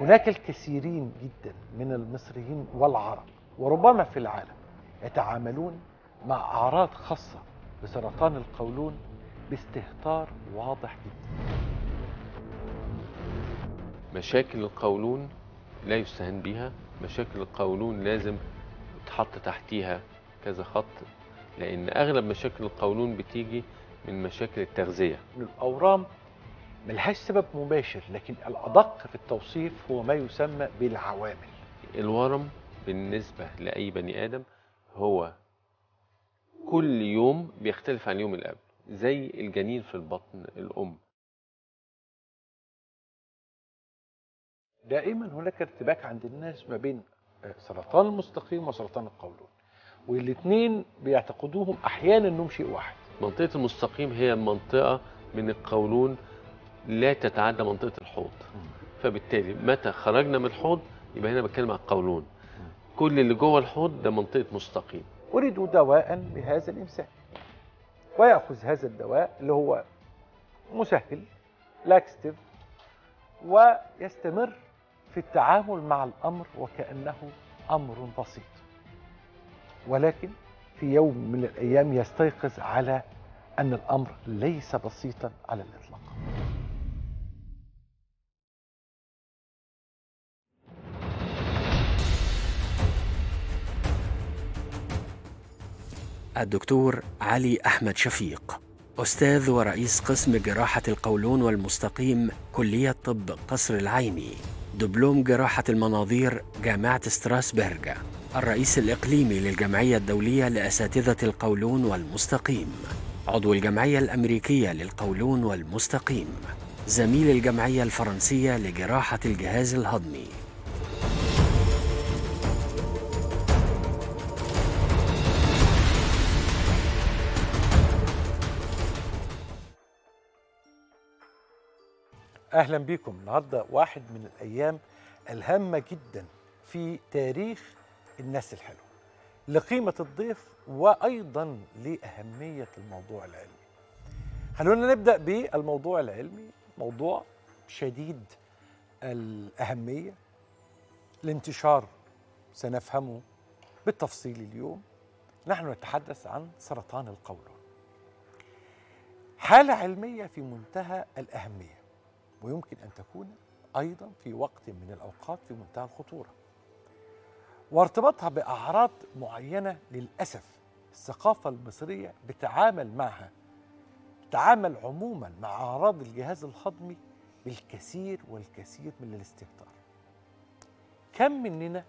هناك الكثيرين جدا من المصريين والعرب وربما في العالم يتعاملون مع أعراض خاصة بسرطان القولون باستهتار واضح جدا مشاكل القولون لا يستهان بها مشاكل القولون لازم تحط تحتيها كذا خط لان اغلب مشاكل القولون بتيجي من مشاكل التغذيه من الأورام ملهاش سبب مباشر لكن الأدق في التوصيف هو ما يسمى بالعوامل الورم بالنسبه لاي بني ادم هو كل يوم بيختلف عن اليوم اللي قبله زي الجنين في البطن الام دائما هناك ارتباك عند الناس ما بين سرطان المستقيم وسرطان القولون والاثنين بيعتقدوهم احيانا انهم شيء واحد منطقه المستقيم هي منطقه من القولون لا تتعدى منطقه الحوض فبالتالي متى خرجنا من الحوض يبقى هنا بتكلم عن القولون كل اللي جوه الحوض ده منطقه مستقيم اريدوا دواء لهذا الامساك وياخذ هذا الدواء اللي هو مسهل لاكستيف ويستمر في التعامل مع الامر وكانه امر بسيط ولكن في يوم من الايام يستيقظ على ان الامر ليس بسيطا على الاطلاق الدكتور علي أحمد شفيق أستاذ ورئيس قسم جراحة القولون والمستقيم كلية طب قصر العيني دبلوم جراحة المناظير جامعة ستراسبرج الرئيس الإقليمي للجمعية الدولية لأساتذة القولون والمستقيم عضو الجمعية الأمريكية للقولون والمستقيم زميل الجمعية الفرنسية لجراحة الجهاز الهضمي اهلا بكم النهارده واحد من الايام الهامه جدا في تاريخ الناس الحلوه لقيمه الضيف وايضا لاهميه الموضوع العلمي خلونا نبدا بالموضوع العلمي موضوع شديد الاهميه الانتشار سنفهمه بالتفصيل اليوم نحن نتحدث عن سرطان القولون حاله علميه في منتهى الاهميه ويمكن ان تكون ايضا في وقت من الاوقات في منتهى الخطوره وارتباطها باعراض معينه للاسف الثقافه المصريه بتعامل معها تعامل عموما مع اعراض الجهاز الهضمي بالكثير والكثير من الاستهتار كم مننا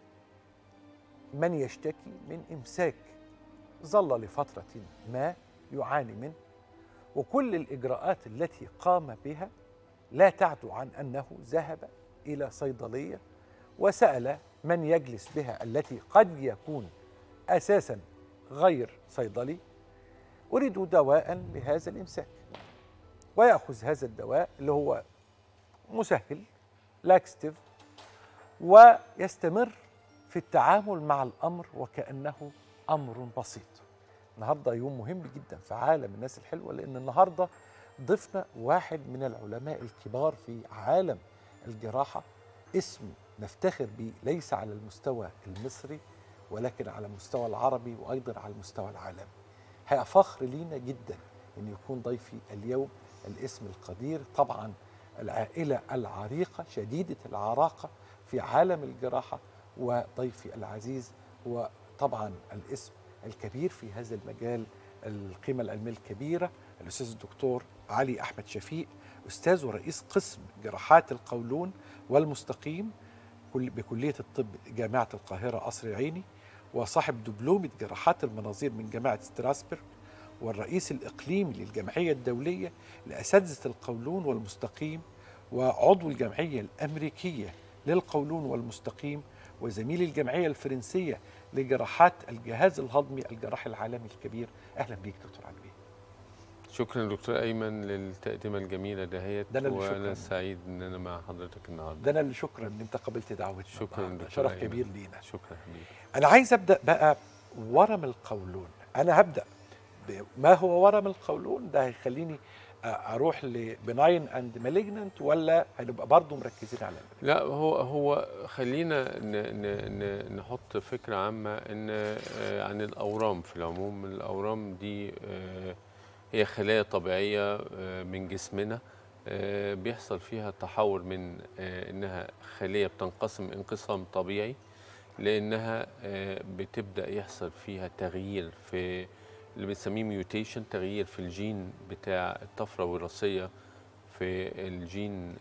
من يشتكي من امساك ظل لفتره ما يعاني منه وكل الاجراءات التي قام بها لا تعدو عن انه ذهب الى صيدليه وسال من يجلس بها التي قد يكون اساسا غير صيدلي اريد دواء لهذا الامساك وياخذ هذا الدواء اللي هو مسهل لاكستيف ويستمر في التعامل مع الامر وكانه امر بسيط النهارده يوم مهم جدا في عالم الناس الحلوه لان النهارده ضفنا واحد من العلماء الكبار في عالم الجراحة اسم نفتخر به ليس على المستوى المصري ولكن على المستوى العربي وأيضا على المستوى العالمي هيبقى فخر لينا جدا أن يكون ضيفي اليوم الاسم القدير طبعا العائلة العريقة شديدة العراقة في عالم الجراحة وضيفي العزيز وطبعا الاسم الكبير في هذا المجال القيمة العلمية الكبيرة الأستاذ الدكتور علي أحمد شفيق أستاذ ورئيس قسم جراحات القولون والمستقيم بكلية الطب جامعة القاهرة قصر العيني وصاحب دبلومة جراحات المناظير من جامعة ستراسبرغ والرئيس الإقليمي للجمعية الدولية لأساتذة القولون والمستقيم وعضو الجمعية الأمريكية للقولون والمستقيم وزميل الجمعية الفرنسية لجراحات الجهاز الهضمي الجراح العالمي الكبير أهلا بيك دكتور علي شكرا دكتور ايمن للتقدمه الجميله دهيت ده أنا اللي وانا شكراً. سعيد ان انا مع حضرتك النهارده ده أنا اللي شكرا إن أنت قبلت دعوتنا شكرا النهاردة. دكتور شرف أيمن. كبير لينا شكرا حبيبي أنا عايز أبدأ بقى ورم القولون أنا هبدأ ما هو ورم القولون ده هيخليني اروح لبناين اند مالجننت ولا هنبقى برضه مركزين على لا هو هو خلينا ن ن ن نحط فكره عامه ان آه، عن الاورام في العموم الاورام دي آه، هي خلايا طبيعيه آه، من جسمنا آه، بيحصل فيها تحول من آه، انها خليه بتنقسم انقسام طبيعي لانها آه، بتبدا يحصل فيها تغيير في اللي بنسميه ميوتيشن تغيير في الجين بتاع الطفره الوراثيه في الجين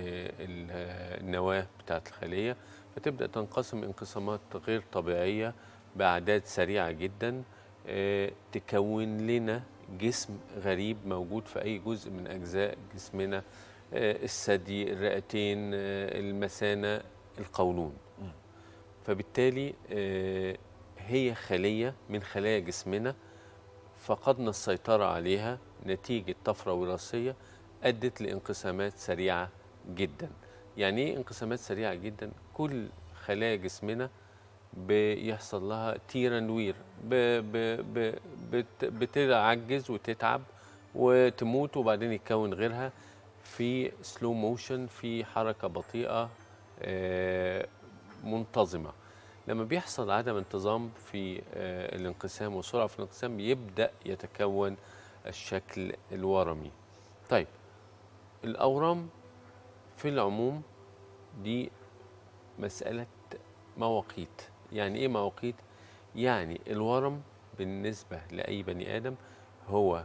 للنواه بتاعت الخليه فتبدا تنقسم انقسامات غير طبيعيه باعداد سريعه جدا آه، تكون لنا جسم غريب موجود في اي جزء من اجزاء جسمنا آه، الثدي الرئتين آه، المثانه القولون فبالتالي آه، هي خليه من خلايا جسمنا فقدنا السيطره عليها نتيجه طفره وراثيه ادت لانقسامات سريعه جدا يعني ايه انقسامات سريعه جدا كل خلايا جسمنا بيحصل لها تير اند وير ب ب ب بت بتعجز وتتعب وتموت وبعدين يتكون غيرها في سلو موشن في حركه بطيئه آه، منتظمه لما بيحصل عدم انتظام في آه، الانقسام وسرعه في الانقسام يبدا يتكون الشكل الورمي طيب الاورام في العموم دي مساله مواقيت يعني ايه مواقيت يعني الورم بالنسبه لاي بني ادم هو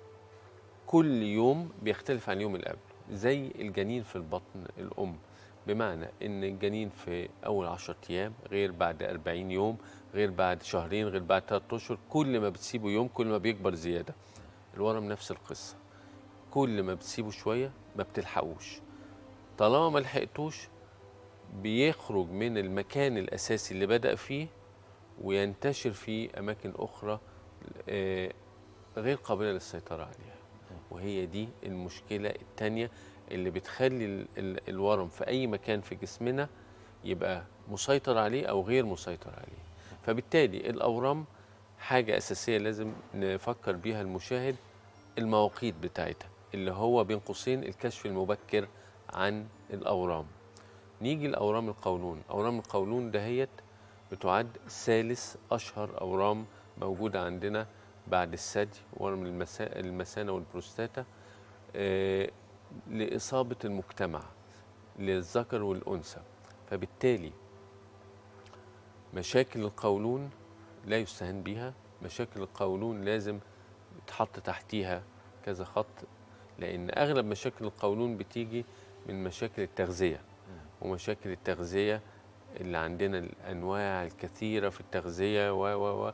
كل يوم بيختلف عن اليوم اللي قبله زي الجنين في البطن الام بمعنى ان الجنين في اول 10 ايام غير بعد 40 يوم غير بعد شهرين غير بعد 3 اشهر كل ما بتسيبه يوم كل ما بيكبر زياده الورم نفس القصه كل ما بتسيبه شويه ما بتلحقوش طالما ما لحقتوش بيخرج من المكان الاساسي اللي بدا فيه وينتشر في اماكن اخرى آه، غير قابله للسيطره عليها وهي دي المشكله الثانيه اللي بتخلي ال- ال- الورم في اي مكان في جسمنا يبقى مسيطر عليه او غير مسيطر عليه فبالتالي الاورام حاجه اساسيه لازم نفكر بيها المشاهد المواقيت بتاعتها اللي هو بين قوسين الكشف المبكر عن الاورام نيجي لاورام القولون اورام القولون دهيت بتعد ثالث اشهر اورام موجوده عندنا بعد الثدي ورم المسا- المثانه والبروستاتا آه، لاصابه المجتمع للذكر والانثى فبالتالي مشاكل القولون لا يستهان بها مشاكل القولون لازم يتحط تحتيها كذا خط لان اغلب مشاكل القولون بتيجي من مشاكل التغذيه ومشاكل التغذيه اللي عندنا الانواع الكثيره في التغذيه و و و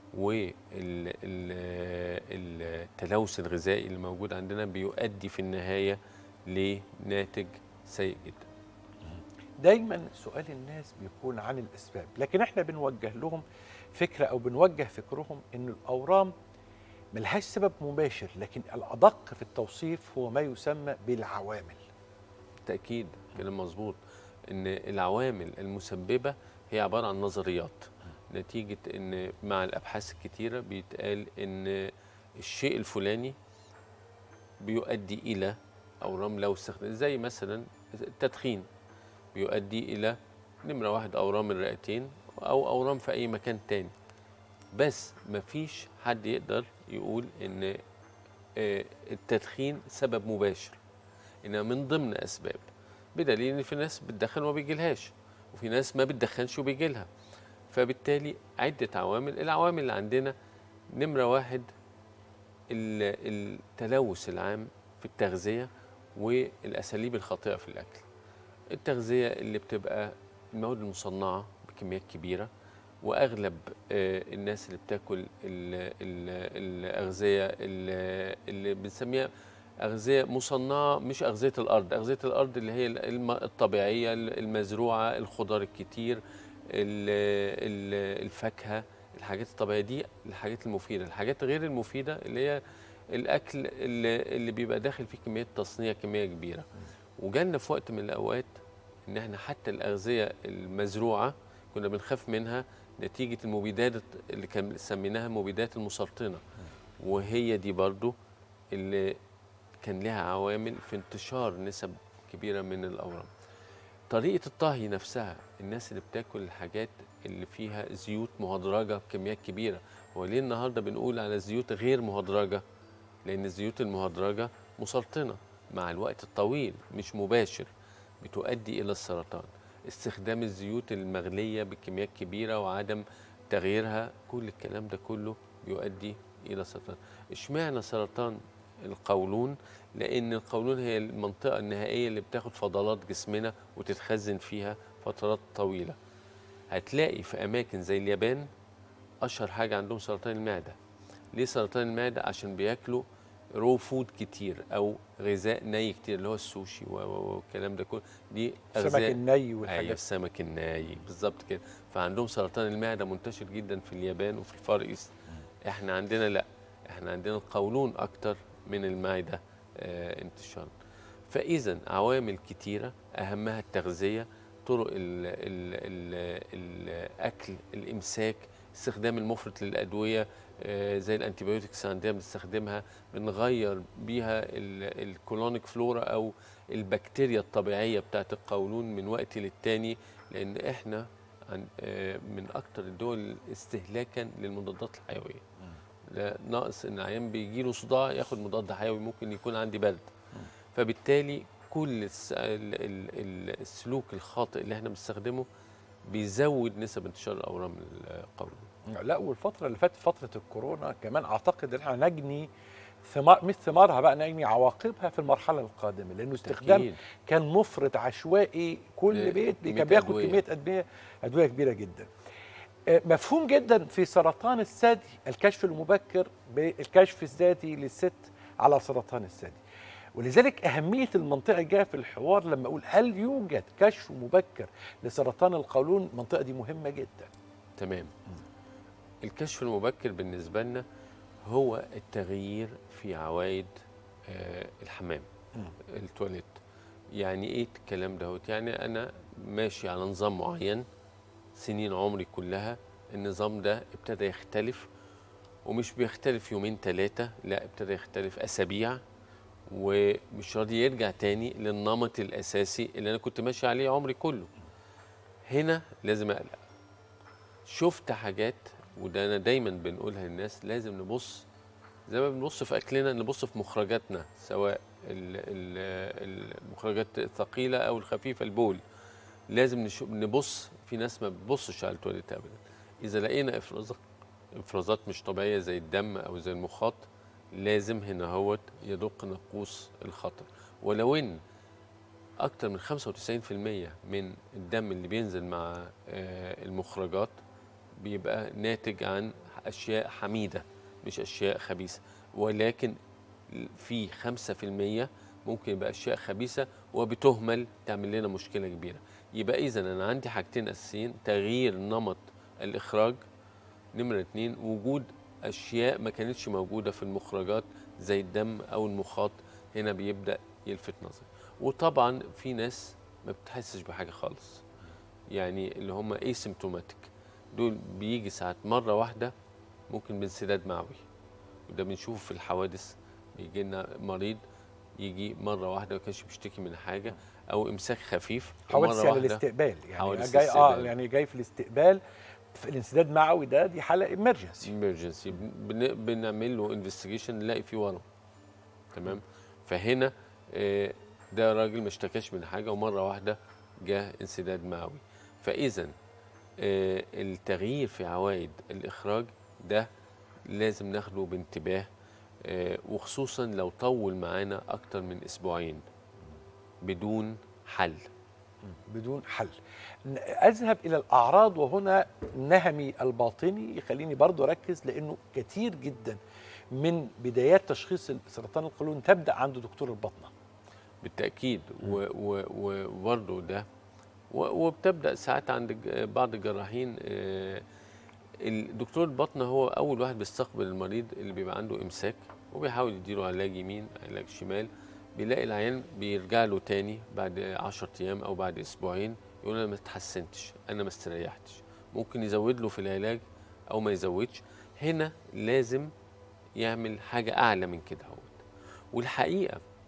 والتلوث الغذائي اللي موجود عندنا بيؤدي في النهايه لناتج سيء جدا دايما سؤال الناس بيكون عن الاسباب لكن احنا بنوجه لهم فكره او بنوجه فكرهم ان الاورام ملهاش سبب مباشر لكن الادق في التوصيف هو ما يسمى بالعوامل بالتاكيد كلام مظبوط ان العوامل المسببه هي عباره عن نظريات نتيجه ان مع الابحاث الكتيره بيتقال ان الشيء الفلاني بيؤدي الى اورام لو استخدم زي مثلا التدخين بيؤدي الى نمره واحد اورام الرئتين او اورام في اي مكان تاني بس مفيش حد يقدر يقول ان آه، التدخين سبب مباشر انها من ضمن اسباب بدليل ان في ناس بتدخن وما بيجيلهاش وفي ناس ما بتدخنش وبيجيلها فبالتالي عده عوامل العوامل اللي عندنا نمره واحد ال- التلوث العام في التغذيه والاساليب الخاطئه في الاكل التغذيه اللي بتبقى المواد المصنعه بكميات كبيره واغلب آه، الناس اللي بتاكل ال- ال- الاغذيه ال- اللي بنسميها أغذية مصنعة مش أغذية الأرض أغذية الأرض اللي هي الم- الطبيعية المزروعة الخضار الكتير ال- ال- الفاكهة الحاجات الطبيعية دي الحاجات المفيدة الحاجات غير المفيدة اللي هي الأكل اللي, اللي بيبقى داخل فيه كمية تصنيع كمية كبيرة وجالنا في وقت من الأوقات إن إحنا حتى الأغذية المزروعة كنا بنخاف منها نتيجة المبيدات اللي كان سميناها المبيدات المسرطنة وهي دي برضو اللي كان لها عوامل في انتشار نسب كبيره من الاورام طريقه الطهي نفسها الناس اللي بتاكل الحاجات اللي فيها زيوت مهدرجه بكميات كبيره هو ليه النهارده بنقول على الزيوت غير مهدرجه لان الزيوت المهدرجه مسرطنه مع الوقت الطويل مش مباشر بتؤدي الى السرطان استخدام الزيوت المغليه بكميات كبيره وعدم تغييرها كل الكلام ده كله بيؤدي الى سرطان اشمعنى سرطان القولون لان القولون هي المنطقه النهائيه اللي بتاخد فضلات جسمنا وتتخزن فيها فترات طويله هتلاقي في اماكن زي اليابان اشهر حاجه عندهم سرطان المعده ليه سرطان المعده عشان بياكلوا رو فود كتير او غذاء ني كتير اللي هو السوشي و- و- والكلام ده كله دي السمك أغذية الني ايوه والحاجات السمك الناي بالظبط كده فعندهم سرطان المعده منتشر جدا في اليابان وفي الفار ايست احنا عندنا لا احنا عندنا القولون اكتر من المعده آه انتشارا فاذا عوامل كتيره اهمها التغذيه طرق ال ال ال الاكل الامساك استخدام المفرط للادويه آه، زي الانتيبيوتكس عندنا بنستخدمها بنغير بيها الكولونيك فلورا او البكتيريا الطبيعيه بتاعت القولون من وقت للتاني لان احنا عن آه، من اكتر الدول استهلاكا للمضادات الحيويه لا ناقص ان عيان بيجي له صداع ياخد مضاد حيوي ممكن يكون عندي برد فبالتالي كل الس- ال- ال- ال- السلوك الخاطئ اللي احنا بنستخدمه بيزود نسب انتشار اورام القولون لا والفترة اللي فاتت فترة الكورونا كمان أعتقد إن احنا نجني ثمار مش ثمارها بقى نجني عواقبها في المرحلة القادمة لأنه استخدام أكيد. كان مفرط عشوائي كل ل- بيت كمية كان بياخد أدوية. كمية أدوية أدوية كبيرة جدا آه، مفهوم جدا في سرطان الثدي الكشف المبكر بالكشف الذاتي للست على سرطان الثدي ولذلك أهمية المنطقة الجاية في الحوار لما أقول هل يوجد كشف مبكر لسرطان القولون المنطقة دي مهمة جدا تمام الكشف المبكر بالنسبه لنا هو التغيير في عوائد آه، الحمام التواليت يعني ايه الكلام دهوت يعني انا ماشي على نظام معين سنين عمري كلها النظام ده ابتدى يختلف ومش بيختلف يومين ثلاثة لا ابتدى يختلف أسابيع ومش راضي يرجع تاني للنمط الأساسي اللي أنا كنت ماشي عليه عمري كله هنا لازم أقلق شفت حاجات وده أنا دايما بنقولها للناس لازم نبص زي ما بنبص في أكلنا نبص في مخرجاتنا سواء ال- ال- المخرجات الثقيلة أو الخفيفة البول لازم نشوف نبص في ناس ما بتبصش على التواليت ابدا اذا لقينا افرازات افرازات مش طبيعيه زي الدم او زي المخاط لازم هنا هوت يدق ناقوس الخطر ولو ان اكتر من 95% من الدم اللي بينزل مع آه، المخرجات بيبقى ناتج عن اشياء حميده مش اشياء خبيثه ولكن في 5% ممكن يبقى اشياء خبيثه وبتهمل تعمل لنا مشكله كبيره يبقى اذا انا عندي حاجتين اساسيين تغيير نمط الاخراج نمره اتنين وجود اشياء ما كانتش موجوده في المخرجات زي الدم او المخاط هنا بيبدا يلفت نظري وطبعا في ناس ما بتحسش بحاجه خالص يعني اللي هم asymptomatic دول بيجي ساعات مره واحده ممكن بانسداد معوي وده بنشوفه في الحوادث بيجي لنا مريض يجي مره واحده ما كانش بيشتكي من حاجه او امساك خفيف حوادث ومرة يعني واحدة الاستقبال يعني حوادث جاي اه الاستقبال. يعني جاي في الاستقبال في الانسداد معوي ده دي حاله ايمرجنسي emergency بن- بنعمل له انفستيجيشن نلاقي فيه ورم تمام فهنا آه، ده راجل ما اشتكاش من حاجه ومره واحده جاه انسداد معوي فاذا آه، التغيير في عوائد الاخراج ده لازم ناخده بانتباه آه، وخصوصا لو طول معانا اكتر من اسبوعين بدون حل بدون حل ن- اذهب الى الاعراض وهنا نهمي الباطني يخليني برضو اركز لانه كتير جدا من بدايات تشخيص سرطان القولون تبدا عند دكتور البطنه بالتاكيد و- و- وبرضه ده و- وبتبدا ساعات عند الج- بعض الجراحين آه، الدكتور البطنه هو اول واحد بيستقبل المريض اللي بيبقى عنده امساك وبيحاول يديله علاج يمين علاج شمال بيلاقي العيان بيرجع له تاني بعد 10 ايام او بعد اسبوعين يقول انا ما اتحسنتش انا ما استريحتش ممكن يزود له في العلاج او ما يزودش هنا لازم يعمل حاجه اعلى من كده هو والحقيقه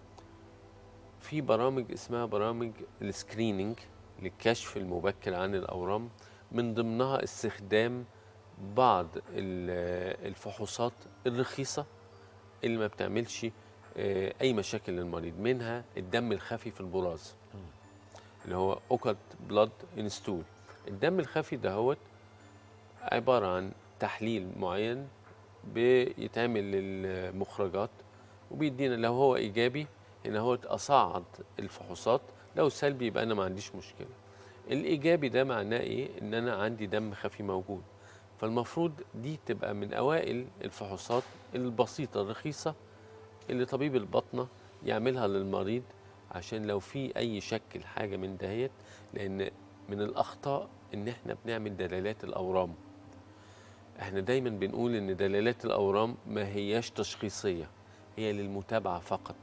في برامج اسمها برامج السكريننج للكشف المبكر عن الاورام من ضمنها استخدام بعض ال- الفحوصات الرخيصه اللي ما بتعملش آه، اي مشاكل للمريض منها الدم الخفي في البراز اللي هو اوكلت بلاد انستول الدم الخفي دهوت عباره عن تحليل معين بيتعمل للمخرجات وبيدينا لو هو ايجابي هنا هو اصعد الفحوصات لو سلبي يبقى انا ما عنديش مشكله الايجابي ده معناه ايه ان انا عندي دم خفي موجود فالمفروض دي تبقى من اوائل الفحوصات البسيطه الرخيصه اللي طبيب الباطنه يعملها للمريض عشان لو في اي شك لحاجه من دهيت لان من الاخطاء ان احنا بنعمل دلالات الاورام احنا دايما بنقول ان دلالات الاورام ما هياش تشخيصيه هي للمتابعه فقط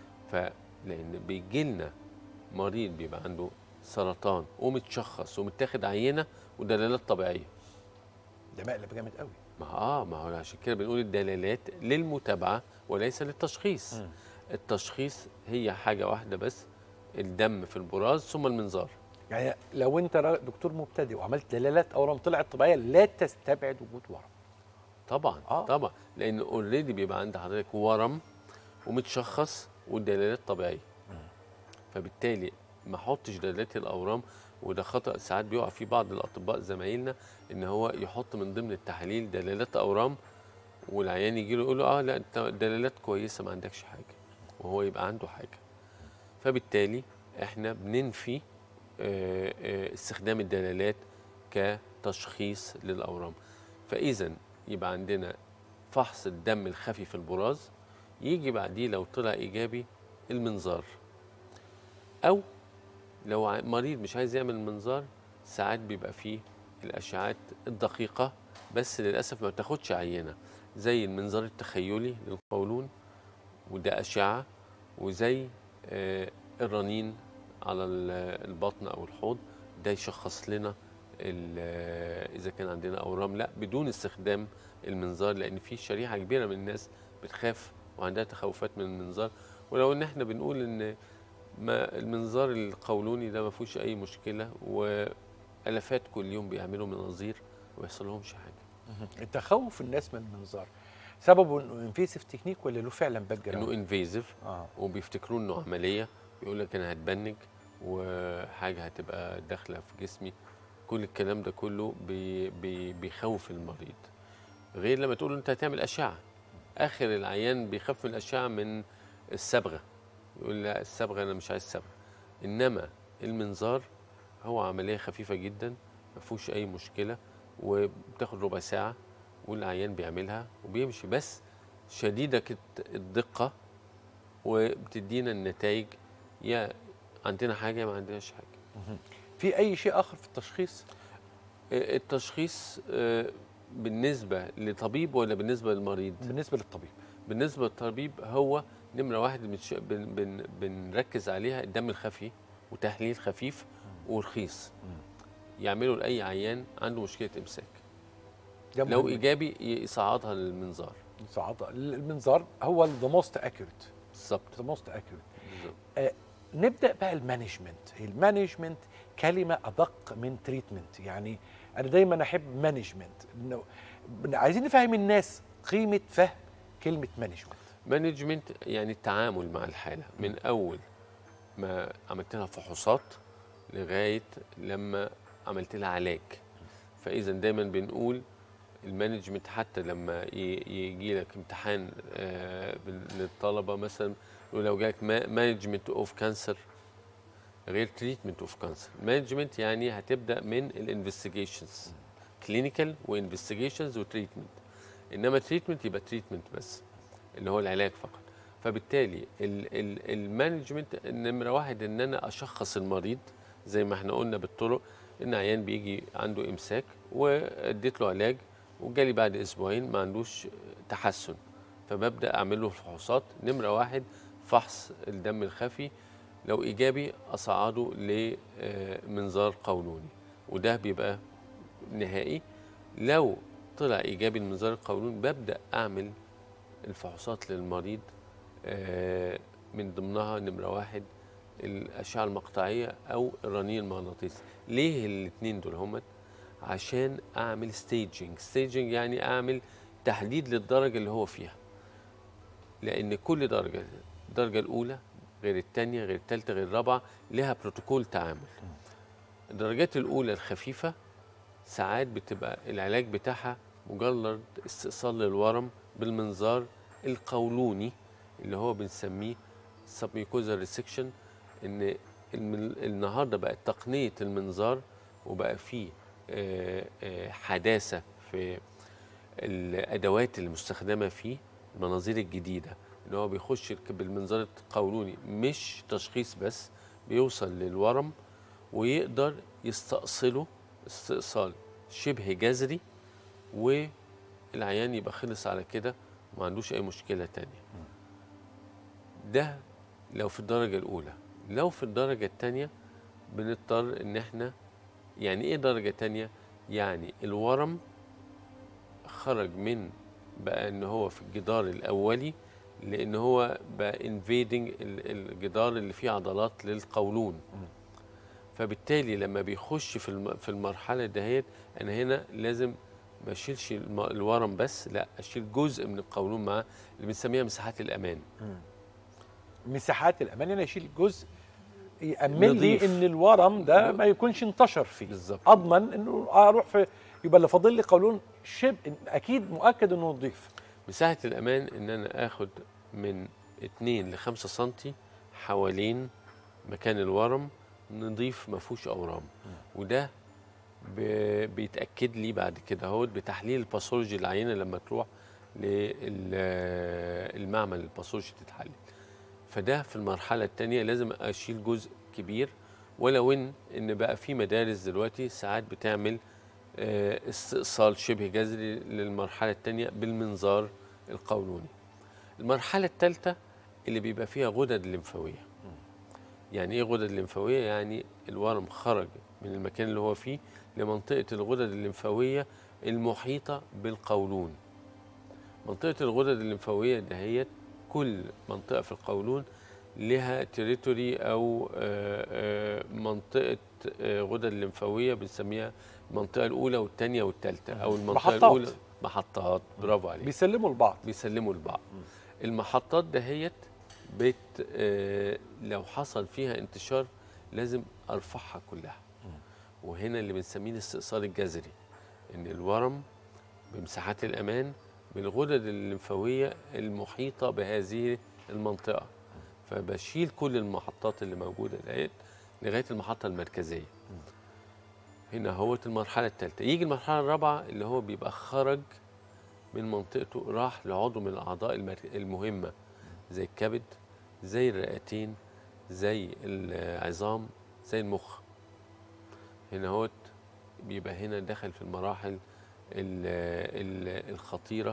فلان بيجي لنا مريض بيبقى عنده سرطان ومتشخص ومتاخد عينه ودلالات طبيعيه ده مقلب جامد قوي ما اه ما هو عشان كده بنقول الدلالات للمتابعه وليس للتشخيص مم. التشخيص هي حاجه واحده بس الدم في البراز ثم المنظار يعني لو انت را- دكتور مبتدئ وعملت دلالات اورام طلعت طبيعيه لا تستبعد وجود ورم طبعا آه. آه. طبعا لان اوريدي بيبقى عند حضرتك ورم ومتشخص والدلالات طبيعيه فبالتالي ما احطش دلالات الاورام وده خطا ساعات بيقع فيه بعض الاطباء زمايلنا ان هو يحط من ضمن التحاليل دلالات اورام والعيان يجي له يقول له اه لا انت دلالات كويسه ما عندكش حاجه وهو يبقى عنده حاجه فبالتالي احنا بننفي آه، آه، استخدام الدلالات كتشخيص للاورام فاذا يبقى عندنا فحص الدم الخفي في البراز يجي بعديه لو طلع ايجابي المنظار او لو ع- مريض مش عايز يعمل منظار ساعات بيبقى فيه الاشعاعات الدقيقه بس للاسف ما بتاخدش عينه زي المنظار التخيلي للقولون وده اشعه وزي آه، الرنين على ال- البطن او الحوض ده يشخص لنا ال- آه، اذا كان عندنا اورام لا بدون استخدام المنظار لان في شريحه كبيره من الناس بتخاف وعندها تخوفات من المنظار ولو ان احنا بنقول ان ما المنظار القولوني ده ما فيهوش اي مشكله والافات كل يوم بيعملوا مناظير وما يحصلهمش حاجه التخوف الناس من المنظار سببه انه انفيسيف تكنيك ولا له فعلا باك انه جراوند؟ انفيزيف اه وبيفتكروا انه عمليه يقول لك انا هتبنج وحاجه هتبقى داخله في جسمي كل الكلام ده كله بي بي بيخوف المريض غير لما تقول له انت هتعمل اشعه اخر العيان بيخاف من الاشعه من الصبغه يقول لا الصبغه انا مش عايز صبغه انما المنظار هو عمليه خفيفه جدا ما فيهوش اي مشكله وبتاخد ربع ساعه والعيان بيعملها وبيمشي بس شديده الدقه وبتدينا النتائج يا عندنا حاجه يا ما عندناش حاجه في اي شيء اخر في التشخيص؟ آه، التشخيص آه، بالنسبه لطبيب ولا بالنسبه للمريض بالنسبه للطبيب بالنسبه للطبيب هو نمره واحد بنش- بن بن بنركز عليها الدم الخفي وتحليل خفيف ورخيص يعملوا لاي عيان عنده مشكله امساك ده لو مهم. ايجابي يصعدها للمنظار صعد- المنظار هو ذا موست اكيوريت بالظبط ذا موست اكيوريت بالظبط. نبدا بقى المانجمنت المانجمنت كلمه ادق من تريتمنت يعني انا دايما احب مانجمنت انه بن- عايزين نفهم الناس قيمه فهم كلمه مانجمنت مانجمنت يعني التعامل مع الحاله من اول ما عملت لها فحوصات لغايه لما عملت لها علاج فاذا دايما بنقول المانجمنت حتى لما يجي لك امتحان آه، بال- للطلبه مثلا يقول لو جالك مانجمنت اوف كانسر غير تريتمنت اوف كانسر مانجمنت يعني هتبدا من الانفستيجيشنز كلينيكال وانفستيجيشنز وتريتمنت انما تريتمنت يبقى تريتمنت بس اللي هو العلاج فقط فبالتالي المانجمنت نمره واحد ان انا اشخص المريض زي ما احنا قلنا بالطرق ان عيان بيجي عنده امساك واديت له علاج وجالي بعد اسبوعين ما عندوش تحسن فببدا اعمل له الفحوصات نمره واحد فحص الدم الخفي لو ايجابي اصعده لمنظار قولوني وده بيبقى نهائي لو طلع ايجابي المنظار القولوني ببدا اعمل الفحوصات للمريض آه، من ضمنها نمره واحد الاشعه المقطعيه او الرنين المغناطيسي ليه الاثنين دول هم عشان اعمل ستيجنج ستيجنج يعني اعمل تحديد للدرجه اللي هو فيها لان كل درجه الدرجه الاولى غير الثانيه غير الثالثه غير الرابعه لها بروتوكول تعامل الدرجات الاولى الخفيفه ساعات بتبقى العلاج بتاعها مجرد استئصال للورم بالمنظار القولوني اللي هو بنسميه سبميكوزا ريسكشن ان المن- النهارده بقت تقنيه المنظار وبقى فيه آه، آه، حداثه في الادوات المستخدمه فيه المناظير الجديده ان هو بيخش بالمنظار القولوني مش تشخيص بس بيوصل للورم ويقدر يستأصله استئصال شبه جذري والعيان يبقى خلص على كده وما عندوش اي مشكله تانية ده لو في الدرجه الاولى لو في الدرجه الثانيه بنضطر ان احنا يعني ايه درجه تانية يعني الورم خرج من بقى ان هو في الجدار الاولي لان هو بقى انفيدنج الجدار اللي فيه عضلات للقولون فبالتالي لما بيخش في الم- في المرحله دهيت انا هنا لازم ما اشيلش الم- الورم بس لا اشيل جزء من القولون معاه اللي بنسميها مساحات الامان مساحات الامان انا اشيل جزء يامن لي نضيف. ان الورم ده ما يكونش انتشر فيه بالظبط. اضمن انه اروح في يبقى اللي فاضل لي قولون شبه اكيد مؤكد انه نضيف مساحه الامان ان انا اخد من 2 ل 5 سم حوالين مكان الورم نضيف ما فيهوش اورام وده ب- بيتاكد لي بعد كده اهوت بتحليل الباثولوجي العينه لما تروح للمعمل الباثولوجي تتحلل فده في المرحله الثانيه لازم اشيل جزء كبير ولو ان ان بقى في مدارس دلوقتي ساعات بتعمل آه، استئصال شبه جذري للمرحله الثانيه بالمنظار القولوني المرحله الثالثه اللي بيبقى فيها غدد لمفاويه يعني ايه غدد لمفاويه يعني الورم خرج من المكان اللي هو فيه لمنطقه الغدد الليمفاويه المحيطه بالقولون منطقه الغدد الليمفاويه دهيت كل منطقه في القولون لها تريتوري او آه، آه، منطقه آه، غدد لمفاويه بنسميها المنطقه الاولى والثانيه والثالثه او المنطقه محطات. الاولى محطات برافو عليك بيسلموا لبعض بيسلموا لبعض المحطات دهيت بت آه لو حصل فيها انتشار لازم ارفعها كلها وهنا اللي بنسميه الاستئصال الجذري ان الورم بمساحات الامان بالغدد الليمفاويه المحيطه بهذه المنطقه فبشيل كل المحطات اللي موجوده ديت لغايه المحطه المركزيه هنا هوت المرحله الثالثه يجي المرحله الرابعه اللي هو بيبقى خرج من منطقته راح لعضو من الاعضاء المر- المهمه زي الكبد زي الرئتين زي العظام زي المخ هنا هوت بيبقى هنا دخل في المراحل ال ال الخطيره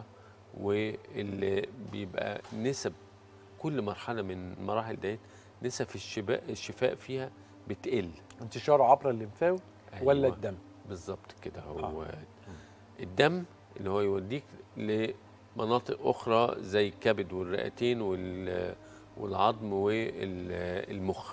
واللي بيبقى نسب كل مرحله من المراحل ديت نسب الشفاء الشفاء فيها بتقل انتشاره عبر الليمفاوي ولا أيوة. الدم بالظبط كده هو الدم اللي هو يوديك لمناطق اخرى زي الكبد والرئتين وال- والعظم والمخ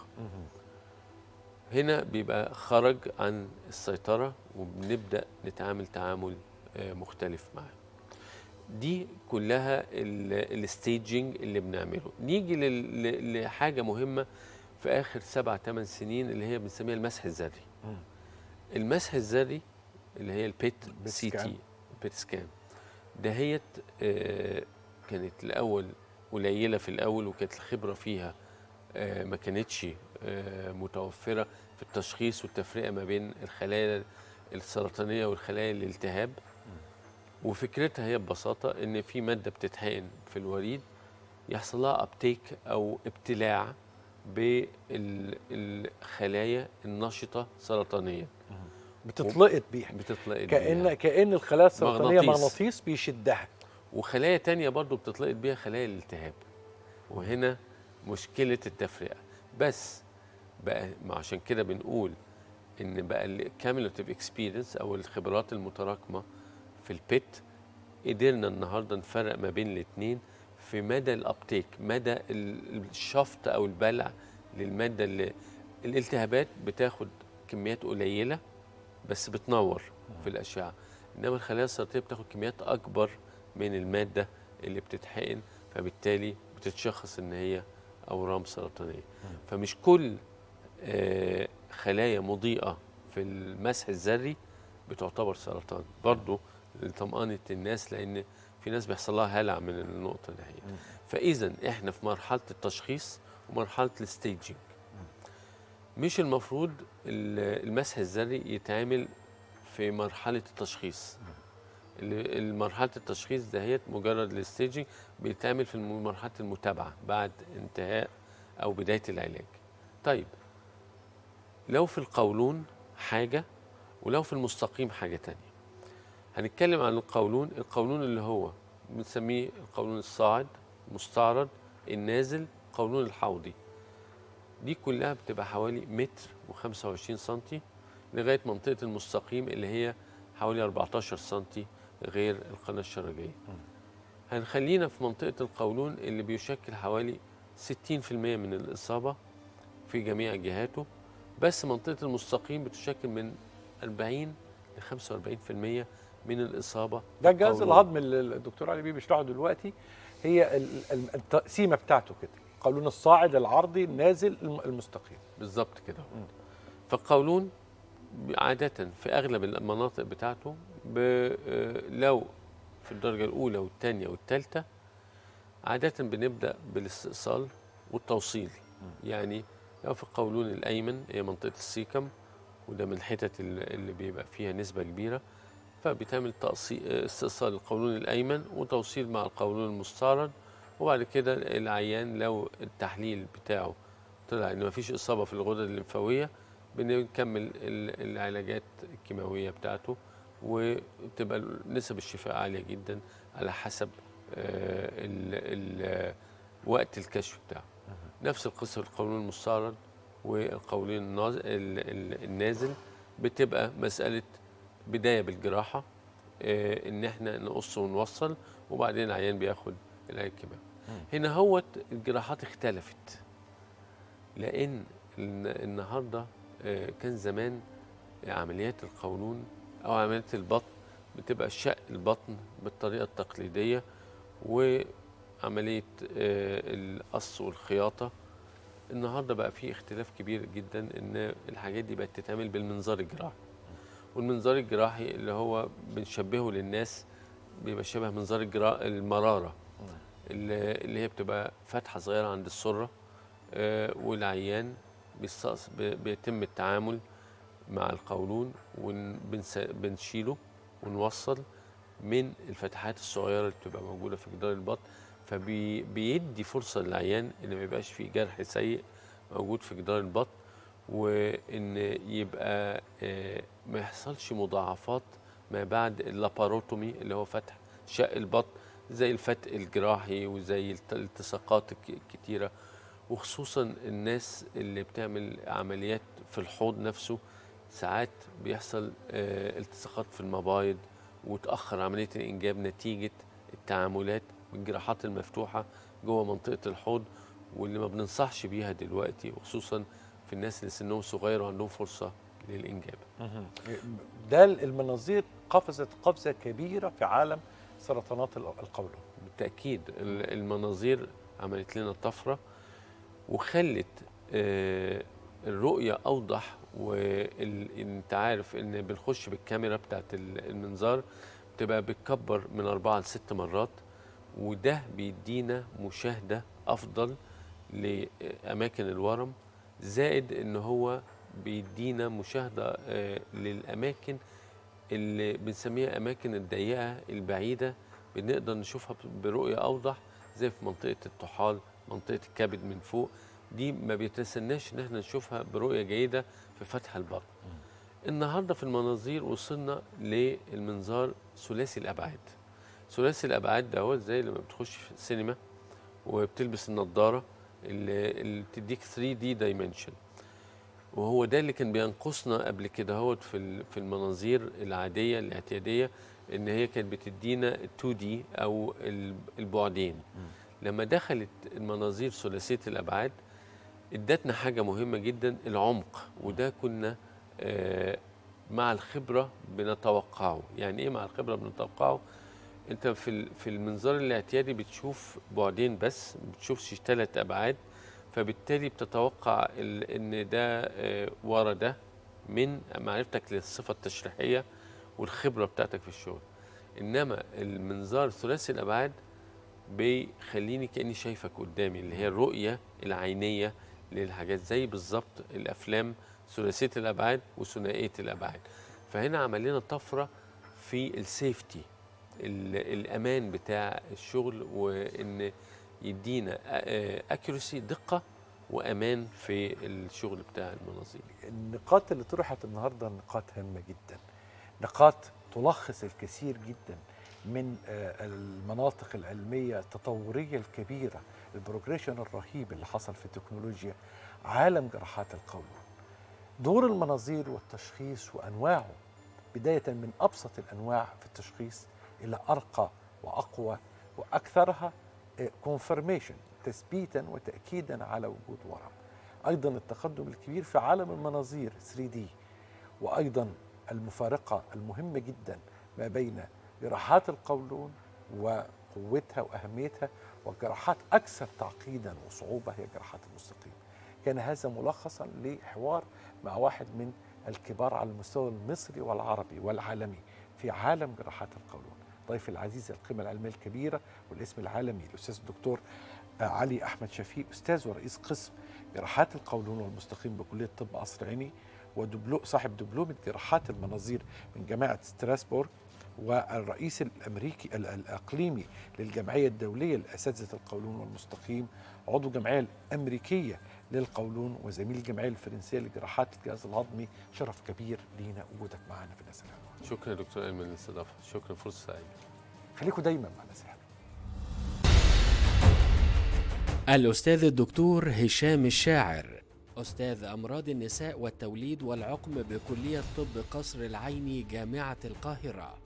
هنا بيبقى خرج عن السيطرة وبنبدأ نتعامل تعامل آه، مختلف معاه دي كلها الستيجنج اللي بنعمله نيجي لل- ل- لحاجة مهمة في آخر سبع ثمان سنين اللي هي بنسميها المسح الذري المسح الذري اللي هي البيت بيت سي سكان. تي بيت سكان دهيت آه، كانت الاول قليله في الاول وكانت الخبره فيها آه، ما كانتش آه، متوفره في التشخيص والتفرقه ما بين الخلايا السرطانيه والخلايا الالتهاب وفكرتها هي ببساطه ان في ماده بتتحقن في الوريد يحصل لها ابتيك او ابتلاع بالخلايا النشطه سرطانيا بتتلقط بيها بتتلقط كأن بيها. كأن الخلايا السرطانية مغناطيس. مغناطيس بيشدها وخلايا تانية برضو بتتلقط بيها خلايا الالتهاب وهنا مشكلة التفرقة بس بقى ما عشان كده بنقول ان بقى الكاميلوتيف اكسبيرينس او الخبرات المتراكمة في البيت قدرنا النهارده نفرق ما بين الاثنين في مدى الابتيك مدى ال- الشفط او البلع للماده اللي الالتهابات بتاخد كميات قليله بس بتنور في الاشعه انما الخلايا السرطانيه بتاخد كميات اكبر من الماده اللي بتتحقن فبالتالي بتتشخص ان هي اورام سرطانيه فمش كل آه، خلايا مضيئه في المسح الذري بتعتبر سرطان برضو لطمأنة الناس لأن في ناس بيحصل لها هلع من النقطة دي فإذا إحنا في مرحلة التشخيص ومرحلة الستيجنج مش المفروض ال- المسح الذري يتعمل في مرحلة التشخيص ال- المرحلة التشخيص دهيت مجرد الستيجنج بيتعمل في الم- مرحلة المتابعة بعد انتهاء أو بداية العلاج طيب لو في القولون حاجة ولو في المستقيم حاجة تانية هنتكلم عن القولون القولون اللي هو بنسميه القولون الصاعد مستعرض النازل القولون الحوضي دي كلها بتبقى حوالي متر و25 سنتي لغاية منطقة المستقيم اللي هي حوالي 14 سنتي غير القناة الشرجية هنخلينا في منطقة القولون اللي بيشكل حوالي 60% من الإصابة في جميع جهاته بس منطقة المستقيم بتشكل من 40 ل 45% من الإصابة ده الجهاز بالقولون. الهضمي اللي الدكتور علي بيه بيشرحه دلوقتي هي ال- ال- التقسيمه بتاعته كده القولون الصاعد العرضي النازل الم- المستقيم بالظبط كده فالقولون عادة في أغلب المناطق بتاعته ب- آه، لو في الدرجة الأولى والثانية والثالثة عادة بنبدأ بالاستئصال والتوصيل يعني لو في القولون الأيمن هي منطقة السيكم وده من الحتت اللي اللي بيبقى فيها نسبة كبيرة فبيتعمل تقصي- آه، استئصال القولون الأيمن وتوصيل مع القولون المستعرض وبعد كده العيان لو التحليل بتاعه طلع ان مفيش اصابه في الغدد الليمفاويه بنكمل ال- العلاجات الكيماويه بتاعته وتبقى نسب الشفاء عاليه جدا على حسب آه، ال- ال- وقت الكشف بتاعه نفس القصه في القولون المستعرض والقولون الناز- ال- ال- النازل بتبقى مساله بدايه بالجراحه آه، ان احنا نقص ونوصل وبعدين العيان بياخد العلاج الكيماوي هنا هوت الجراحات اختلفت لان الن- النهارده آه، كان زمان عمليات القولون او عمليات البطن بتبقى شق البطن بالطريقه التقليديه وعمليه آه، القص والخياطه النهارده بقى في اختلاف كبير جدا ان الحاجات دي بقت تتعمل بالمنظار الجراحي والمنظار الجراحي اللي هو بنشبهه للناس بيبقى شبه منظار الجرا... المراره اللي اللي هي بتبقى فتحه صغيره عند السره آه، والعيان بيستقص... بي- بيتم التعامل مع القولون وبنشيله ونوصل من الفتحات الصغيره اللي بتبقى موجوده في جدار البطن فبيدي فرصه للعيان ان ما يبقاش في جرح سيء موجود في جدار البطن وان يبقى آه، ما يحصلش مضاعفات ما بعد اللاباروتومي اللي هو فتح شق البطن زي الفتق الجراحي وزي الت- الالتصاقات الك- الكتيره وخصوصا الناس اللي بتعمل عمليات في الحوض نفسه ساعات بيحصل آه، التصاقات في المبايض وتأخر عملية الإنجاب نتيجة التعاملات بالجراحات المفتوحة جوه منطقة الحوض واللي ما بننصحش بيها دلوقتي وخصوصا في الناس اللي سنهم صغير وعندهم فرصة للإنجاب ده المناظير قفزت قفزه كبيره في عالم سرطانات ال- القولون بالتأكيد ال- المناظير عملت لنا طفرة وخلت آه، الرؤية أوضح وأنت عارف إن بنخش بالكاميرا بتاعت ال- المنظار بتبقى بتكبر من أربعة لست مرات وده بيدينا مشاهدة أفضل لأماكن الورم زائد إن هو بيدينا مشاهدة آه، للأماكن اللي بنسميها أماكن الضيقة البعيدة بنقدر نشوفها برؤية أوضح زي في منطقة الطحال منطقة الكبد من فوق دي ما بيتسناش إن احنا نشوفها برؤية جيدة في فتح البطن النهاردة في المناظير وصلنا للمنظار ثلاثي الأبعاد ثلاثي الأبعاد دوت زي لما بتخش في السينما وبتلبس النضارة اللي, اللي بتديك 3 دي دايمنشن وهو ده اللي كان بينقصنا قبل كده هو في ال- في المناظير العاديه الاعتياديه ان هي كانت بتدينا 2 دي او ال- البعدين لما دخلت المناظير ثلاثيه الابعاد ادتنا حاجه مهمه جدا العمق وده كنا آه، مع الخبره بنتوقعه يعني ايه مع الخبره بنتوقعه انت في ال- في المنظار الاعتيادي بتشوف بعدين بس ما بتشوفش ثلاث ابعاد فبالتالي بتتوقع ال- ان ده آه، ورا ده من معرفتك للصفه التشريحيه والخبره بتاعتك في الشغل انما المنظار ثلاثي الابعاد بيخليني كاني شايفك قدامي اللي هي الرؤيه العينيه للحاجات زي بالظبط الافلام ثلاثيه الابعاد وثنائيه الابعاد فهنا عمل لنا طفره في السيفتي ال- الامان بتاع الشغل وان يدينا اكيورسي دقه وامان في الشغل بتاع المناظير النقاط اللي طرحت النهارده نقاط هامه جدا نقاط تلخص الكثير جدا من آه، المناطق العلميه التطوريه الكبيره البروجريشن الرهيب اللي حصل في التكنولوجيا عالم جراحات القولون دور المناظير والتشخيص وانواعه بدايه من ابسط الانواع في التشخيص الى ارقى واقوى واكثرها كونفرميشن تثبيتا وتاكيدا على وجود ورم ايضا التقدم الكبير في عالم المناظير 3 دي وايضا المفارقه المهمه جدا ما بين جراحات القولون وقوتها واهميتها والجراحات اكثر تعقيدا وصعوبه هي جراحات المستقيم. كان هذا ملخصا لحوار مع واحد من الكبار على المستوى المصري والعربي والعالمي في عالم جراحات القولون. ضيفي العزيز القيمه العلميه الكبيره والاسم العالمي الاستاذ الدكتور علي احمد شفيق استاذ ورئيس قسم جراحات القولون والمستقيم بكليه طب قصر عيني ودبلو صاحب دبلومه جراحات المناظير من جامعه ستراسبورغ والرئيس الامريكي ال- الاقليمي للجمعيه الدوليه لاساتذه القولون والمستقيم عضو الجمعيه الامريكيه للقولون وزميل الجمعيه الفرنسيه لجراحات الجهاز الهضمي شرف كبير لينا وجودك معنا في الناس الحلوه شكرا يا دكتور ايمن للاستضافه شكرا فرصه سعيده خليكم دايما مع الناس الحلوه الأستاذ الدكتور هشام الشاعر أستاذ أمراض النساء والتوليد والعقم بكلية طب قصر العيني جامعة القاهرة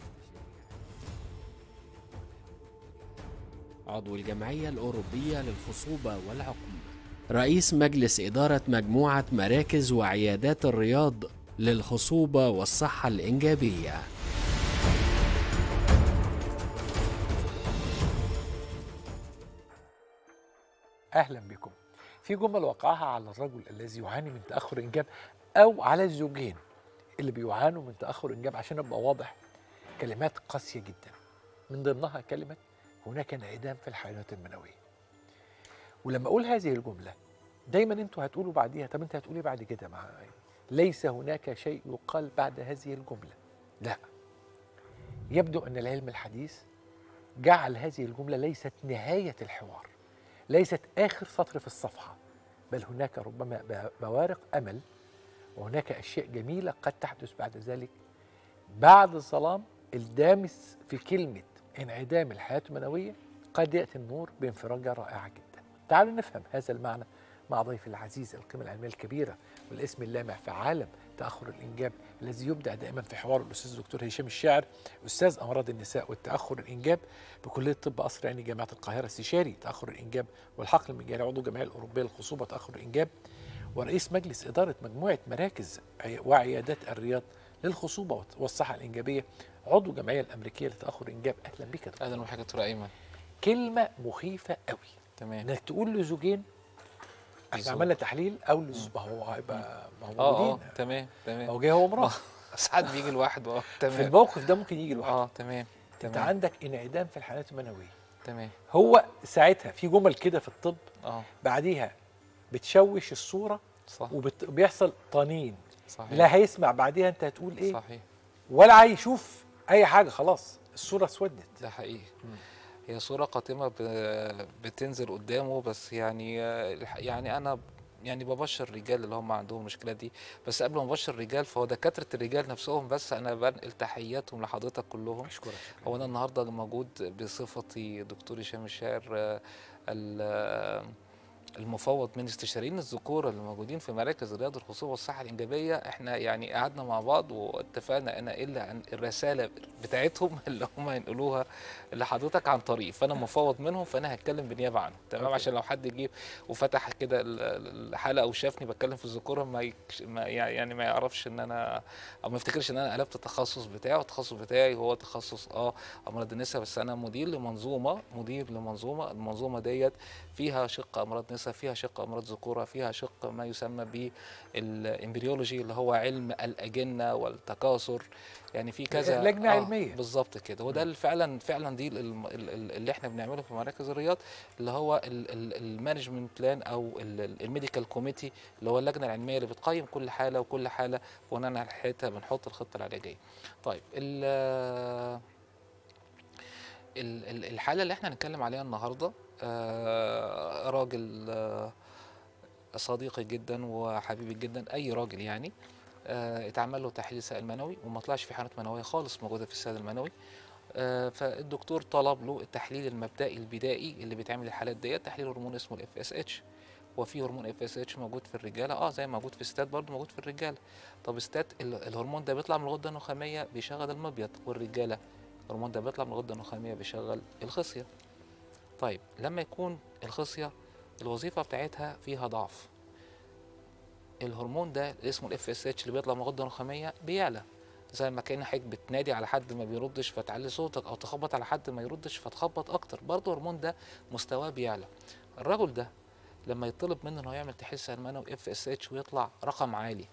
عضو الجمعية الأوروبية للخصوبة والعقم رئيس مجلس إدارة مجموعة مراكز وعيادات الرياض للخصوبة والصحة الإنجابية اهلا بكم في جمل وقعها على الرجل الذي يعاني من تاخر انجاب او على الزوجين اللي بيعانوا من تاخر انجاب عشان ابقى واضح كلمات قاسيه جدا من ضمنها كلمه هناك انعدام في الحيوانات المنويه ولما اقول هذه الجمله دايما انتوا هتقولوا بعديها طب انت هتقولي بعد كده مع ليس هناك شيء يقال بعد هذه الجمله لا يبدو ان العلم الحديث جعل هذه الجمله ليست نهايه الحوار ليست آخر سطر في الصفحة بل هناك ربما ب- بوارق أمل وهناك أشياء جميلة قد تحدث بعد ذلك بعد الظلام الدامس في كلمة انعدام الحياة المنوية قد يأتي النور بانفراجة رائعة جدا تعالوا نفهم هذا المعنى مع ضيفي العزيز القيمة العلمية الكبيرة والاسم اللامع في عالم تأخر الإنجاب الذي يبدع دائما في حوار الأستاذ الدكتور هشام الشاعر أستاذ أمراض النساء والتأخر الإنجاب بكلية طب قصر عيني جامعة القاهرة استشاري تأخر الإنجاب والحقل المجاري عضو الجمعية الأوروبية للخصوبة تأخر الإنجاب ورئيس مجلس إدارة مجموعة مراكز عي- وعيادات الرياض للخصوبة والت- والصحة الإنجابية عضو الجمعية الأمريكية لتأخر الإنجاب أهلا بك يا دكتور. اهلا بحضرتك دكتور ايمن كلمة مخيفة قوي تمام إنك تقول لزوجين احنا بالظبط. عملنا تحليل أو لز... ما هو هيبقى ما هو اه اه موجودين تمام تمام هو جاي هو مراه ساعات بيجي الواحد اه في تمام الموقف ده ممكن يجي لوحده اه تمام انت تمام عندك انعدام في الحالات المنويه تمام هو ساعتها في جمل كده في الطب اه بعديها بتشوش الصوره صح وبيحصل طنين صحيح لا هيسمع بعديها انت هتقول ايه صحيح ولا هيشوف اي حاجه خلاص الصوره اسودت ده حقيقي هي صورة قاتمة ب- بتنزل قدامه بس يعني آه، الح- يعني أنا يعني ببشر الرجال اللي هم عندهم المشكلة دي بس قبل ما ابشر الرجال فهو دكاترة الرجال نفسهم بس أنا بنقل تحياتهم لحضرتك كلهم اشكرك هو انا النهارده موجود بصفتي دكتور هشام الشاعر آه، ال- آه، المفوض من استشاريين الذكوره اللي موجودين في مراكز الرياض الخصوبه والصحه الانجابيه احنا يعني قعدنا مع بعض واتفقنا ان الا عن الرساله بتاعتهم اللي هم ينقلوها لحضرتك عن طريق فانا مفوض منهم فانا هتكلم بالنيابه عنهم تمام أوكي. عشان لو حد جه وفتح كده ال- ال- الحلقه وشافني بتكلم في الذكوره ما, يكش ما يعني ما يعرفش ان انا او ما يفتكرش ان انا قلبت التخصص بتاعه التخصص بتاعي هو تخصص اه امراض النساء بس انا مدير لمنظومه مدير لمنظومه المنظومه ديت فيها شق امراض نساء فيها شق امراض ذكوره فيها شق ما يسمى بالامبريولوجي اللي هو علم الاجنه والتكاثر يعني في كذا لجنة علمية. بالظبط كده وده اللي فعلا فعلا دي الم- ال- ال- اللي احنا بنعمله في مراكز الرياض اللي هو المانجمنت بلان او الميديكال كوميتي اللي هو اللجنه العلميه اللي بتقيم كل حاله وكل حاله بناء على حالتها بنحط الخطه العلاجيه. طيب ال- ال- ال- الحاله اللي احنا هنتكلم عليها النهارده آه، راجل آه، صديقي جدا وحبيبي جدا اي راجل يعني آه، اتعمل له تحليل سائل منوي وما طلعش في حالات منويه خالص موجوده في السائل المنوي آه، فالدكتور طلب له التحليل المبدئي البدائي اللي بيتعمل للحالات ديت تحليل هرمون اسمه الاف اس اتش وفي هرمون اف اس اتش موجود في الرجاله اه زي ما موجود في الستات برضه موجود في الرجاله طب الستات ال- الهرمون ده بيطلع من الغده النخاميه بيشغل المبيض والرجاله الهرمون ده بيطلع من الغده النخاميه بيشغل الخصيه طيب لما يكون الخصيه الوظيفه بتاعتها فيها ضعف الهرمون ده اللي اسمه الاف اس اتش اللي بيطلع من الغده النخاميه بيعلى زي ما كان حضرتك بتنادي على حد ما بيردش فتعلي صوتك او تخبط على حد ما يردش فتخبط اكتر برضه الهرمون ده مستواه بيعلى الرجل ده لما يطلب منه انه يعمل تحليل سائل منوي اف اس اتش ويطلع رقم عالي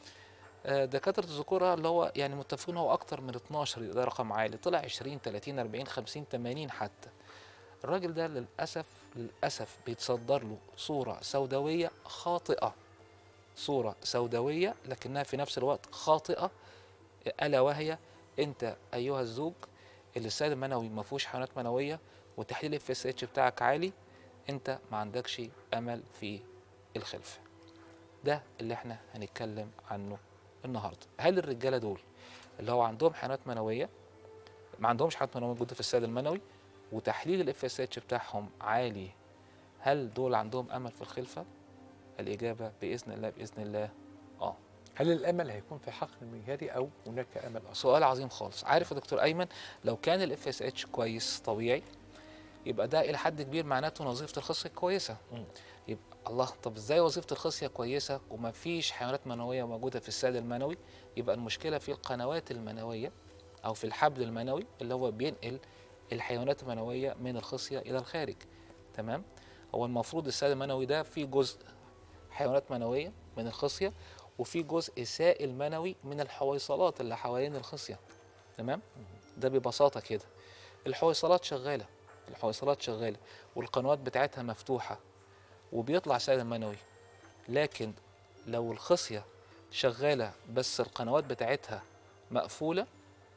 آه، دكاتره الذكوره اللي هو يعني متفقين هو اكتر من 12 ده رقم عالي طلع 20 30 40 50 80 حتى الراجل ده للاسف للاسف بيتصدر له صوره سوداويه خاطئه صوره سوداويه لكنها في نفس الوقت خاطئه الا وهي انت ايها الزوج اللي السائل المنوي ما فيهوش حيوانات منويه وتحليل اف اس اتش بتاعك عالي انت ما عندكش امل في الخلفه ده اللي احنا هنتكلم عنه النهارده هل الرجاله دول اللي هو عندهم حيوانات منويه ما عندهمش حيوانات منويه موجوده في السائل المنوي وتحليل الاف اس اتش بتاعهم عالي هل دول عندهم امل في الخلفه الاجابه باذن الله باذن الله اه هل الامل هيكون في حقن المجهري او هناك امل اخر؟ سؤال عظيم خالص عارف يا دكتور ايمن لو كان الاف اس اتش كويس طبيعي يبقى ده الى حد كبير معناته ان وظيفه الخصيه كويسه مم. يبقى الله طب ازاي وظيفه الخصيه كويسه وما فيش حيوانات منويه موجوده في السائل المنوي يبقى المشكله في القنوات المنويه او في الحبل المنوي اللي هو بينقل الحيوانات المنويه من الخصيه الى الخارج تمام هو المفروض السائل المنوي ده فيه جزء حيوانات منويه من الخصيه وفي جزء سائل منوي من الحويصلات اللي حوالين الخصيه تمام ده ببساطه كده الحويصلات شغاله الحويصلات شغاله والقنوات بتاعتها مفتوحه وبيطلع سائل منوي لكن لو الخصيه شغاله بس القنوات بتاعتها مقفوله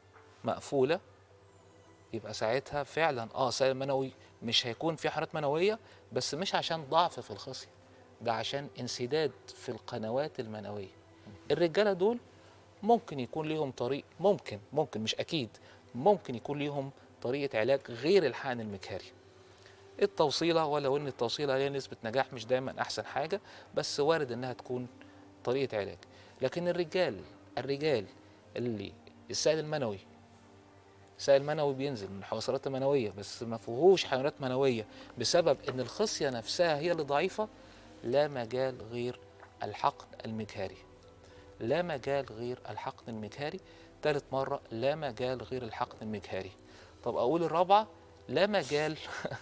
مقفوله يبقى ساعتها فعلا اه سائل منوي مش هيكون في حرارة منويه بس مش عشان ضعف في الخصيه ده عشان انسداد في القنوات المنويه الرجاله دول ممكن يكون ليهم طريق ممكن ممكن مش اكيد ممكن يكون ليهم طريقه علاج غير الحقن المجهري التوصيله ولو ان التوصيله ليها نسبه نجاح مش دايما احسن حاجه بس وارد انها تكون طريقه علاج لكن الرجال الرجال اللي السائل المنوي السائل المنوي بينزل من الحويصلات المنويه بس ما فيهوش حيوانات منويه بسبب ان الخصيه نفسها هي اللي ضعيفه لا مجال غير الحقن المجهري لا مجال غير الحقن المجهري ثالث مرة لا مجال غير الحقن المجهري طب أقول الرابعة لا مجال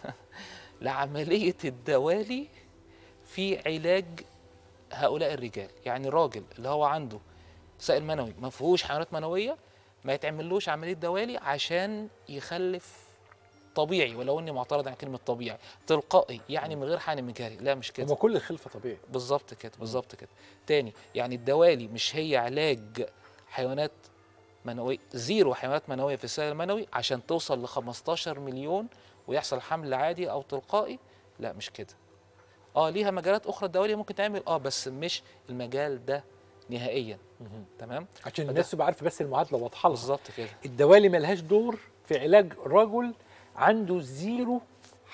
لعملية الدوالي في علاج هؤلاء الرجال يعني الراجل اللي هو عنده سائل منوي ما فيهوش حيوانات منوية ما يتعملوش عملية دوالي عشان يخلف طبيعي ولو اني معترض على كلمه طبيعي تلقائي يعني من غير حقن مجهري لا مش كده هو كل الخلفه طبيعي بالظبط كده بالظبط كده تاني يعني الدوالي مش هي علاج حيوانات منوية زيرو حيوانات منوية في السائل المنوي عشان توصل ل 15 مليون ويحصل حمل عادي او تلقائي لا مش كده اه ليها مجالات اخرى الدوالي ممكن تعمل اه بس مش المجال ده نهائيا تمام عشان فده- الناس تبقى عارفه بس المعادله واضحه لها بالظبط كده الدوالي ملهاش دور في علاج رجل عنده زيرو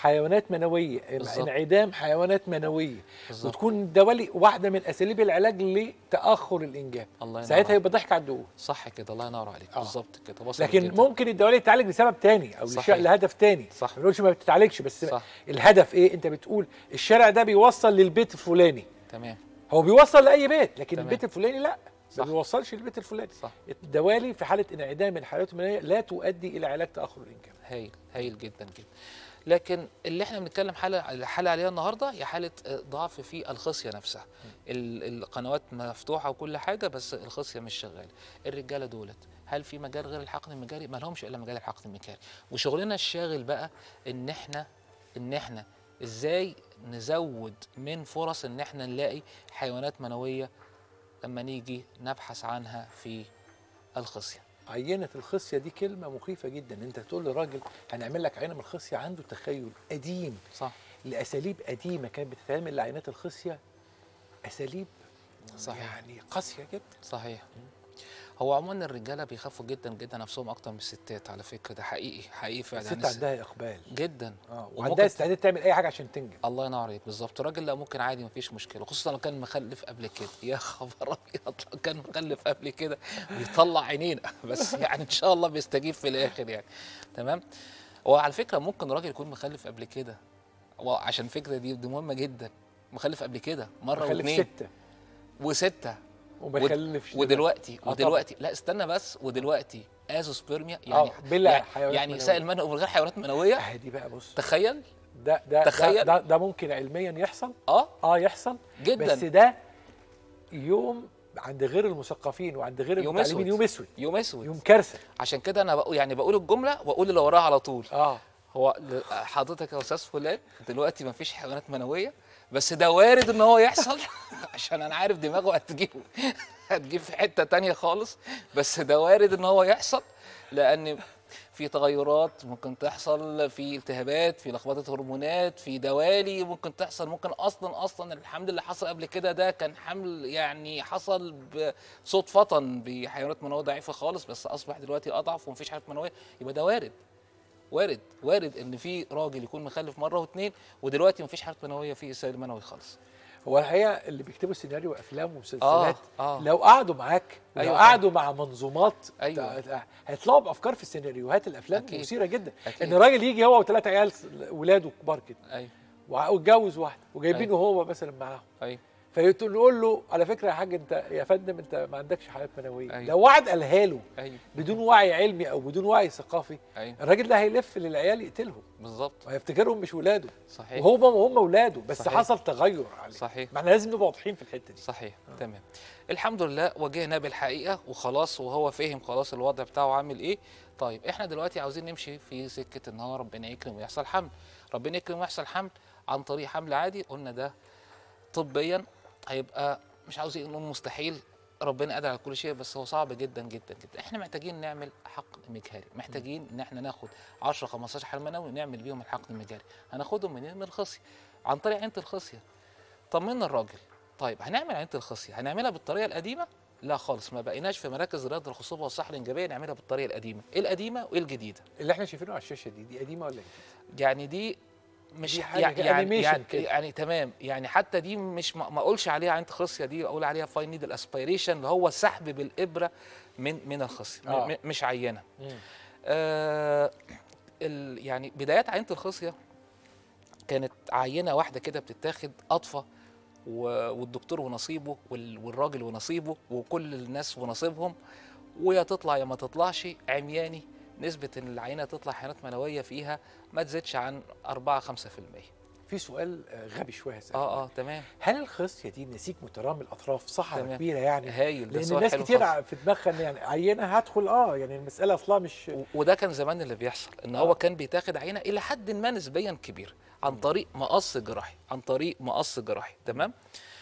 حيوانات منويه بالظبط. انعدام حيوانات منويه بالظبط وتكون الدوالي واحده من اساليب العلاج لتاخر الانجاب الله ينور ساعتها عليك. يبقى ضحك على الدهون صح كده الله ينور عليك آه. بالظبط كده وصل لكن جدا. ممكن الدوالي تتعالج لسبب تاني او صحيح. لشيء لهدف تاني صح. ما بنقولش ما بتتعالجش بس صح الهدف ايه انت بتقول الشارع ده بيوصل للبيت الفلاني تمام هو بيوصل لاي بيت لكن تمام. البيت الفلاني لا صح. ما بيوصلش للبيت الفلاني صح الدوالي في حاله انعدام الحيوانات المنويه لا تؤدي الى علاج تاخر الانجاب هايل هايل جدا جدا لكن اللي احنا بنتكلم حاله الحاله عليها النهارده هي حاله آه، ضعف في الخصيه نفسها ال- القنوات مفتوحه وكل حاجه بس الخصيه مش شغاله الرجاله دولت هل في مجال غير الحقن المجاري ما لهمش الا مجال الحقن المجاري وشغلنا الشاغل بقى ان احنا ان احنا ازاي نزود من فرص ان احنا نلاقي حيوانات منويه لما نيجي نبحث عنها في الخصيه عينه الخصيه دي كلمه مخيفه جدا انت تقول لراجل هنعمل لك عينه من الخصيه عنده تخيل قديم صح لاساليب قديمه كانت بتتعمل لعينات الخصيه اساليب صحيح. يعني قاسيه جدا صحيح هو عموما الرجاله بيخافوا جدا جدا نفسهم اكتر من الستات على فكره ده حقيقي حقيقي فعلا الست يعني الس- عندها اقبال جدا اه وممكن- وعندها استعداد تعمل اي حاجه عشان تنجب الله ينور عليك بالظبط الراجل لا ممكن عادي مفيش مشكله خصوصا لو كان مخلف قبل كده يا خبر ابيض لو كان مخلف قبل كده بيطلع عينينا بس يعني ان شاء الله بيستجيب في الاخر يعني تمام وعلى فكره ممكن راجل يكون مخلف قبل كده وعشان الفكره دي دي مهمه جدا مخلف قبل كده مره بخلف واثنين سته وسته وما بخلفش ودلوقتي آه ودلوقتي لا استنى بس ودلوقتي ازوسبيرميا آه، يعني بلا يعني, حيوانات يعني منوية. سائل منوي من غير حيوانات منويه اه دي بقى بص تخيل ده ده تخيل. ده, ده, ده ممكن علميا يحصل اه اه يحصل جدا بس ده يوم عند غير المثقفين وعند غير يوم المتعلمين أسود. يوم اسود يوم اسود يوم كارثه عشان كده انا بقول يعني بقول الجمله واقول اللي وراها على طول اه هو ل- حضرتك يا استاذ فلان دلوقتي ما فيش حيوانات منويه بس ده وارد ان هو يحصل عشان انا عارف دماغه هتجيبه هتجيب في حته تانية خالص بس ده وارد ان هو يحصل لان في تغيرات ممكن تحصل في التهابات في لخبطه هرمونات في دوالي ممكن تحصل ممكن اصلا اصلا الحمل اللي حصل قبل كده ده كان حمل يعني حصل صدفه بحيوانات منويه ضعيفه خالص بس اصبح دلوقتي اضعف ومفيش حيوانات منويه يبقى ده وارد وارد وارد ان في راجل يكون مخلف مره واثنين ودلوقتي مفيش حاله منويه في اسهال منوي خالص هو الحقيقه اللي بيكتبوا سيناريو افلام ومسلسلات اه لو قعدوا معاك لو أيوة. قعدوا مع منظومات أيوة. تع- هيطلعوا بافكار في السيناريوهات الافلام أكيد. مثيره جدا أكيد. ان راجل يجي هو وثلاثه عيال س- ولاده كبار كده ايوه وع- واتجوز واحده وجايبينه هو مثلا معاهم ايوه فيقول نقول له على فكره يا حاج انت يا فندم انت ما عندكش حياه منويه أيوة. لو واحد قالها له ايوه بدون وعي علمي او بدون وعي ثقافي ايوه الراجل ده هيلف للعيال يقتلهم بالظبط وهيفتكرهم مش ولاده صحيح وهم وهم ولاده بس صحيح. حصل تغير عليه صحيح ما احنا لازم نبقى واضحين في الحته دي صحيح تمام الحمد لله واجهنا بالحقيقه وخلاص وهو فهم خلاص الوضع بتاعه عامل ايه طيب احنا دلوقتي عاوزين نمشي في سكه ان هو ربنا يكرم ويحصل حمل ربنا يكرم ويحصل حمل عن طريق حمل عادي قلنا ده طبيا هيبقى مش عاوزين نقول مستحيل ربنا قادر على كل شيء بس هو صعب جدا جدا جدا احنا محتاجين نعمل حقن مجهري محتاجين ان احنا ناخد 10 15 حمل منوي نعمل بيهم الحقن المجهري هناخدهم منين من الخصيه عن طريق عينه الخصيه طمنا الراجل طيب هنعمل عينه الخصيه هنعملها بالطريقه القديمه لا خالص ما بقيناش في مراكز رياض الخصوبه والصحه الانجابيه نعملها بالطريقه القديمه ايه القديمه وايه الجديده اللي احنا شايفينه على الشاشه دي دي قديمه ولا جديده؟ يعني دي مش دي حاجة يعني كده يعني animation يعني, كده. يعني تمام يعني حتى دي مش ما ما اقولش عليها عينه خصيه دي اقول عليها فاين نيدل اسبيريشن اللي هو سحب بالابره من من الخصيه آه. م- مش عينه آه ال يعني بدايات عينه الخصيه كانت عينه واحده كده بتتاخد اطفى و- والدكتور ونصيبه وال- والراجل ونصيبه وكل الناس ونصيبهم ويا تطلع يا ما تطلعش عمياني نسبة ان العينة تطلع حيوانات منوية فيها ما تزيدش عن 4 5% في سؤال آه، غبي شويه هسألك. اه اه تمام هل الخصيه دي نسيج مترامي الاطراف صحراء تمام. كبيره يعني؟ هايل ده لان سؤال الناس حلو كتير خالص. ع- في دماغها ان يعني عينه هدخل اه يعني المساله اصلا مش و- وده كان زمان اللي بيحصل ان آه. هو كان بيتاخد عينه الى حد ما نسبيا كبير عن طريق مقص جراحي عن طريق مقص جراحي تمام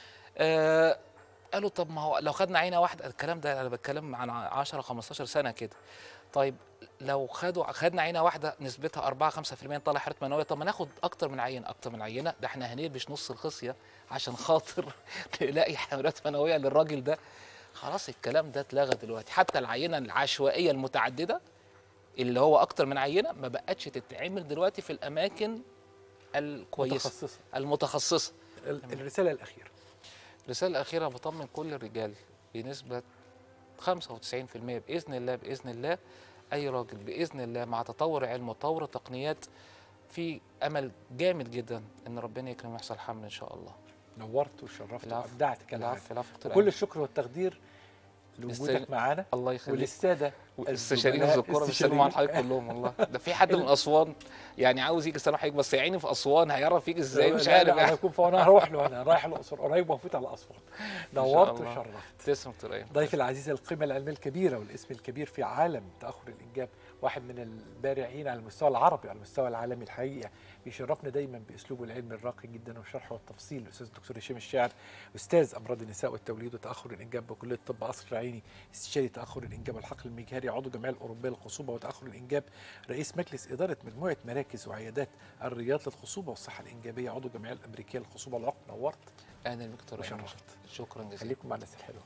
آه قالوا طب ما هو لو خدنا عينه واحده الكلام ده انا بتكلم عن 10 15 سنه كده طيب لو خدوا خدنا عينه واحده نسبتها 4 5% نطلع حيوانات منويه طب ما ناخد اكتر من عينه اكتر من عينه ده احنا هنقبش نص الخصيه عشان خاطر نلاقي حيوانات منويه للراجل ده خلاص الكلام ده اتلغى دلوقتي حتى العينه العشوائيه المتعدده اللي هو اكتر من عينه ما بقتش تتعمل دلوقتي في الاماكن الكويسه متخصصه المتخصصه ال- الرساله الاخيره الرساله الاخيره بطمن كل الرجال بنسبه 95% باذن الله باذن الله اي راجل باذن الله مع تطور العلم وتطور التقنيات في امل جامد جدا ان ربنا يكرم ويحصل حمل ان شاء الله نورت وشرفت العفو. وابدعت كالعاده العفو العفو دكتور وكل أيمن. الشكر والتقدير لوجودك يستاهل. معانا الله يخليك وللساده الاستشاريين الزملاء والذكوره بيسلموا الاستشاريين. على حضرتك كلهم والله ده في حد من اسوان يعني عاوز يجي يسلم حضرتك بس يا عيني في اسوان هيعرف يجي ازاي مش لا، عارف لا، انا يعني. هكون فانا هروح له انا رايح الاقصر قريب وفوت على اسوان نورت الله. وشرفت تسلم دكتور ايمن ضيفي العزيز القيمة العلمية الكبيرة والاسم الكبير في عالم تأخر الإنجاب واحد من البارعين على المستوى العربي على المستوى العالمي الحقيقة بيشرفنا دايما بأسلوبه العلمي الراقي جدا والشرح والتفصيل الأستاذ الدكتور هشام الشاعر أستاذ أمراض النساء والتوليد وتأخر الإنجاب بكلية طب قصر العيني استشاري تأخر الإنجاب والحقل المجهري عضو الجمعية الأوروبية للخصوبة وتأخر الإنجاب رئيس مجلس إدارة مجموعة مراكز وعيادات الرياض للخصوبة والصحة الإنجابية عضو الجمعية الأمريكية للخصوبة والعقم نورت اهلا بك دكتور ايمن وشرفت. شكرا جزيلا خليكم مع الناس الحلوة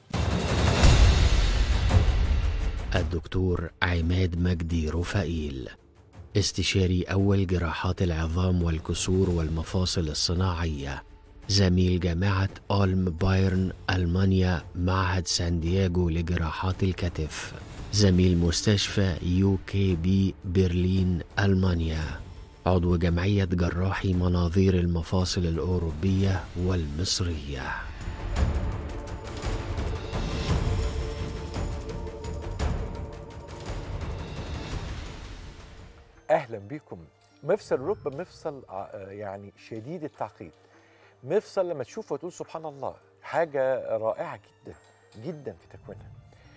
الدكتور عماد مجدي رفائيل استشاري أول جراحات العظام والكسور والمفاصل الصناعية زميل جامعة أولم بايرن ألمانيا معهد سان دييغو لجراحات الكتف زميل مستشفى يو كي بي برلين ألمانيا عضو جمعية جراحي مناظير المفاصل الأوروبية والمصرية اهلا بكم مفصل الركبه مفصل ع- يعني شديد التعقيد مفصل لما تشوفه وتقول سبحان الله حاجه رائعه جدا جدا في تكوينها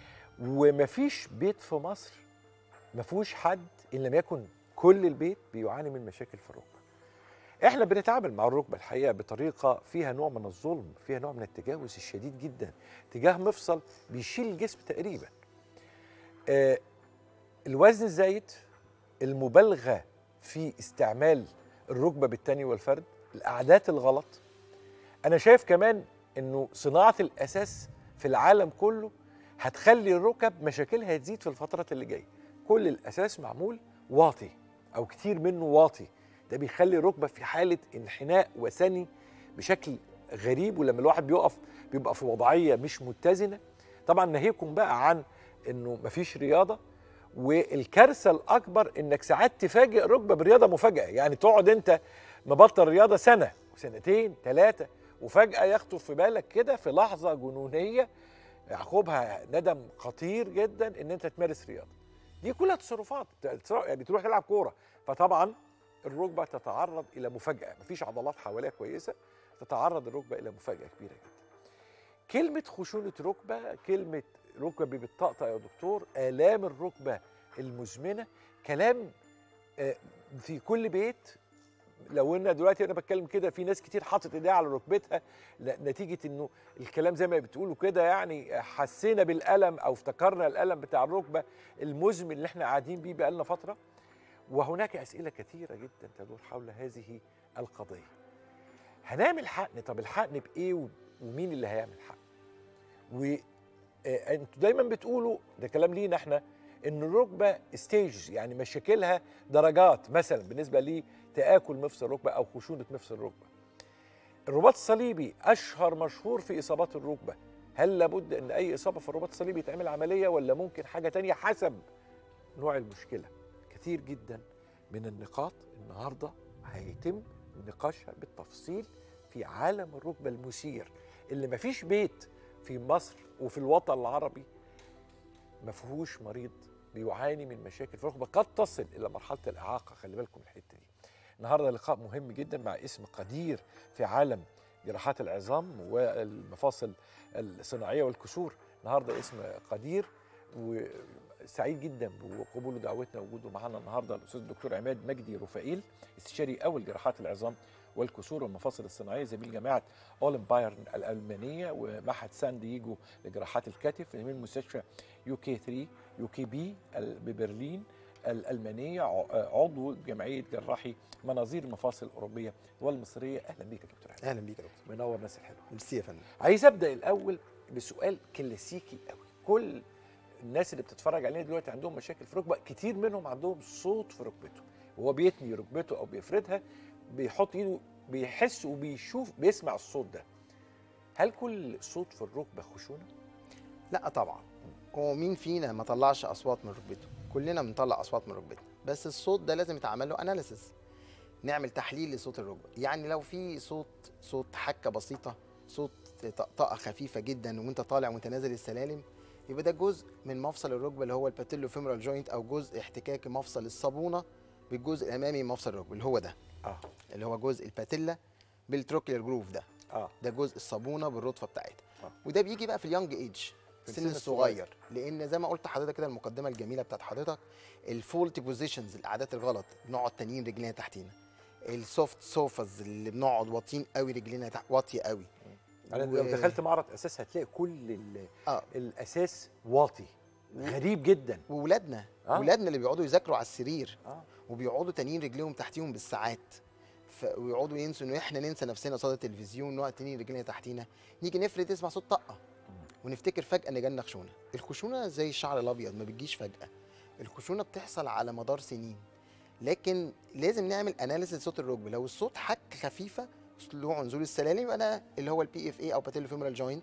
ومفيش بيت في مصر ما فيهوش حد ان لم يكن كل البيت بيعاني من مشاكل في الركبه احنا بنتعامل مع الركبه الحقيقه بطريقه فيها نوع من الظلم فيها نوع من التجاوز الشديد جدا تجاه مفصل بيشيل الجسم تقريبا آه الوزن الزايد المبالغه في استعمال الركبه بالتاني والفرد القعدات الغلط انا شايف كمان انه صناعه الاساس في العالم كله هتخلي الركب مشاكلها تزيد في الفترات اللي جايه كل الاساس معمول واطي او كتير منه واطي ده بيخلي الركبه في حاله انحناء وثني بشكل غريب ولما الواحد بيقف بيبقى في وضعيه مش متزنه طبعا ناهيكم بقى عن انه مفيش رياضه والكارثه الاكبر انك ساعات تفاجئ ركبه برياضه مفاجاه يعني تقعد انت مبطل رياضه سنه وسنتين ثلاثه وفجاه يخطر في بالك كده في لحظه جنونيه يعقبها ندم خطير جدا ان انت تمارس رياضه دي كلها تصرفات يعني تروح تلعب كوره فطبعا الركبه تتعرض الى مفاجاه مفيش عضلات حواليها كويسه تتعرض الركبه الى مفاجاه كبيره جدا كلمه خشونه ركبه كلمه ركبه بتطقطق يا دكتور الام الركبه المزمنه كلام آه، في كل بيت لو ان دلوقتي انا بتكلم كده في ناس كتير حاطط ايديها على ركبتها ل- نتيجه انه الكلام زي ما بتقولوا كده يعني حسينا بالالم او افتكرنا الالم بتاع الركبه المزمن اللي احنا قاعدين بيه بقالنا فتره وهناك اسئله كثيره جدا تدور حول هذه القضيه هنعمل حقن طب الحقن بايه و- ومين اللي هيعمل حقن وانتوا دايما بتقولوا ده كلام لينا احنا ان الركبه ستيج يعني مشاكلها درجات مثلا بالنسبه لتاكل مفصل الركبه او خشونه مفصل الركبه الرباط الصليبي اشهر مشهور في اصابات الركبه هل لابد ان اي اصابه في الرباط الصليبي يتعمل عمليه ولا ممكن حاجه تانية حسب نوع المشكله كثير جدا من النقاط النهارده هيتم نقاشها بالتفصيل في عالم الركبه المثير اللي مفيش بيت في مصر وفي الوطن العربي ما فيهوش مريض بيعاني من مشاكل في الركبه قد تصل الى مرحله الاعاقه خلي بالكم من الحته دي النهارده لقاء مهم جدا مع اسم قدير في عالم جراحات العظام والمفاصل الصناعيه والكسور النهارده اسم قدير وسعيد جدا بقبوله دعوتنا ووجوده معنا النهارده الاستاذ الدكتور عماد مجدي رفائيل استشاري اول جراحات العظام والكسور والمفاصل الصناعيه زميل جامعه اولم بايرن الالمانيه ومعهد سان دييجو لجراحات الكتف زميل مستشفى يو كي 3 يو كي بي ببرلين الالمانيه ع- عضو جمعيه جراحي مناظير المفاصل الاوروبيه والمصريه اهلا بيك يا دكتور عماد. اهلا بيك يا دكتور منور ناس الحلوه ميرسي يا فندم عايز ابدا الاول بسؤال كلاسيكي قوي كل الناس اللي بتتفرج علينا دلوقتي عندهم مشاكل في ركبه كتير منهم عندهم صوت في ركبته وهو بيتني ركبته او بيفردها بيحط ايده بيحس وبيشوف بيسمع الصوت ده هل كل صوت في الركبه خشونه لا طبعا هو مين فينا ما طلعش اصوات من ركبته كلنا بنطلع اصوات من ركبتنا بس الصوت ده لازم يتعمل له اناليسيس نعمل تحليل لصوت الركبه يعني لو في صوت صوت حكه بسيطه صوت طقطقه خفيفه جدا وانت طالع وانت نازل السلالم يبقى ده جزء من مفصل الركبه اللي هو الباتيلو فيمورال جوينت او جزء احتكاك مفصل الصابونه بالجزء الامامي من مفصل الركبه اللي هو ده اه اللي هو جزء الباتيلا بالتروكلير جروف ده اه ده جزء الصابونه بالرطفه بتاعتها آه. وده بيجي بقى في اليونج ايج في السن السن الصغير لان زي ما قلت لحضرتك كده المقدمه الجميله بتاعت حضرتك الفولت بوزيشنز القعدات الغلط بنقعد تانيين رجلينا تحتينا السوفت سوفاز اللي بنقعد واطيين قوي رجلينا تحت واطيه قوي انا و- لو دخلت معرض اساس هتلاقي كل ال- اه الاساس واطي غريب جدا وولادنا آه. آه. ولادنا اللي بيقعدوا يذاكروا على السرير اه وبيقعدوا تانيين رجليهم تحتيهم بالساعات ف... ويقعدوا ينسوا انه احنا ننسى نفسنا قصاد التلفزيون نقعد تانيين رجلينا تحتينا نيجي نفرد نسمع صوت طقه ونفتكر فجاه ان جالنا خشونه الخشونه زي الشعر الابيض ما بتجيش فجاه الخشونه بتحصل على مدار سنين لكن لازم نعمل اناليسيس صوت الركبه لو الصوت حك خفيفه طلوع ونزول السلالم يبقى ده اللي هو البي اف اي او باتيلو فيمورال جوينت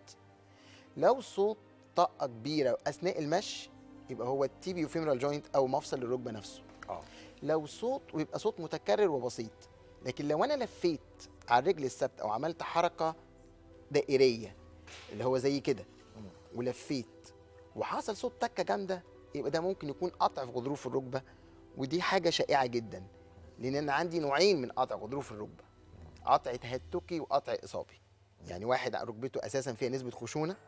لو الصوت طاقه كبيره اثناء المشي يبقى هو التيبيو فيمورال جوينت او مفصل الركبه نفسه اه لو صوت ويبقى صوت متكرر وبسيط لكن لو انا لفيت على الرجل الثابته او عملت حركه دائريه اللي هو زي كده ولفيت وحصل صوت تكه جامده يبقى ده ممكن يكون قطع في غضروف الركبه ودي حاجه شائعه جدا لان انا عندي نوعين من قطع غضروف الركبه قطع تهتكي وقطع اصابي يعني واحد ركبته اساسا فيها نسبه خشونه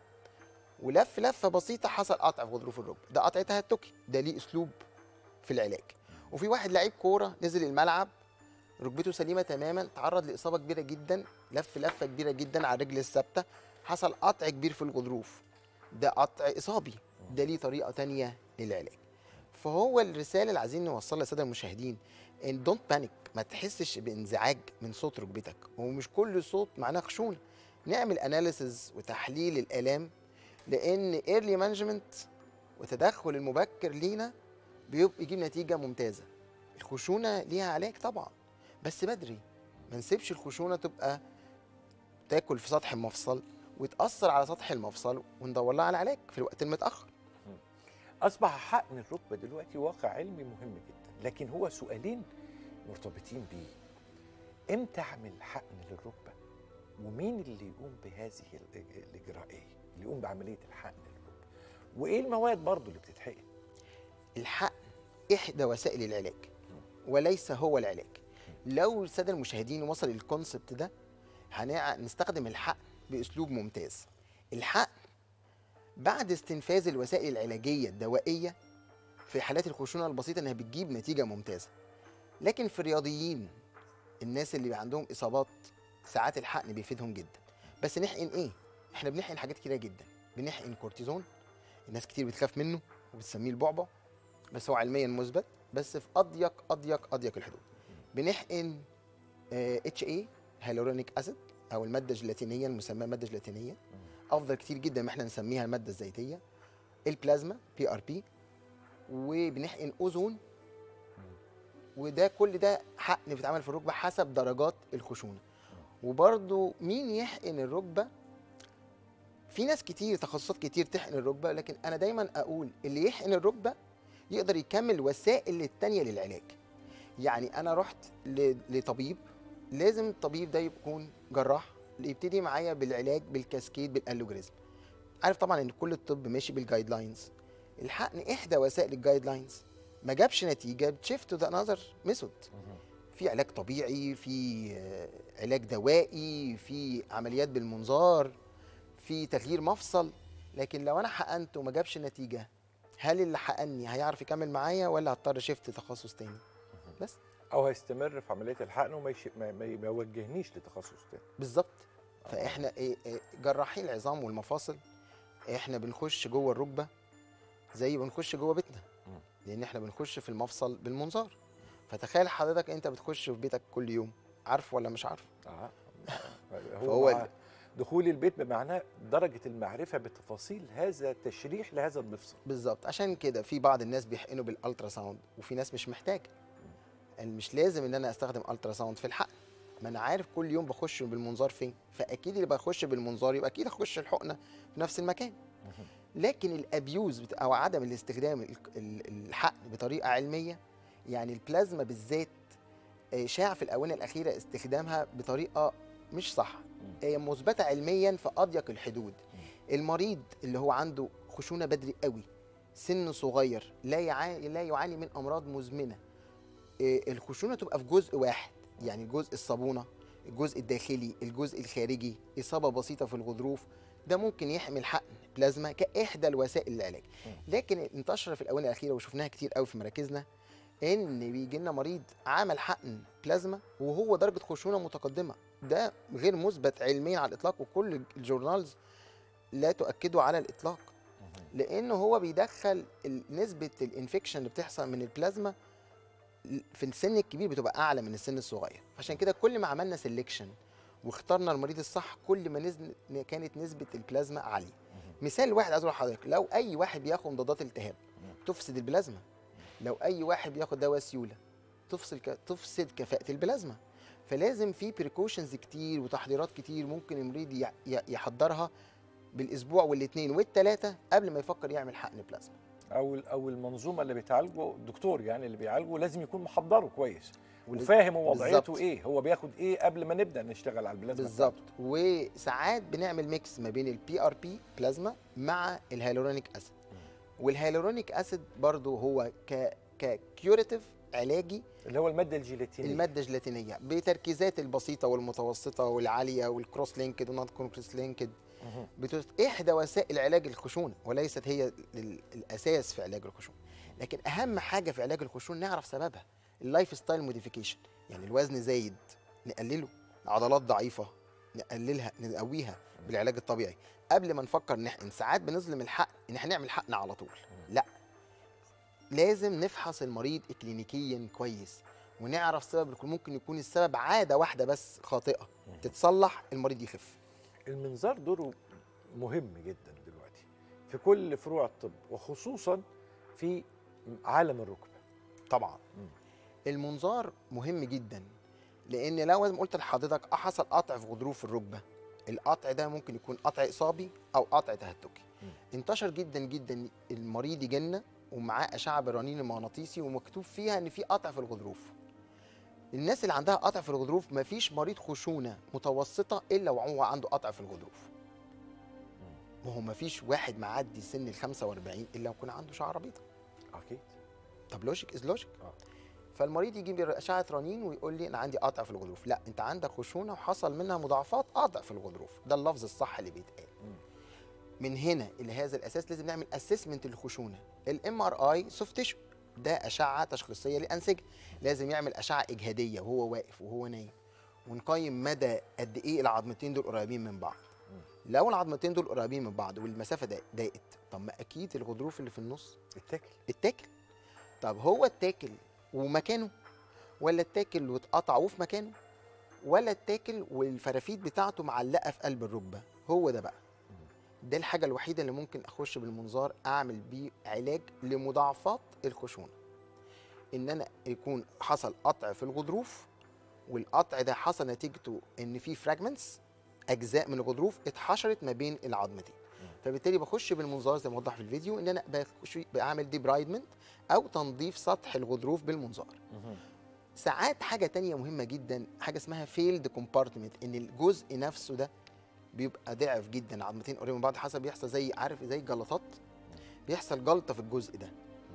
ولف لفه بسيطه حصل قطع في غضروف الركبه ده قطع تهتكي ده ليه اسلوب في العلاج وفي واحد لعيب كوره نزل الملعب ركبته سليمه تماما تعرض لاصابه كبيره جدا لف لفه كبيره جدا على الرجل الثابته حصل قطع كبير في الغضروف ده قطع اصابي ده ليه طريقه تانية للعلاج فهو الرساله اللي عايزين نوصلها للساده المشاهدين ان دونت بانيك ما تحسش بانزعاج من صوت ركبتك ومش كل صوت معناه خشونه نعمل اناليسز وتحليل الالام لان ايرلي مانجمنت وتدخل المبكر لينا بيبقى يجيب نتيجه ممتازه الخشونه ليها علاج طبعا بس بدري ما نسيبش الخشونه تبقى تاكل في سطح المفصل وتاثر على سطح المفصل وندور لها على علاج في الوقت المتاخر اصبح حقن الركبه دلوقتي واقع علمي مهم جدا لكن هو سؤالين مرتبطين بيه امتى اعمل حقن للركبه ومين اللي يقوم بهذه ال- الاجراءيه اللي يقوم بعمليه الحقن للركبه وايه المواد برضو اللي بتتحقن الحقن احدى وسائل العلاج وليس هو العلاج لو الساده المشاهدين وصل الكونسبت ده هنستخدم الحقن باسلوب ممتاز الحقن بعد استنفاذ الوسائل العلاجيه الدوائيه في حالات الخشونه البسيطه انها بتجيب نتيجه ممتازه لكن في الرياضيين الناس اللي عندهم اصابات ساعات الحقن بيفيدهم جدا بس نحقن ايه احنا بنحقن حاجات كتيره جدا بنحقن كورتيزون الناس كتير بتخاف منه وبتسميه البعبع بس هو علميا مثبت بس في اضيق اضيق اضيق الحدود بنحقن اتش اي هيالورونيك اسيد او الماده الجيلاتينيه المسماه ماده جيلاتينيه افضل كتير جدا ما احنا نسميها الماده الزيتيه البلازما بي ار بي وبنحقن اوزون وده كل ده حقن بيتعمل في الركبه حسب درجات الخشونه وبرده مين يحقن الركبه في ناس كتير تخصصات كتير تحقن الركبه لكن انا دايما اقول اللي يحقن الركبه يقدر يكمل الوسائل التانية للعلاج يعني انا رحت ل- لطبيب لازم الطبيب ده يكون جراح اللي يبتدي معايا بالعلاج بالكاسكيد بالالوجريزم عارف طبعا ان كل الطب ماشي بالجايد لاينز الحقن احدى وسائل الجايد لاينز ما جابش نتيجه بتشيفت ذا انذر ميثود في علاج طبيعي في آه، علاج دوائي في عمليات بالمنظار في تغيير مفصل لكن لو انا حقنت وما جابش نتيجه هل اللي حقني هيعرف يكمل معايا ولا هضطر شيفت تخصص تاني بس او هيستمر في عمليه الحقن وما يش... ما, ما ما يوجهنيش لتخصص تاني بالظبط فاحنا إيه إيه جراحين العظام والمفاصل احنا بنخش جوه الركبه زي بنخش جوه بيتنا مم. لان احنا بنخش في المفصل بالمنظار فتخيل حضرتك انت بتخش في بيتك كل يوم عارف ولا مش عارف آه. فهو هو ال- دخول البيت بمعناه درجه المعرفه بتفاصيل هذا التشريح لهذا المفصل بالظبط عشان كده في بعض الناس بيحقنوا بالالترا ساوند وفي ناس مش محتاجه يعني مش لازم ان انا استخدم الترا ساوند في الحقن ما انا عارف كل يوم بخش بالمنظار فين فاكيد اللي بخش بالمنظار يبقى اكيد اخش الحقنه في نفس المكان لكن الابيوز بت- او عدم الاستخدام ال- ال- الحقن بطريقه علميه يعني البلازما بالذات آه، شاع في الاونه الاخيره استخدامها بطريقه مش صح هي مثبته علميا في اضيق الحدود المريض اللي هو عنده خشونه بدري قوي سن صغير لا يعاني لا يعاني من امراض مزمنه آه، الخشونه تبقى في جزء واحد يعني جزء الصابونه الجزء الداخلي الجزء الخارجي اصابه بسيطه في الغضروف ده ممكن يحمل حقن بلازما كاحدى الوسائل للعلاج لكن انتشر في الاونه الاخيره وشفناها كتير قوي في مراكزنا ان بيجي لنا مريض عمل حقن بلازما وهو درجه خشونه متقدمه ده غير مثبت علميا على الاطلاق وكل الجورنالز لا تؤكده على الاطلاق لانه هو بيدخل ال- نسبه الانفكشن اللي بتحصل من البلازما في السن الكبير بتبقى اعلى من السن الصغير عشان كده كل ما عملنا سيلكشن واخترنا المريض الصح كل ما نزل كانت نسبه البلازما عاليه مثال واحد عايز اقول لحضرتك لو اي واحد بياخد مضادات التهاب تفسد البلازما لو اي واحد بياخد دواء سيوله تفصل ك... تفسد كفاءه البلازما فلازم في بريكوشنز كتير وتحضيرات كتير ممكن المريض ي... ي- يحضرها بالاسبوع والاثنين والثلاثه قبل ما يفكر يعمل حقن بلازما او ال- او المنظومه اللي بيتعالجه الدكتور يعني اللي بيعالجه لازم يكون محضره كويس وفاهم هو وضعيته بالظبط. ايه هو بياخد ايه قبل ما نبدا نشتغل على البلازما بالظبط وساعات بنعمل ميكس ما بين البي ار بي بلازما مع الهيالورونيك اسيد والهيالورونيك اسيد برضو هو ك ككيوريتيف علاجي اللي هو الماده الجيلاتينيه الماده الجيلاتينيه بتركيزات البسيطه والمتوسطه والعاليه والكروس لينكد والنون كروس لينكد مهم. بتس... احدى وسائل علاج الخشونه وليست هي ال- الاساس في علاج الخشونه لكن اهم حاجه في علاج الخشونه نعرف سببها اللايف ستايل موديفيكيشن يعني الوزن زايد نقلله عضلات ضعيفه نقللها نقويها بالعلاج الطبيعي قبل ما نفكر نحقن ساعات بنظلم الحقن ان احنا نعمل حقن على طول لا لازم نفحص المريض اكلينيكيا كويس ونعرف سبب الكل ممكن يكون السبب عاده واحده بس خاطئه تتصلح المريض يخف المنظار دوره مهم جدا دلوقتي في كل فروع الطب وخصوصا في عالم الركبه طبعا المنظار مهم جدا لان لو زي ما قلت لحضرتك حصل قطع في غضروف الركبه القطع ده ممكن يكون قطع اصابي او قطع تهتكي انتشر جدا جدا المريض يجي لنا ومعاه اشعه بالرنين المغناطيسي ومكتوب فيها ان في قطع في الغضروف الناس اللي عندها قطع في الغضروف مفيش مريض خشونه متوسطه الا وهو عنده قطع في الغضروف وهو مفيش واحد معدي سن ال 45 الا ويكون عنده شعر بيضاء اكيد طب لوجيك از لوجيك آه. فالمريض يجي باشعه رنين ويقول لي انا عندي قطع في الغضروف لا انت عندك خشونه وحصل منها مضاعفات قطع في الغضروف ده اللفظ الصح اللي بيتقال مم. من هنا الى هذا الاساس لازم نعمل اسسمنت للخشونه الام ار اي سوفت تيشو ده اشعه تشخيصيه للانسجه لازم يعمل اشعه اجهاديه وهو واقف وهو نايم ونقيم مدى قد ايه العظمتين دول قريبين من بعض لو العظمتين دول قريبين من بعض والمسافه ضاق- ضاقت طب ما اكيد الغضروف اللي في النص اتكل اتاكل طب هو اتاكل ومكانه ولا اتاكل واتقطع وفي مكانه ولا اتاكل والفرافيت بتاعته معلقه في قلب الركبه هو ده بقى ده الحاجه الوحيده اللي ممكن اخش بالمنظار اعمل بيه علاج لمضاعفات الخشونه ان انا يكون حصل قطع في الغضروف والقطع ده حصل نتيجته ان في فراجمنتس اجزاء من الغضروف اتحشرت ما بين العظمتين فبالتالي بخش بالمنظار زي ما وضح في الفيديو ان انا بخش بعمل ديبرايدمنت او تنظيف سطح الغضروف بالمنظار ساعات حاجه تانية مهمه جدا حاجه اسمها فيلد كومبارتمنت ان الجزء نفسه ده بيبقى ضعف جدا عظمتين قريبين من بعض حسب بيحصل زي عارف زي جلطات بيحصل جلطه في الجزء ده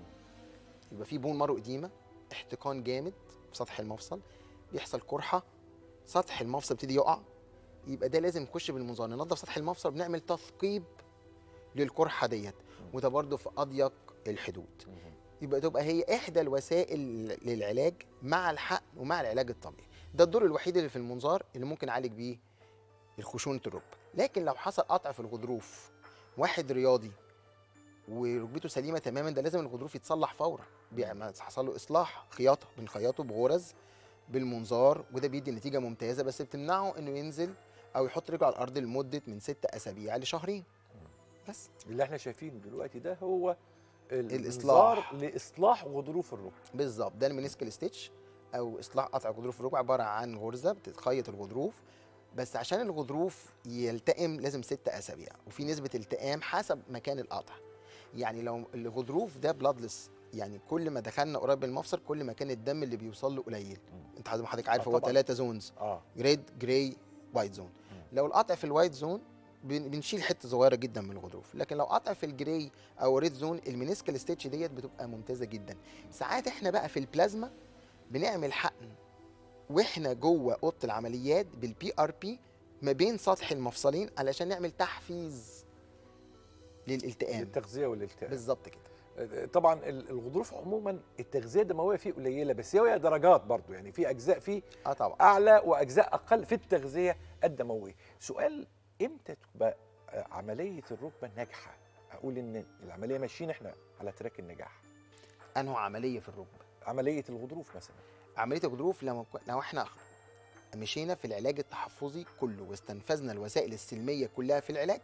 يبقى في بون مارو اديمه احتقان جامد في سطح المفصل بيحصل قرحه سطح المفصل يبتدي يقع يبقى ده لازم نخش بالمنظار ننظف سطح المفصل بنعمل تثقيب للقرحه ديت وده برضه في اضيق الحدود يبقى تبقى هي احدى الوسائل للعلاج مع الحقن ومع العلاج الطبيعي ده الدور الوحيد اللي في المنظار اللي ممكن اعالج بيه الخشونه الركبه لكن لو حصل قطع في الغضروف واحد رياضي وركبته سليمه تماما ده لازم الغضروف يتصلح فورا بيعمل- حصل له اصلاح خياطه بنخيطه بغرز بالمنظار وده بيدي نتيجه ممتازه بس بتمنعه انه ينزل او يحط رجله على الارض لمده من ست اسابيع لشهرين بس اللي احنا شايفينه دلوقتي ده هو الإصلاح. الإصلاح لاصلاح غضروف الركبه بالظبط ده المينيسكال ستيتش او اصلاح قطع غضروف الركبه عباره عن غرزه بتتخيط الغضروف بس عشان الغضروف يلتئم لازم ست اسابيع وفي نسبه التئام حسب مكان القطع يعني لو الغضروف ده بلادلس يعني كل ما دخلنا قريب من المفصل كل ما كان الدم اللي بيوصل له قليل انت حضرتك حضرتك عارف آه هو طبعاً. ثلاثه زونز اه ريد جراي وايت زون لو القطع في الوايت زون بن- بنشيل حته صغيره جدا من الغضروف لكن لو قطع في الجراي او ريد زون المينيسكال ستيتش ديت بتبقى ممتازه جدا ساعات احنا بقى في البلازما بنعمل حقن واحنا جوه اوضه العمليات بالبي ار بي ما بين سطح المفصلين علشان نعمل تحفيز للالتئام التغذيه والالتئام بالظبط كده طبعا ال- الغضروف عموما التغذيه الدمويه فيه قليله بس هي درجات برضو يعني في اجزاء فيه اه طبعا اعلى واجزاء اقل في التغذيه الدمويه سؤال امتى تبقى آه، عمليه الركبه ناجحه اقول ان العمليه ماشيين احنا على تراك النجاح انه عمليه في الركبه عمليه الغضروف مثلا عمليه الغضروف لو لو احنا مشينا في العلاج التحفظي كله واستنفذنا الوسائل السلميه كلها في العلاج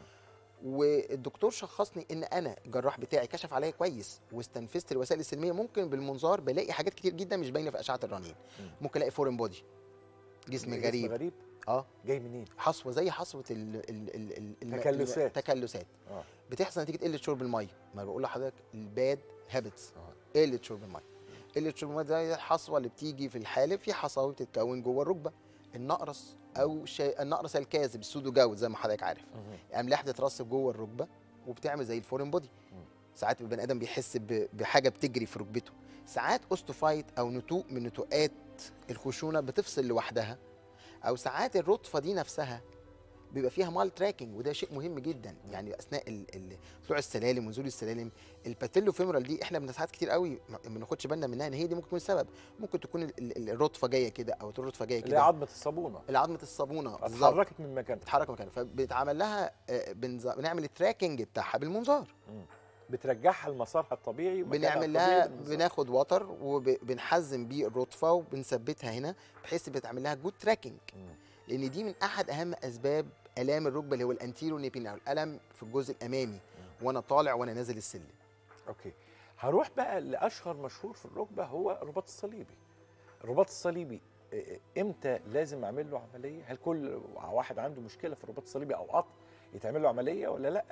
والدكتور شخصني ان انا الجراح بتاعي كشف عليا كويس واستنفذت الوسائل السلميه ممكن بالمنظار بلاقي حاجات كتير جدا مش باينه في اشعه الرنين مم. ممكن الاقي فورين بودي جسم غريب غريب اه جاي منين حصوه زي حصوه ال ال ال ال الم- تكلسات. تكلسات اه بتحصل نتيجه قله شرب الميه ما بقول لحضرتك الباد هابتس اه قله شرب الميه قله شرب الميه زي الحصوه اللي بتيجي في الحالب في حصاوي بتتكون جوه الركبه النقرس او شيء النقرس الكاذب السودو جاود زي ما حضرتك عارف مهم. املاح بتترسب جوه الركبه وبتعمل زي الفورين بودي مم. ساعات البني ادم بيحس ب- بحاجه بتجري في ركبته ساعات اوستوفايت او نتوء من نتوءات الخشونه بتفصل لوحدها او ساعات الرطفه دي نفسها بيبقى فيها مال تراكنج وده شيء مهم جدا يعني اثناء ال- ال- طلوع السلالم ونزول السلالم الباتيلو فيمورال دي احنا بن- ساعات كتير قوي ما ما بناخدش بالنا منها ان هي دي ممكن تكون السبب ممكن تكون ال- ال- الرطفه جايه كده او الرطفه جايه اللي هي كده عظمه الصابونه العظمه الصابونه بالظبط اتحركت من مكانها بتتحرك مكانها فبيتعمل لها آه، بنز- بنعمل التراكنج بتاعها بالمنظار مم. بترجعها لمسارها الطبيعي ومكانها بنعمل الطبيعي لها بالنظام. بناخد وتر وبنحزم بيه الرطفه وبنثبتها هنا بحيث بتعمل لها جود تراكنج مم. لان دي من احد اهم اسباب الام الركبه اللي هو الانتيرو نيبين او الالم في الجزء الامامي وانا طالع وانا نازل السلم اوكي هروح بقى لاشهر مشهور في الركبه هو الرباط الصليبي الرباط الصليبي آه، امتى لازم اعمل له عمليه هل كل واحد عنده مشكله في الرباط الصليبي او قطع يتعمل له عمليه ولا لا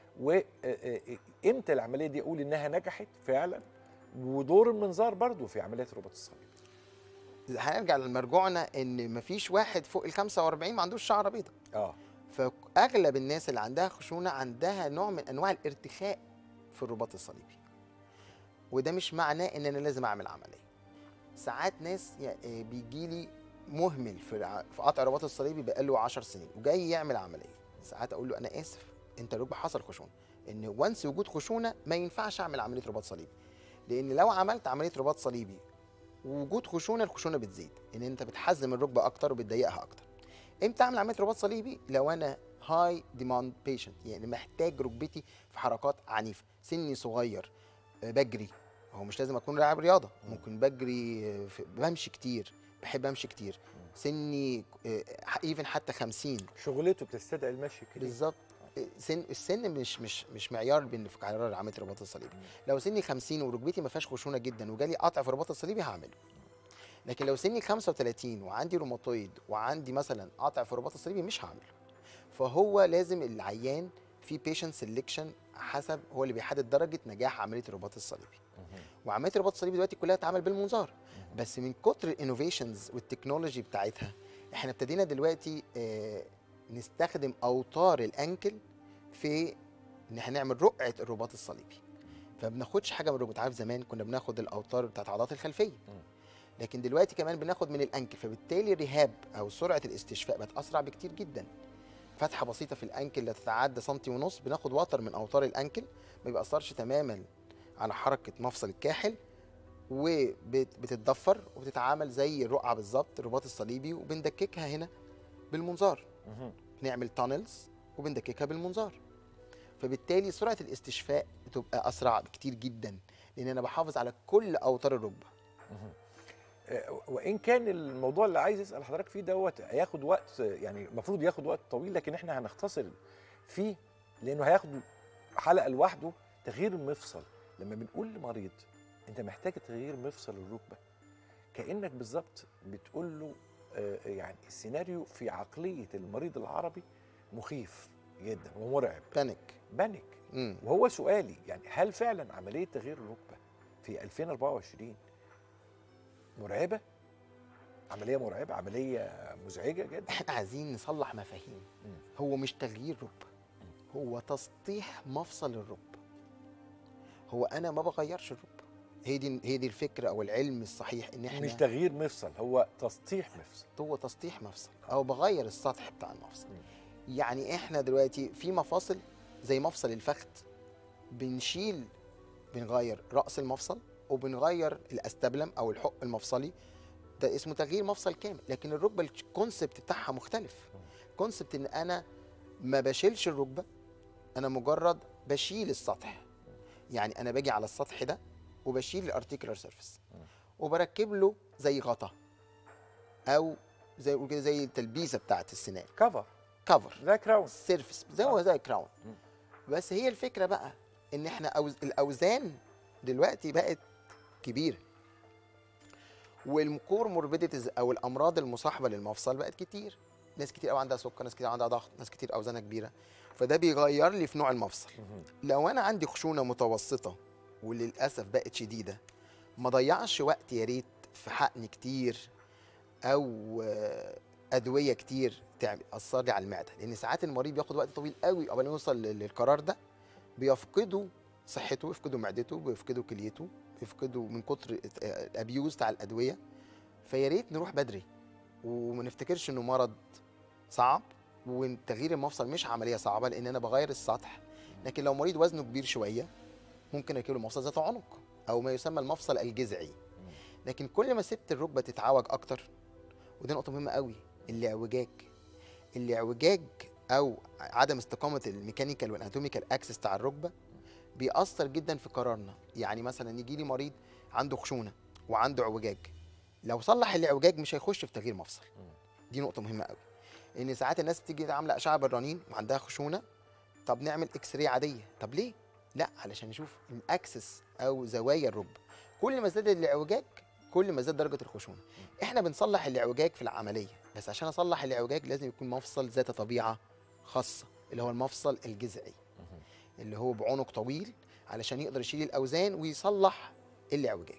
وامتى العمليه دي اقول انها نجحت فعلا ودور المنظار برضو في عمليه الرباط الصليبي هنرجع لمرجوعنا ان مفيش واحد فوق ال 45 ما عندوش شعره بيضاء اه فاغلب الناس اللي عندها خشونه عندها نوع من انواع الارتخاء في الرباط الصليبي وده مش معناه ان انا لازم اعمل عمليه ساعات ناس بيجي لي مهمل في الع- في قطع الرباط الصليبي بقاله 10 سنين وجاي يعمل عمليه ساعات اقول له انا اسف انت الركبه حصل خشونه ان وانس وجود خشونه ما ينفعش اعمل عمليه رباط صليبي لان لو عملت عمليه رباط صليبي ووجود خشونه الخشونه بتزيد ان انت بتحزم الركبه اكتر وبتضيقها اكتر امتى اعمل عمليه رباط صليبي لو انا هاي ديماند بيشنت يعني محتاج ركبتي في حركات عنيفه سني صغير آه، بجري هو مش لازم اكون لاعب رياضه ممكن بجري آه، في- بمشي كتير بحب امشي كتير سني ايفن حتى 50 شغلته بتستدعي المشي كده بالظبط سن السن مش مش مش معيار بين في قرار عمليه الرباط الصليبي لو سني 50 وركبتي ما فيهاش خشونه جدا وجالي قطع في الرباط الصليبي هعمله لكن لو سني 35 وعندي روماتويد وعندي مثلا قطع في الرباط الصليبي مش هعمله فهو لازم العيان في بيشنت سيلكشن حسب هو اللي بيحدد درجه نجاح عمليه الرباط الصليبي وعمليه الرباط الصليبي دلوقتي كلها تتعمل بالمنظار بس من كتر الانوفيشنز والتكنولوجي بتاعتها احنا ابتدينا دلوقتي آه، نستخدم اوتار الانكل في ان احنا نعمل رقعه الرباط الصليبي فبناخدش حاجه من الركبه عارف زمان كنا بناخد الاوتار بتاعت العضلات الخلفيه لكن دلوقتي كمان بناخد من الانكل فبالتالي الرهاب او سرعه الاستشفاء بقت اسرع بكتير جدا فتحه بسيطه في الانكل لا تتعدى سنتي ونص بناخد وتر من اوتار الانكل ما بيأثرش تماما على حركه مفصل الكاحل وبتتضفر وبتتعامل زي الرقعه بالظبط الرباط الصليبي وبندككها هنا بالمنظار مهم. بنعمل تانلز وبندككها بالمنظار فبالتالي سرعه الاستشفاء بتبقى اسرع بكتير جدا لان انا بحافظ على كل اوتار الركبه آه، وان كان الموضوع اللي عايز اسال حضرتك فيه دوت هياخد وقت يعني المفروض ياخد وقت طويل لكن احنا هنختصر فيه لانه هياخد حلقه لوحده تغيير المفصل لما بنقول لمريض انت محتاج تغيير مفصل الركبه كانك بالظبط بتقول له آه، يعني السيناريو في عقليه المريض العربي مخيف جدا ومرعب بانيك بانيك مم. وهو سؤالي يعني هل فعلا عمليه تغيير الركبه في 2024 مرعبه عمليه مرعبه عمليه مزعجه جدا احنا عايزين نصلح مفاهيم مم. هو مش تغيير ركبه هو تسطيح مفصل الركبه هو انا ما بغيرش الركبه هي دي هي دي الفكره او العلم الصحيح ان احنا مش تغيير مفصل هو تسطيح مفصل هو تسطيح مفصل او بغير السطح بتاع المفصل يعني احنا دلوقتي في مفاصل زي مفصل الفخذ بنشيل بنغير راس المفصل وبنغير الاستبلم او الحق المفصلي ده اسمه تغيير مفصل كامل لكن الركبه الكونسبت بتاعها مختلف كونسبت ان انا ما بشيلش الركبه انا مجرد بشيل السطح يعني انا باجي على السطح ده وبشيل الارتيكولار سيرفيس وبركب له زي غطا او زي يقول كده زي التلبيسه بتاعت السنان كفر كفر زي كراون سيرفيس زي هو زي كراون مم. بس هي الفكره بقى ان احنا أوز... الاوزان دلوقتي بقت كبيره والكور موربيديتيز او الامراض المصاحبه للمفصل بقت كتير ناس كتير قوي عندها سكر ناس كتير عندها ضغط ناس كتير اوزانها كبيره فده بيغير لي في نوع المفصل لو انا عندي خشونه متوسطه وللاسف بقت شديده ما ضيعش وقت يا ريت في حقن كتير او آه، ادويه كتير تعمل اثر لي على المعده لان ساعات المريض بياخد وقت طويل قوي قبل ما يوصل لل- للقرار ده بيفقدوا صحته بيفقدوا معدته بيفقدوا كليته بيفقدوا من كتر آه، الابيوز بتاع الادويه فيا ريت نروح بدري وما نفتكرش انه مرض صعب وتغيير المفصل مش عمليه صعبه لان انا بغير السطح لكن لو مريض وزنه كبير شويه ممكن اركب له مفصل ذات عنق او ما يسمى المفصل الجذعي لكن كل ما سبت الركبه تتعوج اكتر ودي نقطه مهمه قوي الاعوجاج الاعوجاج او عدم استقامه الميكانيكال والاناتوميكال اكسس بتاع الركبه بيأثر جدا في قرارنا يعني مثلا يجي لي مريض عنده خشونه وعنده اعوجاج لو صلح الاعوجاج مش هيخش في تغيير مفصل دي نقطه مهمه قوي ان ساعات الناس بتيجي عامله اشعه بالرنين وعندها خشونه طب نعمل اكس راي عاديه طب ليه لا علشان نشوف الاكسس او زوايا الركبه كل ما زاد الاعوجاج كل ما زاد درجه الخشونه احنا بنصلح الاعوجاج في العمليه بس عشان اصلح الاعوجاج لازم يكون مفصل ذات طبيعه خاصه اللي هو المفصل الجذعي اللي هو بعنق طويل علشان يقدر يشيل الاوزان ويصلح الاعوجاج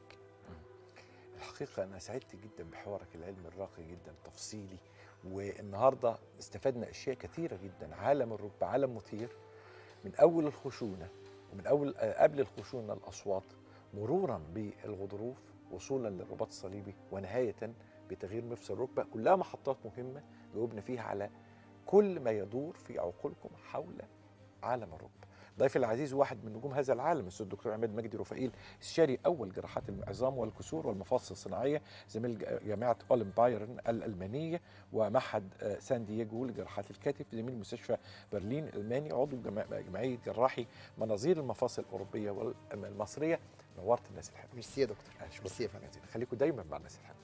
الحقيقة أنا سعدت جدا بحوارك العلمي الراقي جدا تفصيلي والنهاردة استفدنا أشياء كثيرة جدا عالم الركبة عالم مثير من أول الخشونة ومن أول آه، قبل الخشونة الأصوات مرورا بالغضروف وصولا للرباط الصليبي ونهاية بتغيير مفصل الركبة كلها محطات مهمة جاوبنا فيها على كل ما يدور في عقولكم حول عالم الركبة ضيفي العزيز واحد من نجوم هذا العالم الاستاذ الدكتور عماد مجدي رفائيل استشاري اول جراحات العظام والكسور والمفاصل الصناعيه زميل ج- جامعه اولم بايرن الالمانيه ومعهد آه، سان دييغو لجراحات الكتف زميل مستشفى برلين الالماني عضو جما- جمعيه جراحي مناظير المفاصل الاوروبيه والمصريه نورت الناس الحلوه ميرسي يا دكتور أشكرك ميرسي يا فندم جزيلا. خليكم دايما مع الناس الحلوه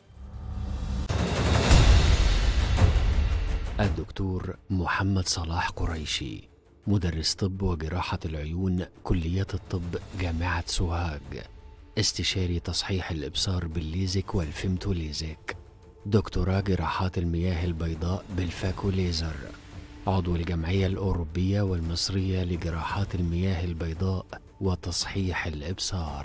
الدكتور محمد صلاح قريشي مدرس طب وجراحة العيون كلية الطب جامعة سوهاج استشاري تصحيح الإبصار بالليزك والفيمتو ليزك دكتوراه جراحات المياه البيضاء بالفاكو ليزر عضو الجمعية الأوروبية والمصرية لجراحات المياه البيضاء وتصحيح الإبصار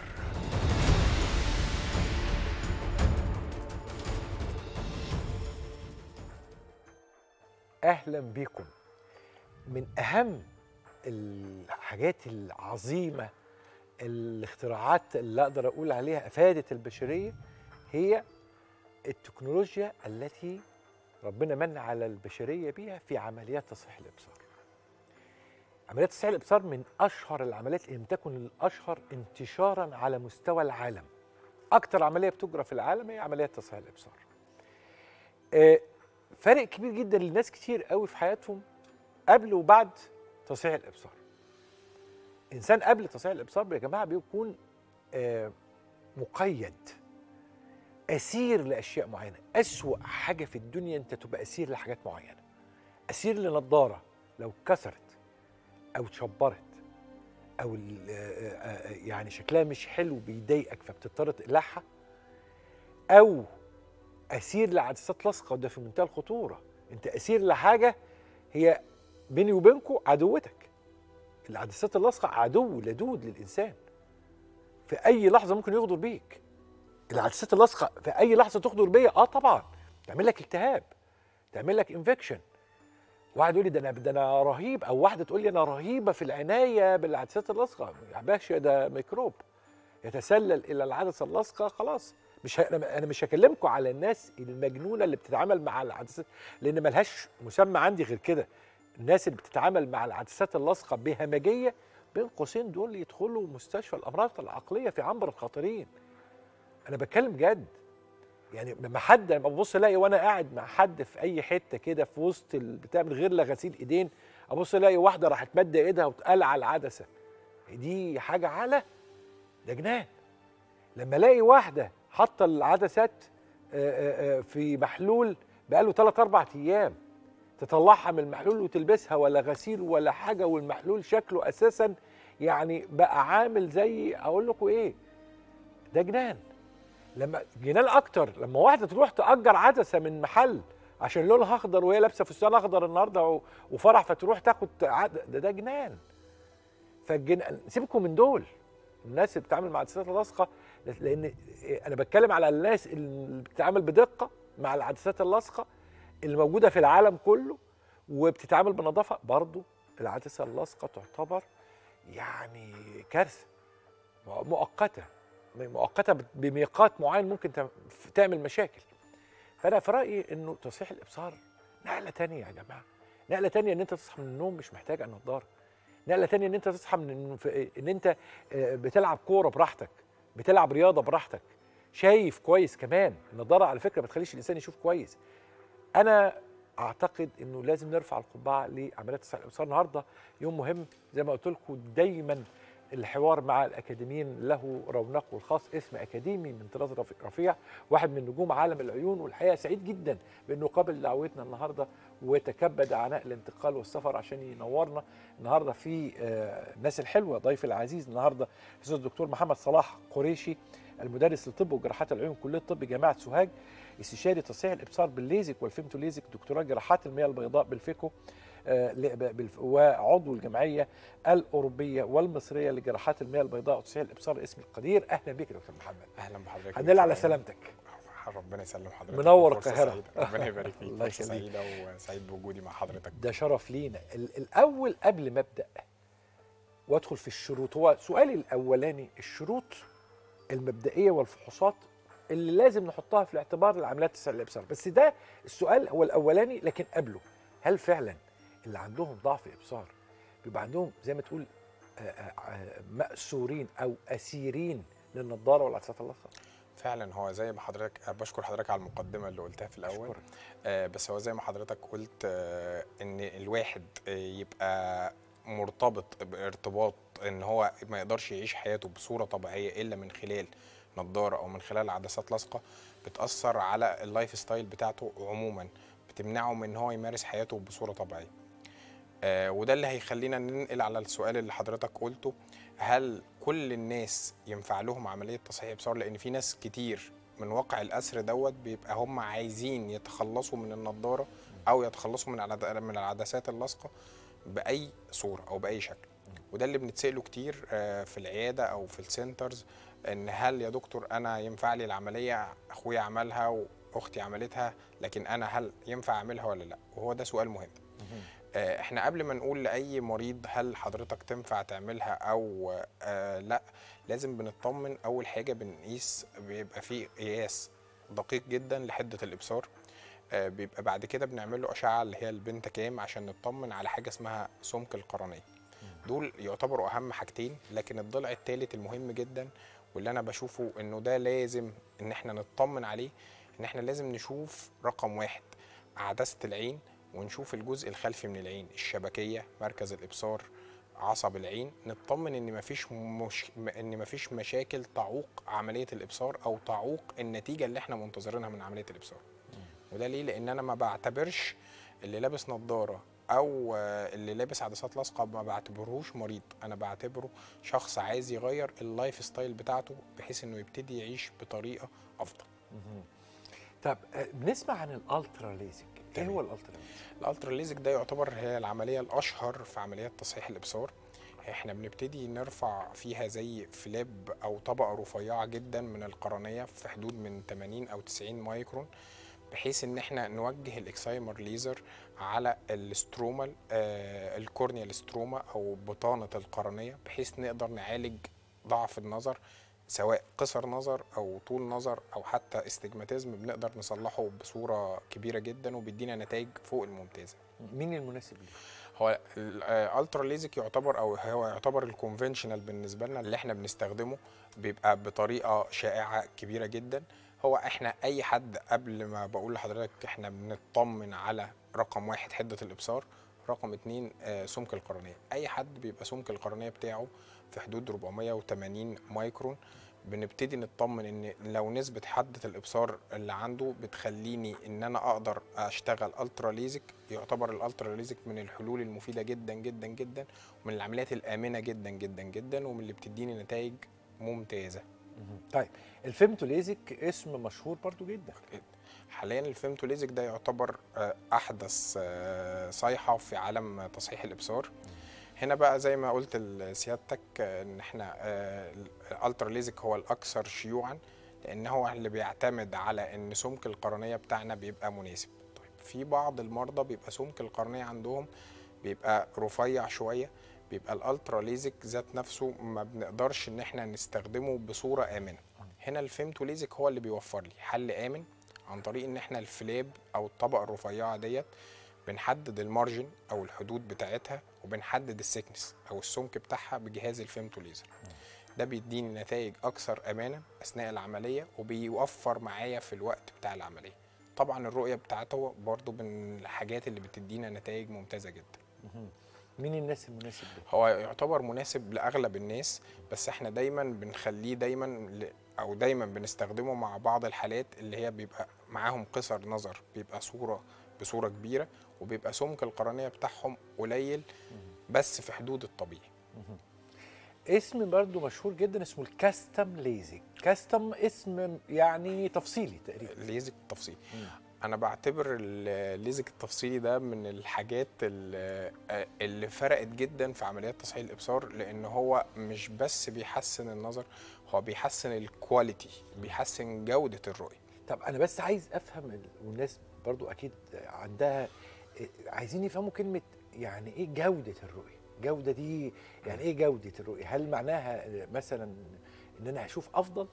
اهلا بكم من اهم الحاجات العظيمه الاختراعات اللي اقدر اقول عليها افادت البشريه هي التكنولوجيا التي ربنا من على البشريه بيها في عمليات تصحيح الابصار. عمليات تصحيح الابصار من اشهر العمليات ان لم تكن الاشهر انتشارا على مستوى العالم. اكثر عمليه بتجرى في العالم هي عمليات تصحيح الابصار. آه، فرق كبير جدا لناس كتير قوي في حياتهم قبل وبعد تصحيح الابصار. انسان قبل تصحيح الابصار يا جماعه بيكون آه، مقيد اسير لاشياء معينه اسوا حاجه في الدنيا انت تبقى اسير لحاجات معينه اسير لنضاره لو اتكسرت او اتشبرت او ال- آه، آه، يعني شكلها مش حلو بيضايقك فبتضطر تقلعها او اسير لعدسات لاصقه وده في منتهى الخطوره انت اسير لحاجه هي بيني وبينكم عدوتك العدسات اللاصقه عدو لدود للانسان في اي لحظه ممكن يغدر بيك العدسات اللاصقه في اي لحظه تغدر بيا اه طبعا تعمل لك التهاب تعمل لك انفكشن واحد يقول لي ده انا ده انا رهيب او واحده تقول لي انا رهيبه في العنايه بالعدسات اللاصقه يا باشا ده ميكروب يتسلل الى العدسه اللاصقه خلاص مش ه... انا أنا مش هكلمكم على الناس المجنونه اللي بتتعامل مع العدسات لان ملهاش مسمى عندي غير كده الناس اللي بتتعامل مع العدسات اللاصقه بهمجيه بين قوسين دول يدخلوا مستشفى الامراض العقليه في عنبر الخطرين انا بتكلم جد يعني لما حد لما ببص الاقي وانا قاعد مع حد في اي حته كده في وسط البتاع من غير لا غسيل ايدين ابص الاقي واحده راحت ماده ايدها وتقلع العدسه دي حاجه على ده جنان لما الاقي واحده حاطه العدسات آه، آه، آه، في محلول بقاله 3 4 ايام تطلعها من المحلول وتلبسها ولا غسيل ولا حاجه والمحلول شكله اساسا يعني بقى عامل زي اقول لكم ايه ده جنان لما جنان اكتر لما واحده تروح تاجر عدسه من محل عشان لونها اخضر وهي لابسه فستان اخضر النهارده و- وفرح فتروح تاخد عد... ده ده جنان فالجن... سيبكم من دول الناس اللي بتتعامل مع العدسات اللاصقه لان انا بتكلم على الناس اللي بتتعامل بدقه مع العدسات اللاصقه اللي موجوده في العالم كله وبتتعامل بنظافه برضو العدسه اللاصقه تعتبر يعني كارثه مؤقته مؤقته بميقات معين ممكن تع- تعمل مشاكل فانا في رايي انه تصحيح الابصار نقله تانية يا جماعه نقله تانية ان انت تصحى من النوم مش محتاج النضاره نقله تانية ان انت تصحى من في- ان انت آه، بتلعب كوره براحتك بتلعب رياضه براحتك شايف كويس كمان النضاره على فكره ما بتخليش الانسان يشوف كويس انا اعتقد انه لازم نرفع القبعه لعمليات تصحيح الابصار النهارده يوم مهم زي ما قلت لكم دايما الحوار مع الاكاديميين له رونقه الخاص اسم اكاديمي من طراز رفي- رفيع واحد من نجوم عالم العيون والحقيقه سعيد جدا بانه قابل دعوتنا النهارده وتكبد عناء الانتقال والسفر عشان ينورنا النهارده في آه، الناس الحلوه ضيف العزيز النهارده الاستاذ الدكتور محمد صلاح قريشي المدرس لطب وجراحات العيون كليه الطب جامعه سوهاج استشاري تصحيح الابصار بالليزك والفيمتو ليزك دكتوراه جراحات المياه البيضاء بالفيكو آه، ل- ب- بالف- وعضو الجمعيه الاوروبيه والمصريه لجراحات المياه البيضاء وتصحيح الابصار اسم القدير اهلا بك يا دكتور محمد اهلا بحضرتك الحمد لله على سلامتك ربنا يسلم حضرتك منور فرصة القاهرة. سعيدة. ربنا يبارك فيك الله فرصة يخليك. سعيده وسعيد بوجودي مع حضرتك ده شرف لينا ال- الاول قبل ما ابدا وادخل في الشروط هو سؤالي الاولاني الشروط المبدئيه والفحوصات اللي لازم نحطها في الاعتبار لعمليات تسع الابصار بس ده السؤال هو الاولاني لكن قبله هل فعلا اللي عندهم ضعف ابصار بيبقى عندهم زي ما تقول آه، آه، آه، مأسورين او اسيرين للنضاره والعدسات اللاصقه فعلا هو زي ما حضرتك بشكر حضرتك على المقدمه اللي قلتها في الاول أشكرك. آه بس هو زي ما حضرتك قلت آه ان الواحد آه يبقى مرتبط بارتباط ان هو ما يقدرش يعيش حياته بصوره طبيعيه الا من خلال نضاره او من خلال عدسات لاصقه بتاثر على اللايف ستايل بتاعته عموما بتمنعه من ان هو يمارس حياته بصوره طبيعيه آه وده اللي هيخلينا ننقل على السؤال اللي حضرتك قلته هل كل الناس ينفع لهم عمليه تصحيح ابصار لان في ناس كتير من واقع الاسر دوت بيبقى هم عايزين يتخلصوا من النضاره او يتخلصوا من العد- من العدسات اللاصقه باي صوره او باي شكل وده اللي بنتساله كتير آه، في العياده او في السنترز ان هل يا دكتور انا ينفع لي العمليه اخويا عملها واختي عملتها لكن انا هل ينفع اعملها ولا لا وهو ده سؤال مهم آه، احنا قبل ما نقول لاي مريض هل حضرتك تنفع تعملها او آه لا لازم بنطمن اول حاجه بنقيس بيبقى فيه قياس دقيق جدا لحده الابصار آه بيبقى بعد كده بنعمل له اشعه اللي هي البنتا كام عشان نطمن على حاجه اسمها سمك القرنيه دول يعتبروا اهم حاجتين لكن الضلع الثالث المهم جدا واللي انا بشوفه انه ده لازم ان احنا نطمن عليه ان احنا لازم نشوف رقم واحد عدسه العين ونشوف الجزء الخلفي من العين الشبكيه مركز الابصار عصب العين نطمن ان مفيش مش ان مفيش مشاكل تعوق عمليه الابصار او تعوق النتيجه اللي احنا منتظرينها من عمليه الابصار وده ليه لان انا ما بعتبرش اللي لابس نظاره او آه، اللي لابس عدسات لاصقه ما بعتبرهوش مريض انا بعتبره شخص عايز يغير اللايف ستايل بتاعته بحيث انه يبتدي يعيش بطريقه افضل مهم. طب آه، بنسمع عن الالترا ليزك ايه تمام. هو الالترا ليزك الالترا ليزك ده يعتبر هي العمليه الاشهر في عمليات تصحيح الابصار احنا بنبتدي نرفع فيها زي فلاب او طبقه رفيعه جدا من القرنيه في حدود من 80 او 90 مايكرون بحيث ان احنا نوجه الاكسايمر ليزر على الاستروما آه الكورنيا الاستروما او بطانه القرنيه بحيث نقدر نعالج ضعف النظر سواء قصر نظر او طول نظر او حتى استجماتيزم بنقدر نصلحه بصوره كبيره جدا وبيدينا نتائج فوق الممتازه مين المناسب ليه هو الالترا ليزك يعتبر او هو يعتبر الكونفنشنال بالنسبه لنا اللي احنا بنستخدمه بيبقى بطريقه شائعه كبيره جدا هو احنا اي حد قبل ما بقول لحضرتك احنا بنطمن على رقم واحد حده الابصار رقم اتنين آه، سمك القرنيه اي حد بيبقى سمك القرنيه بتاعه في حدود 480 مايكرون بنبتدي نطمن ان لو نسبه حده الابصار اللي عنده بتخليني ان انا اقدر اشتغل الترا ليزك يعتبر الالترا ليزك من الحلول المفيده جدا جدا جدا ومن العمليات الامنه جدا جدا جدا ومن اللي بتديني نتائج ممتازه مهم. طيب الفيمتو ليزك اسم مشهور برضو جدا حاليا الفيمتو ليزك ده يعتبر آه، احدث آه، صيحه في عالم تصحيح الابصار هنا بقى زي ما قلت لسيادتك آه، ان احنا آه، الالترا ليزك هو الاكثر شيوعا لان هو اللي بيعتمد على ان سمك القرنيه بتاعنا بيبقى مناسب طيب في بعض المرضى بيبقى سمك القرنيه عندهم بيبقى رفيع شويه بيبقى الالترا ليزك ذات نفسه ما بنقدرش ان احنا نستخدمه بصوره امنه هنا الفيمتو ليزك هو اللي بيوفر لي حل امن عن طريق ان احنا الفلاب او الطبقه الرفيعه ديت بنحدد المارجن او الحدود بتاعتها وبنحدد السكنس او السمك بتاعها بجهاز الفيمتو ليزر ده بيديني نتائج اكثر امانه اثناء العمليه وبيوفر معايا في الوقت بتاع العمليه طبعا الرؤيه بتاعته برضو من الحاجات اللي بتدينا نتائج ممتازه جدا مهم. مين الناس المناسب ليه هو يعتبر مناسب لاغلب الناس بس احنا دايما بنخليه دايما ل- او دايما بنستخدمه مع بعض الحالات اللي هي بيبقى معاهم قصر نظر بيبقى صوره بصوره كبيره وبيبقى سمك القرنيه بتاعهم قليل بس في حدود الطبيعي اسم برضو مشهور جدا اسمه الكاستم ليزك كاستم اسم يعني تفصيلي تقريبا الليزك التفصيلي مم. انا بعتبر الليزك التفصيلي ده من الحاجات اللي اللي فرقت جدا في عمليات تصحيح الابصار لان هو مش بس بيحسن النظر هو بيحسن الكواليتي بيحسن جوده الرؤيه طب انا بس عايز افهم ال- والناس برضو اكيد عندها إيه، عايزين يفهموا كلمه يعني ايه جوده الرؤيه جوده دي يعني ايه جوده الرؤيه هل معناها مثلا ان انا هشوف افضل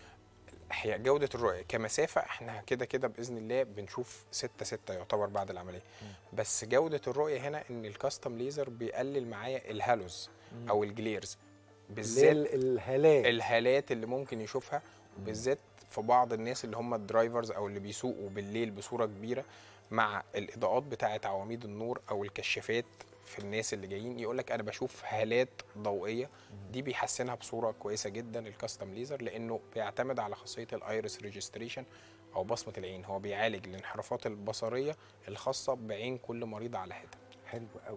هي جودة الرؤية كمسافة احنا كده كده بإذن الله بنشوف ستة ستة يعتبر بعد العملية بس جودة الرؤية هنا إن الكاستم ليزر بيقلل معايا الهالوز أو الجليرز بالذات بالذات الهالات الهالات اللي ممكن يشوفها بالذات في بعض الناس اللي هم الدرايفرز او اللي بيسوقوا بالليل بصوره كبيره مع الاضاءات بتاعه عواميد النور او الكشافات في الناس اللي جايين يقول لك انا بشوف هالات ضوئيه دي بيحسنها بصوره كويسه جدا الكاستم ليزر لانه بيعتمد على خاصيه الايرس ريجستريشن او بصمه العين هو بيعالج الانحرافات البصريه الخاصه بعين كل مريض على حده حلو قوي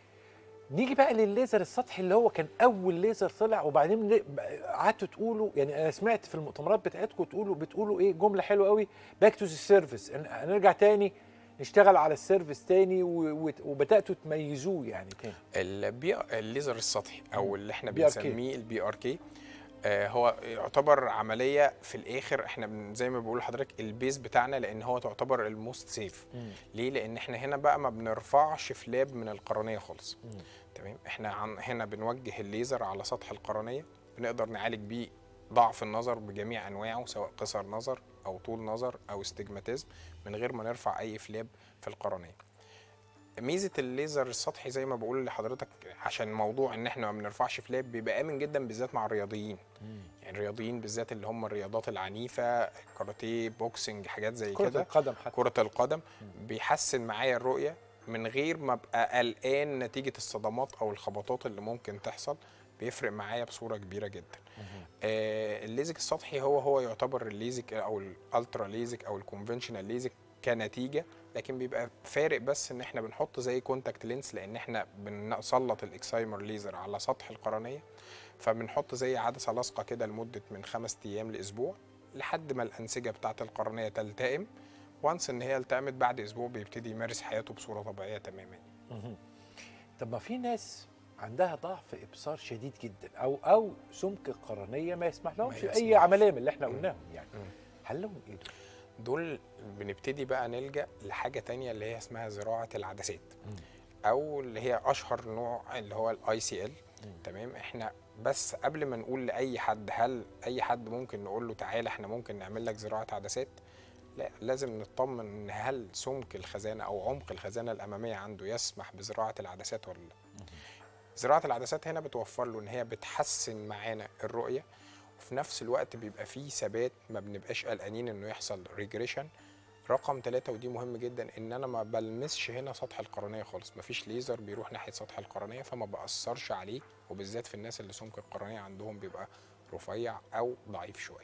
نيجي بقى للليزر السطحي اللي هو كان اول ليزر طلع وبعدين ل- قعدتوا تقولوا يعني انا سمعت في المؤتمرات بتاعتكم تقولوا بتقولوا ايه جمله حلوه قوي باك تو ذا سيرفيس هنرجع تاني نشتغل على السيرفيس تاني و- و- وبداتوا تميزوه يعني تاني البي الليزر السطحي او اللي احنا BRK. بنسميه البي ار كي هو يعتبر عمليه في الاخر احنا بن- زي ما بقول لحضرتك البيز بتاعنا لان هو تعتبر الموست سيف ليه لان احنا هنا بقى ما بنرفعش فلاب من القرنيه خالص مم. تمام احنا عن هنا بنوجه الليزر على سطح القرنيه بنقدر نعالج بيه ضعف النظر بجميع انواعه سواء قصر نظر او طول نظر او استجماتيزم من غير ما نرفع اي فلاب في القرنيه ميزه الليزر السطحي زي ما بقول لحضرتك عشان موضوع ان احنا ما بنرفعش فلاب بيبقى امن جدا بالذات مع الرياضيين يعني الرياضيين بالذات اللي هم الرياضات العنيفه كاراتيه بوكسنج حاجات زي كره كده القدم حتى كرة القدم بيحسن معايا الرؤية من غير ما ابقى قلقان نتيجة الصدمات أو الخبطات اللي ممكن تحصل بيفرق معايا بصورة كبيرة جدا. آه الليزك السطحي هو هو يعتبر الليزك أو الألترا ليزك أو الكونفنشنال ليزك كنتيجة لكن بيبقى فارق بس ان احنا بنحط زي كونتاكت لينس لان احنا بنسلط الاكسايمر ليزر على سطح القرنيه فبنحط زي عدسه لاصقه كده لمده من خمس ايام لاسبوع لحد ما الانسجه بتاعه القرنيه تلتئم وانس ان هي التئمت بعد اسبوع بيبتدي يمارس حياته بصوره طبيعيه تماما طب ما في ناس عندها ضعف ابصار شديد جدا او او سمك القرنيه ما يسمح لهمش اي يسمحش. عمليه من اللي احنا مم. قلناهم يعني مم. حلهم ايه دول؟ دول بنبتدي بقى نلجا لحاجه تانية اللي هي اسمها زراعه العدسات مم. او اللي هي اشهر نوع اللي هو الاي سي ال تمام احنا بس قبل ما نقول لاي حد هل اي حد ممكن نقول له تعالى احنا ممكن نعمل لك زراعه عدسات لا لازم نطمن ان هل سمك الخزانه او عمق الخزانه الاماميه عنده يسمح بزراعه العدسات ولا لا زراعه العدسات هنا بتوفر له ان هي بتحسن معانا الرؤيه وفي نفس الوقت بيبقى فيه ثبات ما بنبقاش قلقانين انه يحصل ريجريشن رقم ثلاثة ودي مهم جدا ان انا ما بلمسش هنا سطح القرنية خالص مفيش ليزر بيروح ناحية سطح القرنية فما بأثرش عليه وبالذات في الناس اللي سمك القرنية عندهم بيبقى رفيع او ضعيف شوية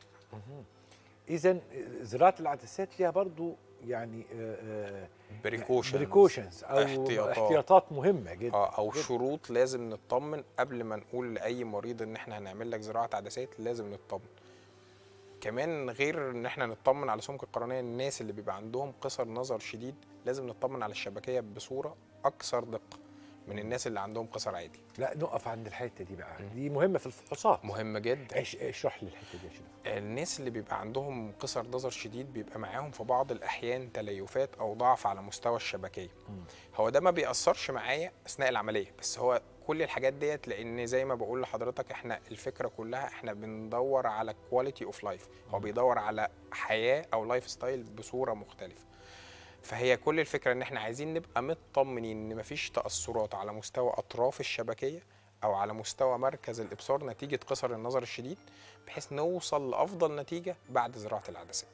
اذا زراعه العدسات ليها برضو يعني بريكوشن بريكوشنز او احتياطات. احتياطات مهمه جدا اه او جداً. شروط لازم نطمن قبل ما نقول لاي مريض ان احنا هنعمل لك زراعه عدسات لازم نطمن كمان غير ان احنا نطمن على سمك القرنيه الناس اللي بيبقى عندهم قصر نظر شديد لازم نطمن على الشبكيه بصوره اكثر دقه من الناس اللي عندهم قصر عادي لا نقف عند الحته دي بقى دي مهمه في الفحوصات مهم جدا ايش اشرح لي الحته دي يا شريف الناس اللي بيبقى عندهم قصر نظر شديد بيبقى معاهم في بعض الاحيان تليفات او ضعف على مستوى الشبكيه هو ده ما بيأثرش معايا اثناء العمليه بس هو كل الحاجات ديت لان زي ما بقول لحضرتك احنا الفكره كلها احنا بندور على كواليتي اوف لايف هو بيدور على حياه او لايف ستايل بصوره مختلفه فهي كل الفكره ان احنا عايزين نبقى مطمنين ان مفيش تاثرات على مستوى اطراف الشبكيه او على مستوى مركز الابصار نتيجه قصر النظر الشديد بحيث نوصل لافضل نتيجه بعد زراعه العدسات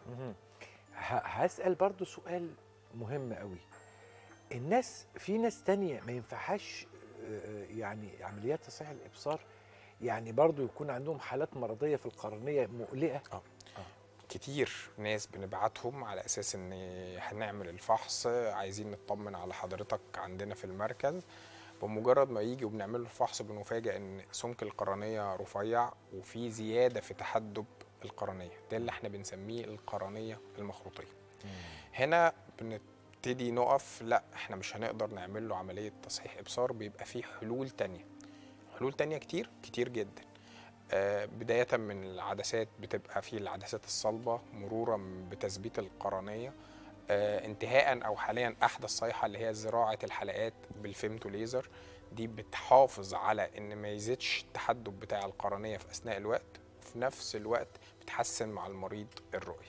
ه- هسأل برضو سؤال مهم قوي الناس في ناس تانية ما ينفعهاش آه، يعني عمليات تصحيح الإبصار يعني برضو يكون عندهم حالات مرضية في القرنية مقلقة كتير ناس بنبعتهم على اساس ان هنعمل الفحص عايزين نطمن على حضرتك عندنا في المركز بمجرد ما يجي وبنعمل له الفحص بنفاجئ ان سمك القرنيه رفيع وفي زياده في تحدب القرنيه ده اللي احنا بنسميه القرنيه المخروطيه هنا بنبتدي نقف لا احنا مش هنقدر نعمل له عمليه تصحيح ابصار بيبقى في حلول تانية حلول تانية كتير كتير جدا آه، بداية من العدسات بتبقى في العدسات الصلبة مرورا بتثبيت القرنية آه، انتهاء او حاليا احدث صيحة اللي هي زراعة الحلقات بالفيمتو ليزر دي بتحافظ على ان ما يزيدش التحدب بتاع القرنية في اثناء الوقت وفي نفس الوقت بتحسن مع المريض الرؤية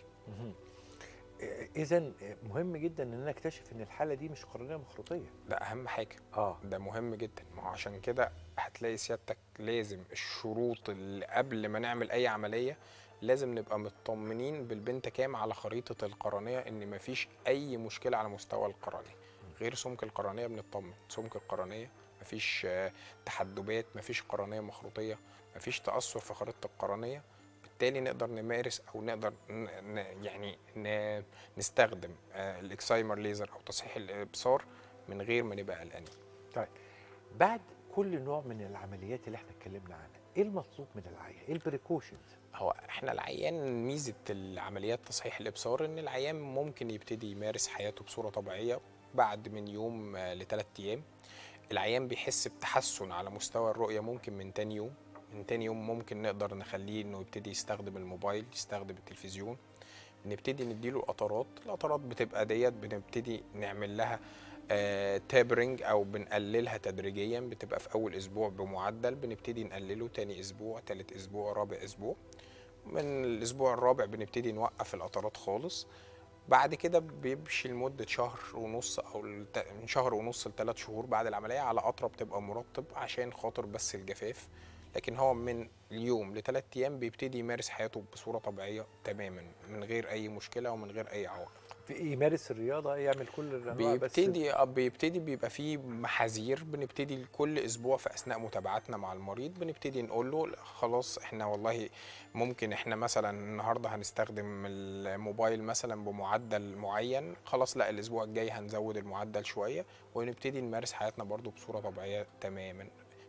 إذا مهم جدا إن أنا أكتشف إن الحالة دي مش قرنية مخروطية ده اهم حاجة آه ده مهم جدا ما هو عشان كده هتلاقي سيادتك لازم الشروط اللي قبل ما نعمل اي عمليه لازم نبقى مطمنين بالبنت كام على خريطه القرنيه ان مفيش اي مشكله على مستوى القرنيه غير سمك القرنيه بنطمن سمك القرنيه مفيش آه، تحدبات مفيش قرنيه مخروطيه مفيش تاثر في خريطه القرنيه بالتالي نقدر نمارس او نقدر ن- ن- يعني ن- نستخدم آه، الاكسايمر ليزر او تصحيح الابصار من غير ما نبقى قلقانين طيب بعد كل نوع من العمليات اللي احنا اتكلمنا عنها إيه المطلوب من العيان؟ إيه البريكوشنز؟ هو احنا العيان ميزه العمليات تصحيح الابصار ان العيان ممكن يبتدي يمارس حياته بصوره طبيعيه بعد من يوم لثلاث ايام العيان بيحس بتحسن على مستوى الرؤيه ممكن من تاني يوم من تاني يوم ممكن نقدر نخليه انه يبتدي يستخدم الموبايل يستخدم التلفزيون نبتدي نديله القطرات القطرات بتبقى ديت بنبتدي نعمل لها آه تابرنج او بنقللها تدريجيا بتبقى في اول اسبوع بمعدل بنبتدي نقلله تاني اسبوع تالت اسبوع رابع اسبوع من الاسبوع الرابع بنبتدي نوقف القطرات خالص بعد كده بيمشي لمدة شهر ونص أو الت- من شهر ونص لثلاث شهور بعد العملية على قطرة بتبقى مرطب عشان خاطر بس الجفاف لكن هو من اليوم لثلاث أيام بيبتدي يمارس حياته بصورة طبيعية تماما من غير أي مشكلة ومن غير أي عوائق في يمارس الرياضة يعمل كل الأنواع بس بيبتدي آه، بيبتدي بيبقى فيه محاذير بنبتدي كل اسبوع في اثناء متابعتنا مع المريض بنبتدي نقول له لا، خلاص احنا والله ممكن احنا مثلا النهارده هنستخدم الموبايل مثلا بمعدل معين خلاص لا الاسبوع الجاي هنزود المعدل شويه ونبتدي نمارس حياتنا برضو بصوره طبيعيه تماما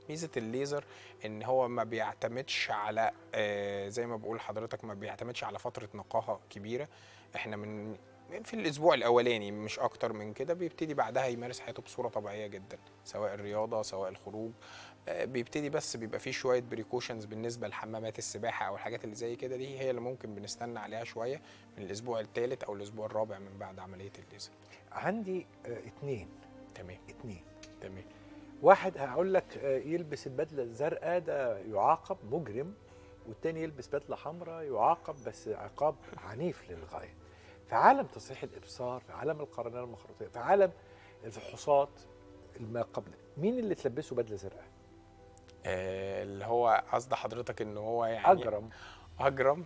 ميزه الليزر ان هو ما بيعتمدش على آه زي ما بقول لحضرتك ما بيعتمدش على فتره نقاهه كبيره احنا من في الاسبوع الاولاني مش اكتر من كده بيبتدي بعدها يمارس حياته بصوره طبيعيه جدا سواء الرياضه سواء الخروج آه، بيبتدي بس بيبقى فيه شويه بريكوشنز بالنسبه لحمامات السباحه او الحاجات اللي زي كده دي هي اللي ممكن بنستنى عليها شويه من الاسبوع الثالث او الاسبوع الرابع من بعد عمليه الليزر عندي آه، اتنين تمام اتنين تمام واحد هقول لك آه، يلبس البدله الزرقاء ده يعاقب مجرم والتاني يلبس بدله حمراء يعاقب بس عقاب عنيف للغايه في عالم تصحيح الابصار في عالم القرنيه المخروطيه في عالم الفحوصات ما قبل مين اللي تلبسه بدله زرقاء آه اللي هو قصد حضرتك ان هو يعني اجرم اجرم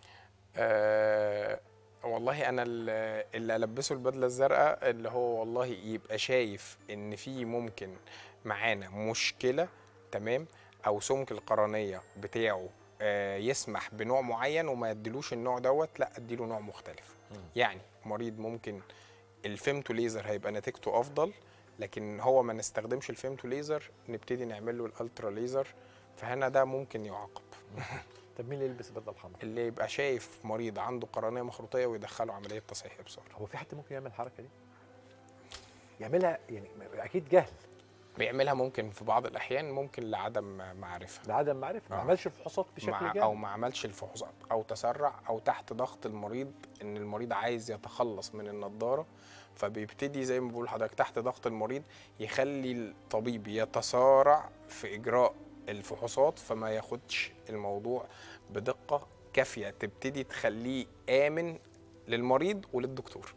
آه والله انا ال- اللي البسه البدله الزرقاء اللي هو والله يبقى شايف ان في ممكن معانا مشكله تمام او سمك القرنيه بتاعه آه يسمح بنوع معين وما يديلوش النوع دوت لا اديله نوع مختلف يعني مريض ممكن الفيمتو ليزر هيبقى نتيجته افضل لكن هو ما نستخدمش الفيمتو ليزر نبتدي نعمل له الالترا ليزر فهنا ده ممكن يعاقب طب مين اللي يلبس البدله الحمراء اللي يبقى شايف مريض عنده قرنيه مخروطيه ويدخله عمليه تصحيح ابصار هو في حد ممكن يعمل الحركه دي يعملها يعني اكيد جهل بيعملها ممكن في بعض الاحيان ممكن لعدم معرفه لعدم معرفه ما آه. عملش فحوصات بشكل مع جاد او ما عملش الفحوصات او تسرع او تحت ضغط المريض ان المريض عايز يتخلص من النضاره فبيبتدي زي ما بقول لحضرتك تحت ضغط المريض يخلي الطبيب يتسارع في اجراء الفحوصات فما ياخدش الموضوع بدقه كافيه تبتدي تخليه امن للمريض وللدكتور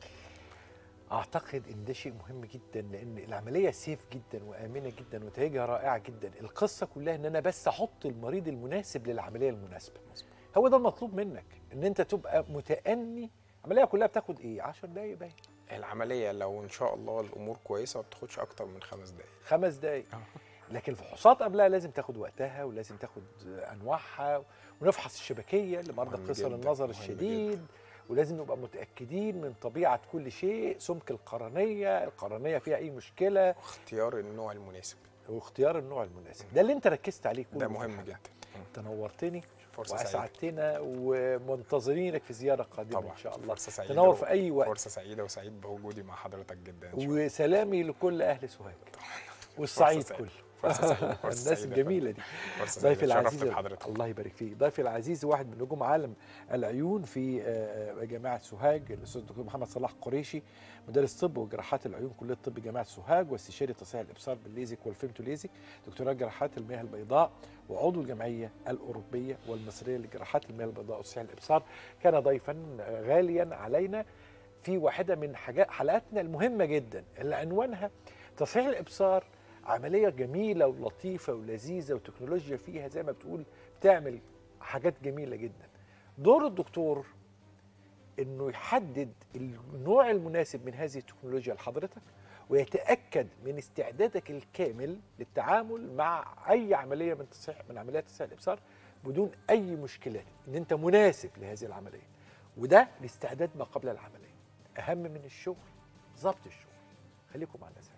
اعتقد ان ده شيء مهم جدا لان العمليه سيف جدا وامنه جدا ونتائجها رائعه جدا القصه كلها ان انا بس احط المريض المناسب للعمليه المناسبه هو ده المطلوب منك ان انت تبقى متأني العمليه كلها بتاخد ايه 10 دقايق باين العمليه لو ان شاء الله الامور كويسه ما بتاخدش اكتر من خمس دقائق خمس دقايق لكن الفحوصات قبلها لازم تاخد وقتها ولازم تاخد انواعها ونفحص الشبكيه لمرضى مهم قصر جداً، النظر مهم الشديد ولازم نبقى متاكدين من طبيعه كل شيء سمك القرنيه القرنيه فيها اي مشكله اختيار النوع المناسب واختيار النوع المناسب ده اللي انت ركزت عليه كله ده في مهم الحلقة. جدا انت نورتني فرصه سعيده واسعدتنا ومنتظرينك في زياره قادمه طبعا ان شاء الله فرصه سعيده تنور و- في اي وقت فرصه سعيده وسعيد بوجودي مع حضرتك جدا إن شاء الله. وسلامي لكل اهل سوهاج والصعيد سعيدة. كله فرصه سعيده فرصه الناس سعيدة. الجميله دي فرصه ضيفي سعيده العزيز شرفت بحضرتك الله يبارك فيك ضيفي العزيز واحد من نجوم عالم العيون في آه، جامعه سوهاج الاستاذ الدكتور محمد صلاح قريشي مدرس طب وجراحات العيون كليه طب جامعه سوهاج واستشاري تصحيح الابصار بالليزك والفيمتو ليزك دكتوراه جراحات المياه البيضاء وعضو الجمعيه الاوروبيه والمصريه لجراحات المياه البيضاء وتصحيح الابصار كان ضيفا آه، غاليا علينا في واحده من حاجات حلقاتنا المهمه جدا اللي عنوانها تصحيح الابصار عمليه جميله ولطيفه ولذيذه وتكنولوجيا فيها زي ما بتقول بتعمل حاجات جميله جدا دور الدكتور انه يحدد النوع المناسب من هذه التكنولوجيا لحضرتك ويتاكد من استعدادك الكامل للتعامل مع اي عمليه من تصحيح من عمليات تصحيح الابصار بدون اي مشكلات ان انت مناسب لهذه العمليه وده لاستعداد ما قبل العمليه اهم من الشغل ضبط الشغل خليكم مع الناس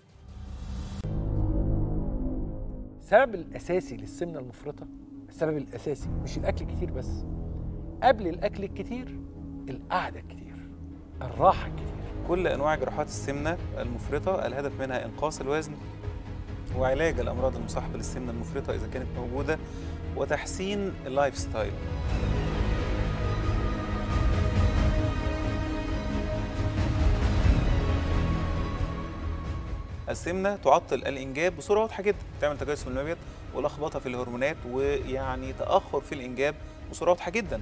السبب الاساسي للسمنه المفرطه السبب الاساسي مش الاكل كتير بس قبل الاكل الكتير القعده كتير الراحه كتير كل انواع جراحات السمنه المفرطه الهدف منها انقاص الوزن وعلاج الامراض المصاحبه للسمنه المفرطه اذا كانت موجوده وتحسين اللايف ستايل السمنه تعطل الانجاب بصوره واضحه جدا بتعمل تجسم المبيض ولخبطه في الهرمونات ويعني تاخر في الانجاب بصوره واضحه جدا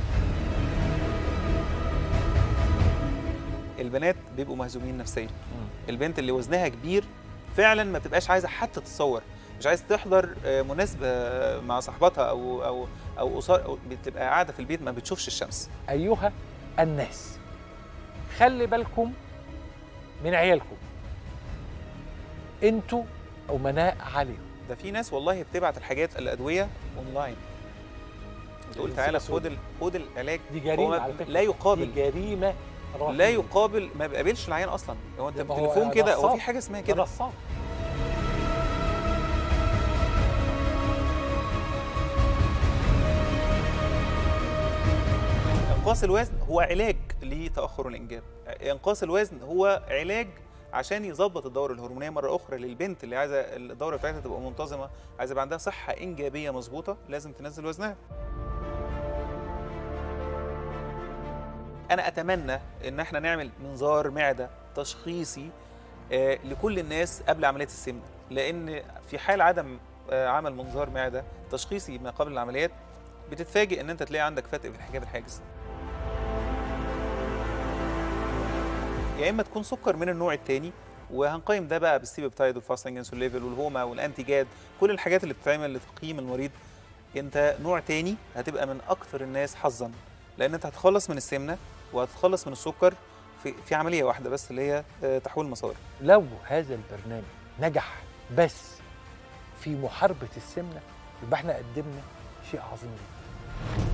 البنات بيبقوا مهزومين نفسيا البنت اللي وزنها كبير فعلا ما بتبقاش عايزه حتى تتصور مش عايزه تحضر آه، مناسبه مع صاحبتها او او او أسر أو بتبقى قاعده في البيت ما بتشوفش الشمس ايها الناس خلي بالكم من عيالكم انتوا امناء عليهم ده في ناس والله بتبعت الحاجات الادويه اونلاين تقول دي تعالى سوء خد ال- خد العلاج دي هو جريمه ما- على فكره لا يقابل دي جريمه رهيبة. لا يقابل ما بيقابلش العيان اصلا هو انت ده ما هو بالتليفون كده هو نصاب. في حاجه اسمها ده كده نصاب انقاص الوزن هو علاج لتاخر الانجاب انقاص الوزن هو علاج عشان يظبط الدوره الهرمونيه مره اخرى للبنت اللي عايزه الدوره بتاعتها تبقى منتظمه عايزه يبقى عندها صحه انجابيه مظبوطه لازم تنزل وزنها انا اتمنى ان احنا نعمل منظار معده تشخيصي آه، لكل الناس قبل عمليه السمنه لان في حال عدم آه، عمل منظار معده تشخيصي ما قبل العمليات بتتفاجئ ان انت تلاقي عندك فتق في الحجاب الحاجز يا اما تكون سكر من النوع الثاني وهنقيم ده بقى بالسي بيبتايد والفاستنج انسول ليفل والهوما والانتي جاد كل الحاجات اللي بتتعمل لتقييم المريض انت نوع تاني هتبقى من اكثر الناس حظا لان انت هتخلص من السمنه وهتخلص من السكر في, في عمليه واحده بس اللي هي آه، تحويل المسار لو هذا البرنامج نجح بس في محاربة السمنة يبقى احنا قدمنا شيء عظيم جدا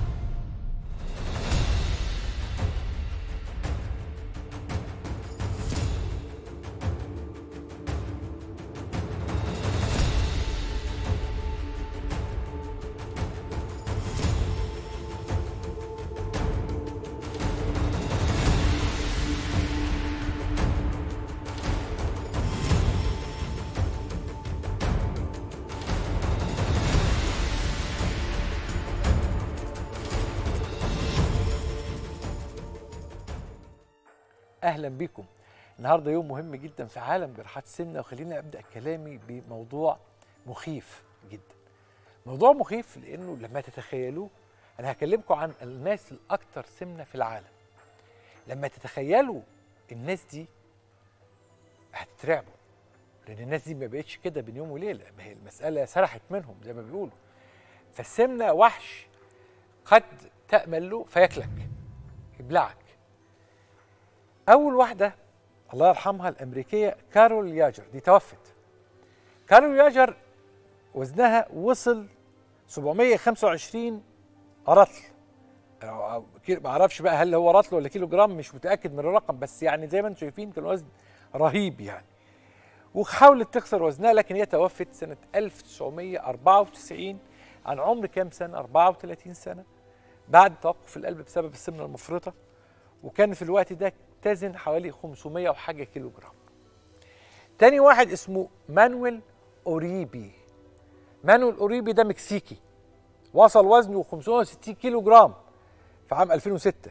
اهلا بكم النهارده يوم مهم جدا في عالم جراحات السمنه وخليني ابدا كلامي بموضوع مخيف جدا موضوع مخيف لانه لما تتخيلوه انا هكلمكم عن الناس الاكثر سمنه في العالم لما تتخيلوا الناس دي هتترعبوا لان الناس دي ما بقتش كده بين يوم وليله ما هي المساله سرحت منهم زي ما بيقولوا فالسمنه وحش قد تامل له فياكلك يبلعك اول واحده الله يرحمها الامريكيه كارول ياجر دي توفت كارول ياجر وزنها وصل 725 رطل أو- أو كيلو- ما اعرفش بقى هل هو رطل ولا كيلو جرام مش متاكد من الرقم بس يعني زي ما انتم شايفين كان وزن رهيب يعني وحاولت تكسر وزنها لكن هي توفت سنه 1994 عن عمر كام سنه 34 سنه بعد توقف القلب بسبب السمنه المفرطه وكان في الوقت ده تزن حوالي 500 وحاجه كيلو جرام تاني واحد اسمه مانويل اوريبي مانويل اوريبي ده مكسيكي وصل وزنه 560 كيلو جرام في عام 2006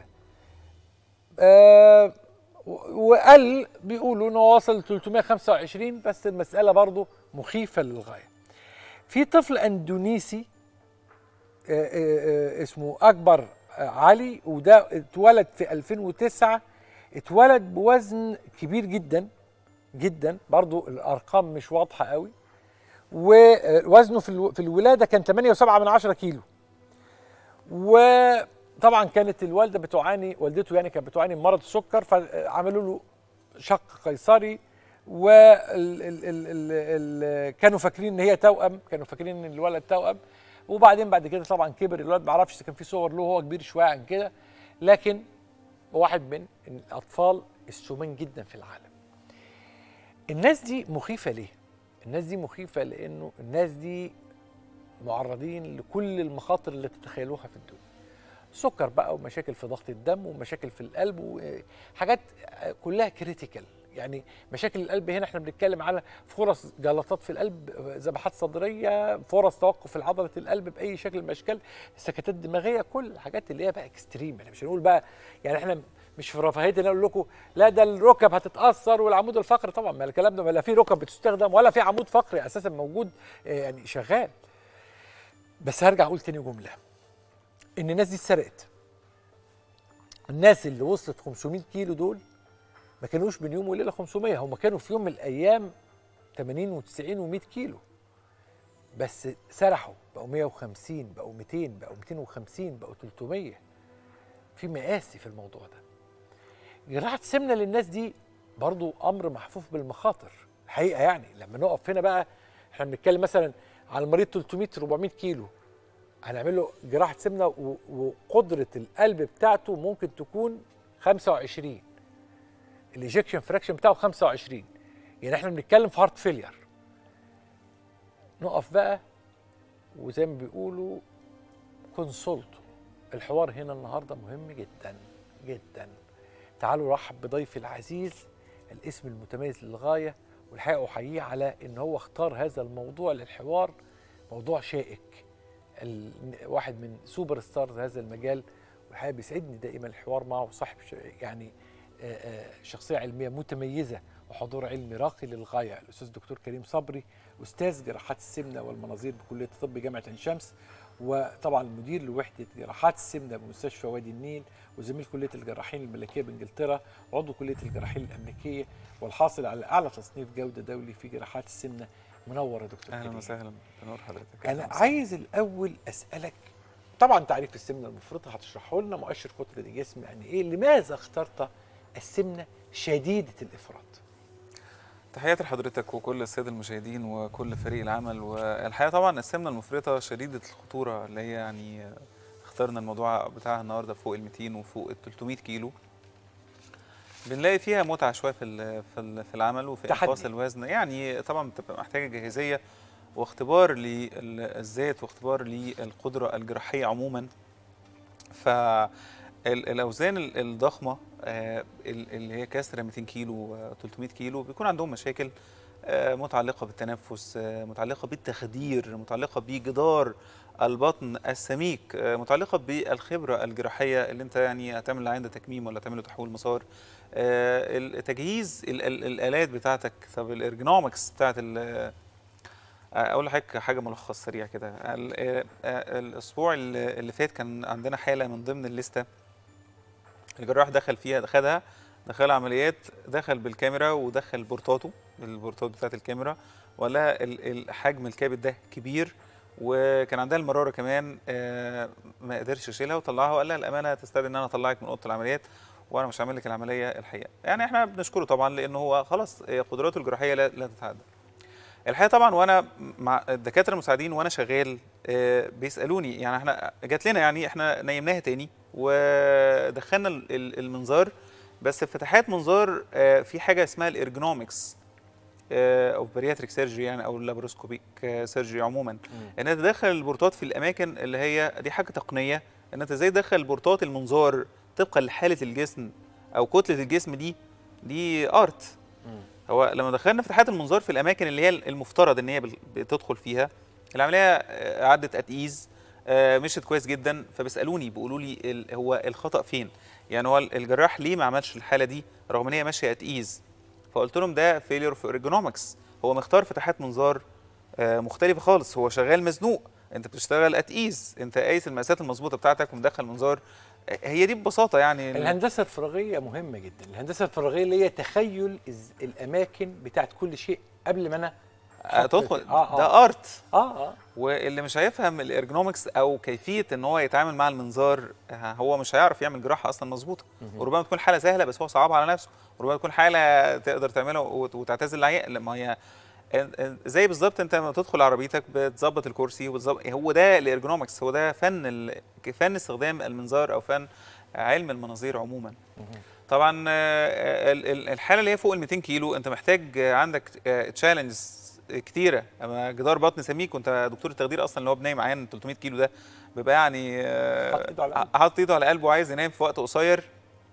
آه و- وقال بيقولوا انه وصل 325 بس المساله برضه مخيفه للغايه في طفل اندونيسي آه، آه، آه، اسمه اكبر آه، علي وده اتولد في 2009 اتولد بوزن كبير جدا جدا برضو الارقام مش واضحه قوي ووزنه في الو- في الولاده كان 8.7 من 10 كيلو وطبعا كانت الوالده بتعاني والدته يعني كانت بتعاني من مرض السكر فعملوا له شق قيصري و ال ال ال ال ال كانوا فاكرين ان هي توأم كانوا فاكرين ان الولد توأم وبعدين بعد كده طبعا كبر الولد ما اعرفش اذا كان في صور له هو كبير شويه عن كده لكن واحد من الاطفال السمان جدا في العالم الناس دي مخيفه ليه الناس دي مخيفه لانه الناس دي معرضين لكل المخاطر اللي تتخيلوها في الدنيا سكر بقى ومشاكل في ضغط الدم ومشاكل في القلب وحاجات كلها كريتيكال يعني مشاكل القلب هنا احنا بنتكلم على فرص جلطات في القلب ذبحات صدريه فرص توقف عضله القلب باي شكل من الاشكال السكتات الدماغيه كل الحاجات اللي هي بقى اكستريم احنا مش هنقول بقى يعني احنا مش في رفاهيه ان اقول لكم لا ده الركب هتتاثر والعمود الفقري طبعا ما الكلام ده لا في ركب بتستخدم ولا في عمود فقري اساسا موجود آه، يعني شغال بس هرجع اقول تاني جمله ان الناس دي اتسرقت الناس اللي وصلت 500 كيلو دول ما كانوش بين يوم وليله 500 هم كانوا في يوم من الايام 80 و90 و100 كيلو بس سرحوا بقوا 150 بقوا 200 بقوا 250 بقوا 300 في مقاسي في الموضوع ده جراحه السمنه للناس دي برضو امر محفوف بالمخاطر الحقيقه يعني لما نقف هنا بقى احنا بنتكلم مثلا على المريض 300 400 كيلو هنعمل له جراحه سمنه و- وقدره القلب بتاعته ممكن تكون 25 الايجكشن فراكشن بتاعه 25 يعني احنا بنتكلم في هارت فيلير نقف بقى وزي ما بيقولوا كونسولتو الحوار هنا النهارده مهم جدا جدا تعالوا رحب بضيفي العزيز الاسم المتميز للغايه والحقيقه احييه على ان هو اختار هذا الموضوع للحوار موضوع شائك ال- واحد من سوبر ستارز هذا المجال والحقيقه بيسعدني دائما الحوار معه صاحب ش- يعني آه، آه، شخصيه علميه متميزه وحضور علمي راقي للغايه الاستاذ الدكتور كريم صبري استاذ جراحات السمنه والمناظير بكليه الطب جامعه عين شمس وطبعا مدير لوحده جراحات السمنه بمستشفى وادي النيل وزميل كليه الجراحين الملكيه بانجلترا وعضو كليه الجراحين الامريكيه والحاصل على اعلى تصنيف جوده دولي في جراحات السمنه منور يا دكتور اهلا كريم. وسهلا بنور حضرتك انا أهلاً وسهلاً. عايز الاول اسالك طبعا تعريف السمنه المفرطه هتشرحه لنا مؤشر كتله الجسم يعني ايه لماذا اخترت السمنه شديده الافراط تحياتي لحضرتك وكل الساده المشاهدين وكل فريق العمل والحقيقه طبعا السمنه المفرطه شديده الخطوره اللي هي يعني اخترنا الموضوع بتاعها النهارده فوق ال 200 وفوق ال 300 كيلو بنلاقي فيها متعه شويه في ال- في ال- في العمل وفي تحدي. انقاص الوزن يعني طبعا بتبقى محتاجه جاهزيه واختبار للذات واختبار للقدره الجراحيه عموما فالاوزان الضخمه آه، ال- اللي هي كسر 200 كيلو و 300 كيلو بيكون عندهم مشاكل آه، متعلقه بالتنفس آه، متعلقه بالتخدير متعلقه بجدار البطن السميك آه، متعلقه بالخبره الجراحيه اللي انت يعني هتعمل عنده تكميم ولا تعمل له تحويل مسار آه، ال- تجهيز ال- ال- الالات بتاعتك طب الارجونومكس بتاعت ال- اقول لحضرتك حاجه ملخص سريع كده ال- آه، آه، الاسبوع اللي اللي فات كان عندنا حاله من ضمن الليسته الجراح دخل فيها خدها دخل عمليات دخل بالكاميرا ودخل بورتاته البورتات بتاعت الكاميرا ولا ال- ال- حجم الكبد ده كبير وكان عندها المراره كمان آه، ما قدرش يشيلها وطلعها وقال لها الامانه تستدعي ان انا اطلعك من اوضه العمليات وانا مش هعمل لك العمليه الحقيقه يعني احنا بنشكره طبعا لانه هو خلاص آه، قدراته الجراحيه لا, لا تتعدى الحقيقه طبعا وانا مع الدكاتره المساعدين وانا شغال آه، بيسالوني يعني احنا جات لنا يعني احنا نيمناها تاني ودخلنا ال- ال- المنظار بس في فتحات منظار آه، في حاجه اسمها الارجونومكس او بارياتريك سيرجري يعني او اللابروسكوبيك سيرجري عموما ان انت تدخل البورتات في الاماكن اللي هي دي حاجه تقنيه ان انت ازاي تدخل البورتات المنظار طبقا لحاله الجسم او كتله الجسم دي دي ارت هو لما دخلنا فتحات المنظار في الاماكن اللي هي المفترض ان هي بال- بتدخل فيها العمليه آه، عدت اتقيز آه، مشت كويس جدا فبيسالوني بيقولوا لي ال- هو الخطا فين يعني هو الجراح ليه ما عملش الحاله دي رغم ان هي ماشيه اتقيز فقلت لهم ده فيلير في ارجونومكس هو مختار فتحات منظار آه، مختلفه خالص هو شغال مزنوق انت بتشتغل اتقيز انت قايس المقاسات المظبوطه بتاعتك ومدخل منظار آه، هي دي ببساطه يعني ال- الهندسه الفراغيه مهمه جدا الهندسه الفراغيه اللي هي تخيل الز- الاماكن بتاعت كل شيء قبل ما انا آه، أحط- تدخل آه، آه. ده ارت اه اه واللي مش هيفهم الارجونومكس او كيفيه ان هو يتعامل مع المنظار آه، هو مش هيعرف يعمل جراحه اصلا مظبوطه وربما تكون حاله سهله بس هو صعب على نفسه وربما تكون حاله تقدر تعملها وت- وتعتزل العيان لما هي زي بالظبط انت لما تدخل عربيتك بتظبط الكرسي وتظبط هو ده الارجونومكس هو ده فن ال... فن استخدام المنظار او فن علم المناظير عموما طبعا آه، ال- ال- الحاله اللي هي فوق ال 200 كيلو انت محتاج آه، عندك تشالنجز كتيره اما جدار بطن سميك وانت دكتور التخدير اصلا اللي هو بنايم عيان 300 كيلو ده بيبقى يعني آه، حاطط ايده على قلبه. حاطط ايده على قلبه وعايز ينام في وقت قصير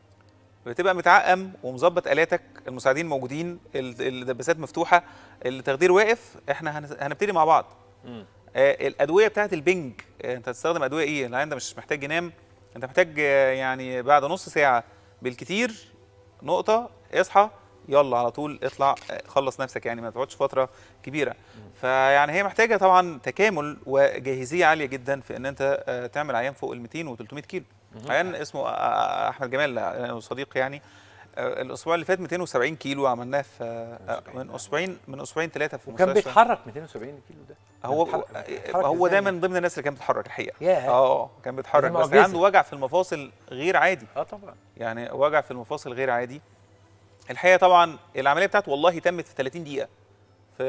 بتبقى متعقم ومظبط الاتك المساعدين موجودين ال- الدباسات مفتوحه التخدير واقف احنا هن- هنبتدي مع بعض آه، الادويه بتاعت البنج آه، انت هتستخدم ادويه ايه العيان ده مش محتاج ينام انت محتاج آه، يعني بعد نص ساعه بالكتير نقطه اصحى يلا على طول اطلع آه، خلص نفسك يعني ما تقعدش فتره كبيره فيعني هي محتاجه طبعا تكامل وجاهزيه عاليه جدا في ان انت آه، تعمل عيان فوق ال 200 و 300 كيلو عيان اسمه آه، احمد جمال آه، صديق يعني آه، الاسبوع اللي فات 270 كيلو عملناه في آه، من اسبوعين من اسبوعين ثلاثه في وكان مستشفى. بيتحرك 270 كيلو ده هو بيتحرك- بيتحرك هو إزاي ده يعني؟ من ضمن الناس اللي كانت بتتحرك الحقيقه ياه. اه كان بيتحرك دي بس معجزة. عنده وجع في المفاصل غير عادي اه طبعا يعني وجع في المفاصل غير عادي الحقيقه طبعا العمليه بتاعته والله تمت في 30 دقيقه في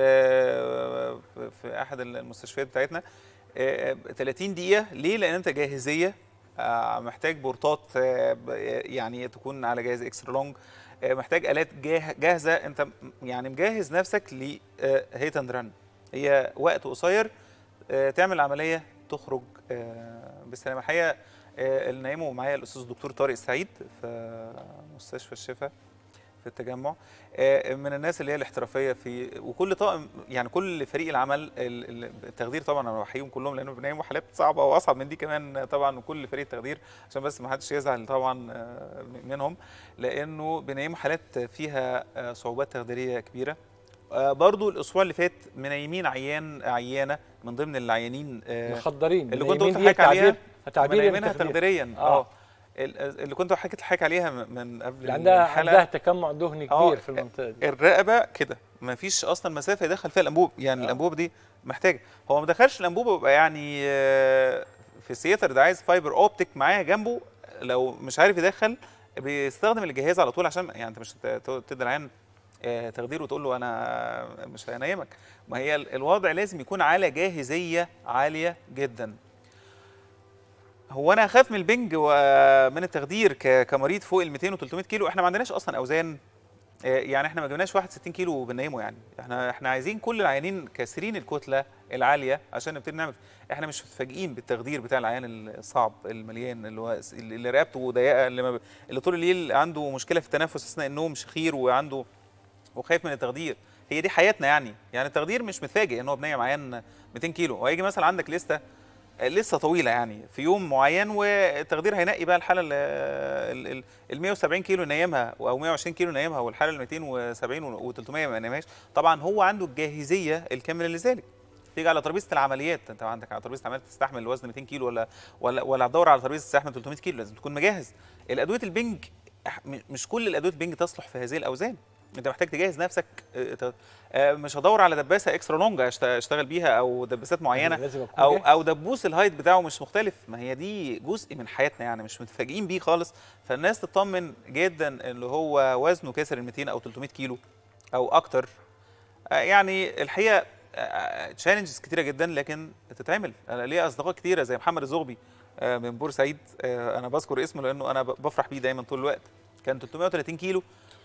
في, في احد المستشفيات بتاعتنا آه، 30 دقيقه ليه لان انت جاهزيه آه، محتاج بورتات آه، ب- يعني تكون على جهاز اكسترا لونج آه، محتاج الات جاه- جاهزه انت م- يعني مجهز نفسك لهيت اند رن هي وقت قصير آه، تعمل عمليه تخرج آه، بالسلامه الحقيقه آه، اللي نايمه معايا الاستاذ الدكتور طارق سعيد في مستشفى الشفا في التجمع آه، من الناس اللي هي الاحترافيه في وكل طاقم يعني كل فريق العمل ال- ال- التخدير طبعا انا بحييهم كلهم لانه بنعملوا حالات صعبه واصعب من دي كمان طبعا وكل فريق التخدير عشان بس ما حدش يزعل طبعا آه، منهم لانه بنعملوا حالات فيها آه، صعوبات تخديريه كبيره آه، برضو الاسبوع اللي فات منيمين عيان عيانه من ضمن العيانين آه، مخدرين اللي كنت منيمين قلت دي لحضرتك عليها تعبير تعبير منيمينها التخدير. تخديريا آه. اه ال- اللي كنت حكيت حكي عليها من- من قبل اللي عندها الحلقة. عندها تجمع دهني آه، كبير في المنطقه دي الرقبه كده ما فيش اصلا مسافه يدخل فيها الانبوب يعني آه. الانبوب دي محتاجه هو ما دخلش الانبوب يبقى يعني آه، في السياتر ده عايز فايبر اوبتيك معاه جنبه لو مش عارف يدخل بيستخدم الجهاز على طول عشان يعني انت مش هت- تدي العيان آه، تخدير وتقول له انا مش هنيمك ما هي ال- الوضع لازم يكون على جاهزيه عاليه جدا هو انا اخاف من البنج ومن التخدير ك- كمريض فوق ال 200 و 300 كيلو احنا ما عندناش اصلا اوزان آه، يعني احنا ما جبناش واحد 60 كيلو وبننيمه يعني احنا احنا عايزين كل العيانين كاسرين الكتله العاليه عشان نبتدي نعمل احنا مش متفاجئين بالتخدير بتاع العيان الصعب المليان اللي هو اللي رقبته ضيقه اللي, ما ب... اللي طول الليل عنده مشكله في التنفس اثناء النوم شخير وعنده وخايف من التخدير هي دي حياتنا يعني يعني التخدير مش متفاجئ ان هو بنايم عيان 200 كيلو وهيجي مثلا عندك لسته لسه طويله يعني في يوم معين والتخدير هينقي بقى الحاله ال ال 170 كيلو نايمها او 120 كيلو نايمها والحاله ال 270 و300 ما نايمهاش طبعا هو عنده الجاهزيه الكامله لذلك تيجي على ترابيزه العمليات انت عندك على ترابيزه العمليات تستحمل وزن 200 كيلو ولا ولا ولا هتدور على ترابيزه تستحمل 300 كيلو لازم تكون مجهز الادويه البنج أح- م- مش كل الادويه البنج تصلح في هذه الاوزان انت محتاج تجهز نفسك اه، ت- اه، مش هدور على دباسه اكسترا لونج أشت- اشتغل بيها او دباسات معينه لازم أكون او جاهز. او دبوس الهايت بتاعه مش مختلف ما هي دي جزء من حياتنا يعني مش متفاجئين بيه خالص فالناس تطمن جدا اللي هو وزنه كسر ال 200 او 300 كيلو او اكتر آه، يعني الحقيقه تشالنجز كتيره جدا لكن تتعمل انا ليا اصدقاء كتيره زي محمد الزغبي آه، من بورسعيد آه، انا بذكر اسمه لانه انا ب- بفرح بيه دايما طول الوقت كان 330 كيلو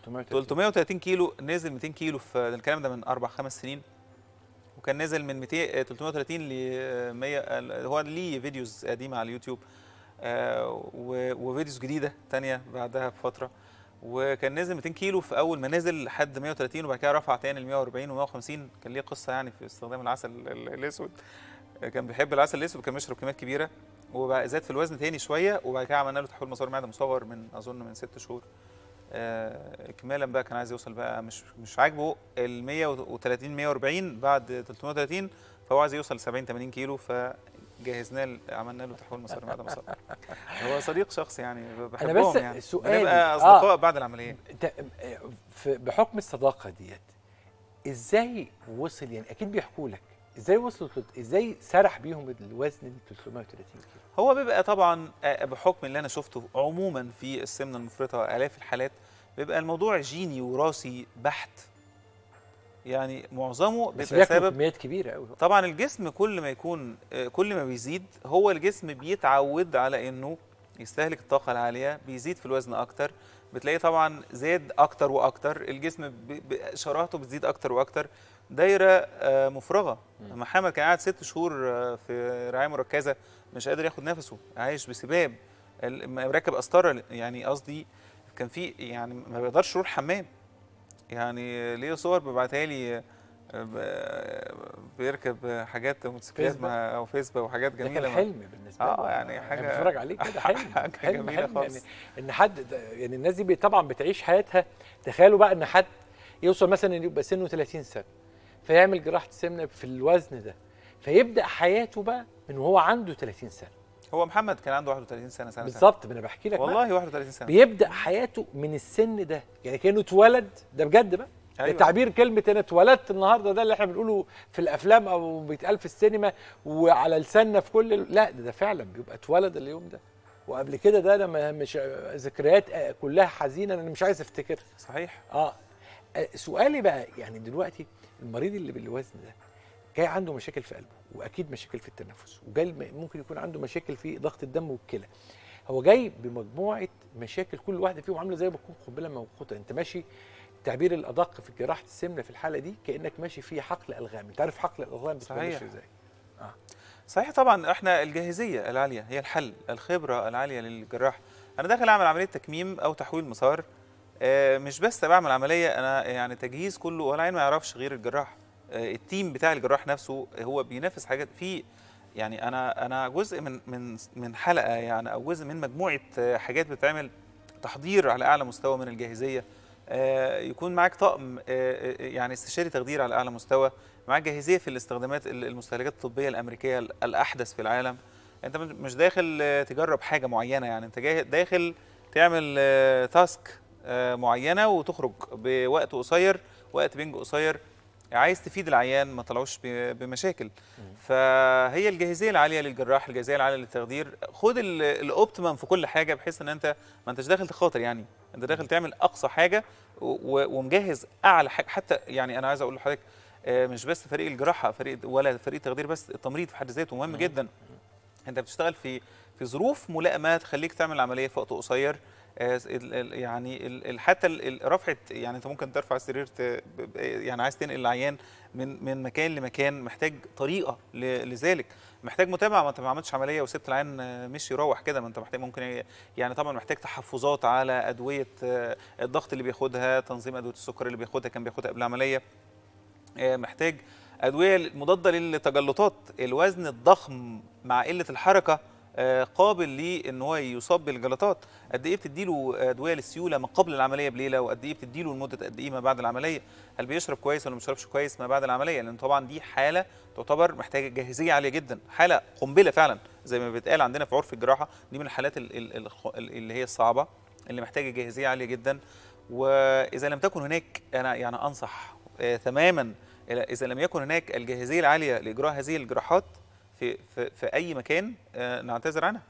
330 كيلو نزل 200 كيلو في الكلام ده من اربع خمس سنين وكان نزل من 200 آه، 330 ل 100 آه، هو ليه فيديوز قديمه على اليوتيوب آه، و- وفيديوز جديده تانية بعدها بفتره وكان نزل 200 كيلو في اول ما نزل لحد 130 وبعد كده رفع تاني ل 140 و150 كان ليه قصه يعني في استخدام العسل ال- الاسود آه، كان بيحب العسل الاسود وكان بيشرب كميات كبيره وبقى زاد في الوزن تاني شويه وبعد كده عملنا له تحويل مسار معده مصغر من اظن من ست شهور آه، اكمالا بقى كان عايز يوصل بقى مش مش عاجبه ال 130 140 بعد 330 فهو عايز يوصل 70 80 كيلو فجهزناه ل- عملنا له تحويل مسار معده مصغر هو صديق شخص يعني بحبهم بس يعني سؤالي- بنبقى آه. اصدقاء بعد العمليه انت في بحكم الصداقه ديت ازاي وصل يعني اكيد بيحكوا لك ازاي وصلوا تلت- ازاي سرح بيهم الوزن ل 330 كيلو هو بيبقى طبعا آه، بحكم اللي انا شفته عموما في السمنه المفرطه الاف الحالات بيبقى الموضوع جيني وراثي بحت يعني معظمه بس بيبقى بياكلوا سبب كميات كبيره قوي طبعا الجسم كل ما يكون آه، كل ما بيزيد هو الجسم بيتعود على انه يستهلك الطاقه العاليه بيزيد في الوزن اكتر بتلاقيه طبعا زاد اكتر واكتر الجسم ب- ب- شراهته بتزيد اكتر واكتر دايره آه، مفرغه محمد كان قاعد ست شهور آه، في رعايه مركزه مش قادر ياخد نفسه عايش بسباب ال- مركب قسطره يعني قصدي كان في يعني ما بيقدرش يروح حمام يعني ليه صور ببعتها لي آه، ب- بيركب حاجات موتوسيكلات فيسبا. مع او فيسبا وحاجات ده جميله كان مع- حلم بالنسبه آه، له يعني حاجة- أنا بتفرج عليه كده حلم حاجة حلم جميلة حلم خالص. يعني ان حد ده- يعني الناس دي بي- طبعا بتعيش حياتها تخيلوا بقى ان حد يوصل مثلا إن يبقى سنه 30 سنه فيعمل جراحه سمنه في الوزن ده فيبدا حياته بقى من وهو عنده 30 سنه هو محمد كان عنده 31 سنه سنه بالظبط ما انا بحكي لك بقى. والله 31 سنه بيبدا حياته من السن ده يعني كانه اتولد ده بجد بقى أيوة. أيوة. تعبير كلمه انا اتولدت النهارده ده اللي احنا بنقوله في الافلام او بيتقال في السينما وعلى لساننا في كل ال- لا ده, ده فعلا بيبقى اتولد اليوم ده وقبل كده ده انا ما- مش ذكريات آه، كلها حزينه انا مش عايز افتكرها صحيح اه آه، سؤالي بقى يعني دلوقتي المريض اللي بالوزن ده جاي عنده مشاكل في قلبه واكيد مشاكل في التنفس وجاي م- ممكن يكون عنده مشاكل في ضغط الدم والكلى هو جاي بمجموعه مشاكل كل واحده فيهم عامله زي ما تكون قنبله موقوته انت ماشي التعبير الادق في جراحه السمنه في الحاله دي كانك ماشي في حقل الغام انت عارف حقل الالغام بتبقى صحيح. ماشي ازاي صحيح طبعا احنا الجاهزيه العاليه هي الحل الخبره العاليه للجراح انا داخل اعمل عمليه تكميم او تحويل مسار آه، مش بس بعمل عمليه انا يعني تجهيز كله ولا عين ما يعرفش غير الجراح آه، التيم بتاع الجراح نفسه هو بينافس حاجات في يعني انا انا جزء من من من حلقه يعني او جزء من مجموعه آه، حاجات بتتعمل تحضير على اعلى مستوى من الجاهزيه آه، يكون معاك طقم آه، آه، يعني استشاري تخدير على اعلى مستوى معاك جاهزيه في الاستخدامات ال- المستهلكات الطبيه الامريكيه ال- الاحدث في العالم انت مش- مش داخل آه، تجرب حاجه معينه يعني انت جاي داخل تعمل آه، تاسك آه، معينه وتخرج بوقت قصير وقت بنج قصير عايز تفيد العيان ما طلعوش ب- بمشاكل فهي الجاهزيه العاليه للجراح الجاهزيه العاليه للتخدير خد ال- الاوبتيمم في كل حاجه بحيث ان انت ما انتش داخل تخاطر يعني انت داخل تعمل اقصى حاجه و- و- ومجهز اعلى حاجه حتى يعني انا عايز اقول لحضرتك آه، مش بس فريق الجراحه فريق ولا فريق التخدير بس التمريض في حد ذاته مهم جدا انت بتشتغل في في ظروف ملائمه تخليك تعمل عمليه في وقت قصير آه، ال- ال- يعني ال- ال- حتى ال- ال- رفعه يعني انت ممكن ترفع السرير ت- ب- ب- يعني عايز تنقل العيان من من مكان لمكان محتاج طريقه ل- لذلك محتاج متابعه ما انت ما عملتش عمليه وسبت العيان آه، مشي يروح كده ما انت محتاج ممكن ي- يعني طبعا محتاج تحفظات على ادويه آه، الضغط اللي بياخدها تنظيم ادويه السكر اللي بياخدها كان بياخدها قبل العمليه آه، محتاج ادويه مضاده للتجلطات الوزن الضخم مع قله الحركه آه، قابل ليه ان هو يصاب بالجلطات قد ايه بتديله ادويه للسيوله من قبل العمليه بليله وقد ايه بتديله لمده قد ايه ما بعد العمليه هل بيشرب كويس ولا ما بيشربش كويس ما بعد العمليه لان طبعا دي حاله تعتبر محتاجه جاهزيه عاليه جدا حاله قنبله فعلا زي ما بيتقال عندنا في عرف الجراحه دي من الحالات ال- ال- ال- اللي هي الصعبه اللي محتاجه جاهزيه عاليه جدا واذا لم تكن هناك انا يعني انصح آه، تماما إلى- اذا لم يكن هناك الجاهزيه العاليه لاجراء هذه الجراحات في في, في اي مكان آه، نعتذر عنها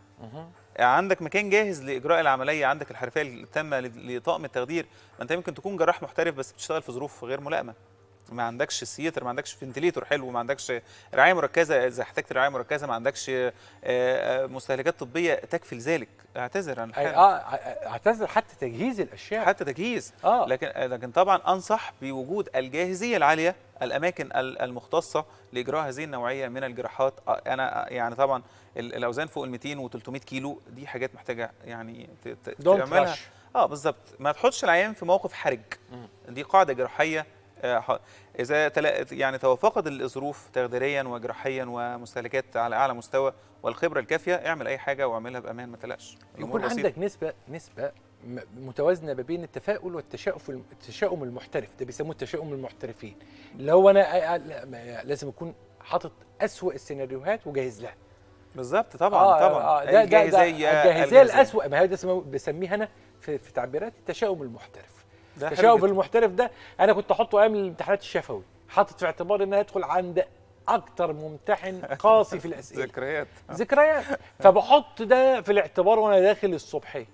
عندك مكان جاهز لاجراء العمليه عندك الحرفيه التامه ل- لطاقم التخدير ما انت يمكن تكون جراح محترف بس بتشتغل في ظروف غير ملائمه ما عندكش سيتر ما عندكش فنتليتور حلو ما عندكش رعايه مركزه اذا احتجت رعايه مركزه ما عندكش آه، آه، مستهلكات طبيه تكفي لذلك اعتذر عن أي- الحاله اه اعتذر حتى تجهيز الاشياء حتى تجهيز اه لكن لكن طبعا انصح بوجود الجاهزيه العاليه الاماكن ال- المختصه لاجراء هذه النوعيه من الجراحات آه، انا يعني طبعا ال- الاوزان فوق ال 200 و300 كيلو دي حاجات محتاجه يعني ت- ت- دونت تعملها رش اه بالظبط ما تحطش العيان في موقف حرج دي قاعده جراحيه آه، ح- اذا تلا- يعني توافقت الظروف تخديريا وجراحيا ومستهلكات على اعلى مستوى والخبره الكافيه اعمل اي حاجه واعملها بامان ما تقلقش الأمور يكون بسيطة. عندك نسبه نسبه م- متوازنه ما بين التفاؤل والتشاؤم التشاؤم المحترف ده بيسموه التشاؤم المحترفين اللي هو انا أ- أ- لا، ما- لازم اكون حاطط اسوأ السيناريوهات وجاهز لها بالظبط طبعا طبعا ده ده ده الجاهزيه الجاهزيه الاسوأ ما هي ده اسمه- بسميها انا في, في تعبيرات التشاؤم المحترف ده حلو التشاؤم جداً. المحترف ده انا كنت احطه ايام الامتحانات الشفوي حاطط في اعتبار ان انا ادخل عند اكتر ممتحن قاسي في الاسئله ذكريات ذكريات فبحط ده في الاعتبار وانا داخل الصبحيه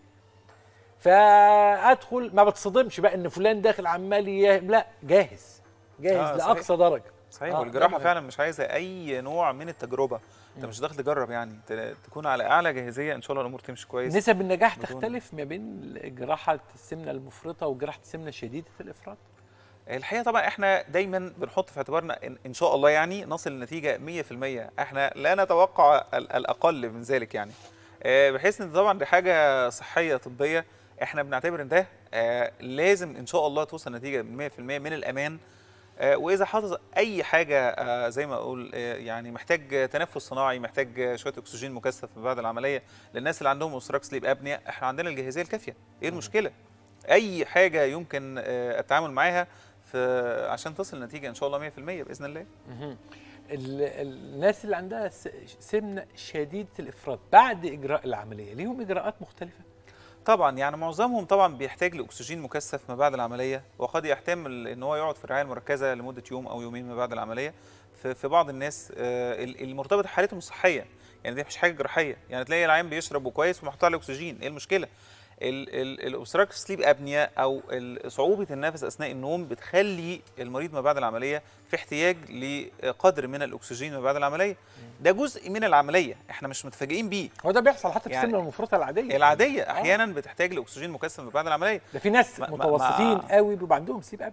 فادخل ما بتصدمش بقى ان فلان داخل عمال يه- لا جاهز جاهز آه، آه صحيح. لاقصى درجه صحيح آه، والجراحه ده فعلا مش عايزه اي نوع من التجربه انت مش داخل تجرب يعني ت- تكون على اعلى جاهزيه ان شاء الله الامور تمشي كويس نسب النجاح بدون- تختلف ما بين جراحه السمنه المفرطه وجراحه السمنه شديده الافراط الحقيقه طبعا احنا دايما بنحط في اعتبارنا ان, إن شاء الله يعني نصل لنتيجه 100% احنا لا نتوقع ال- الاقل من ذلك يعني آه، بحيث ان طبعا دي حاجه صحيه طبيه احنا بنعتبر ان ده آه، لازم ان شاء الله توصل نتيجه 100% من الامان آه، واذا حدث اي حاجه آه، زي ما اقول آه، يعني محتاج تنفس صناعي محتاج آه، شويه اكسجين مكثف بعد العمليه للناس اللي عندهم اوستراك سليب ابنيا احنا عندنا الجاهزيه الكافيه ايه المشكله اي حاجه يمكن آه، التعامل معاها في عشان تصل لنتيجه ان شاء الله 100% باذن الله ال- الناس اللي عندها س- سمنه شديده الافراط بعد اجراء العمليه ليهم اجراءات مختلفه طبعا يعني معظمهم طبعا بيحتاج لاكسجين مكثف ما بعد العمليه وقد يحتمل ان هو يقعد في الرعايه المركزه لمده يوم او يومين ما بعد العمليه في في بعض الناس آه، ال- المرتبطه بحالتهم الصحيه يعني دي مش حاجه جراحيه يعني تلاقي العيان بيشرب كويس ومحطوط عليه اكسجين ايه المشكله الاوبستراكتيف سليب ابنيا او ال- صعوبه النفس اثناء النوم بتخلي المريض ما بعد العمليه في احتياج لقدر من الاكسجين ما بعد العمليه ده جزء من العمليه احنا مش متفاجئين بيه هو ده بيحصل حتى في يعني السمنه المفرطه العاديه العاديه احيانا بتحتاج لاكسجين مكثف ما بعد العمليه ده في ناس ما- ما- متوسطين ما- قوي بيبقى عندهم سيب ابني دي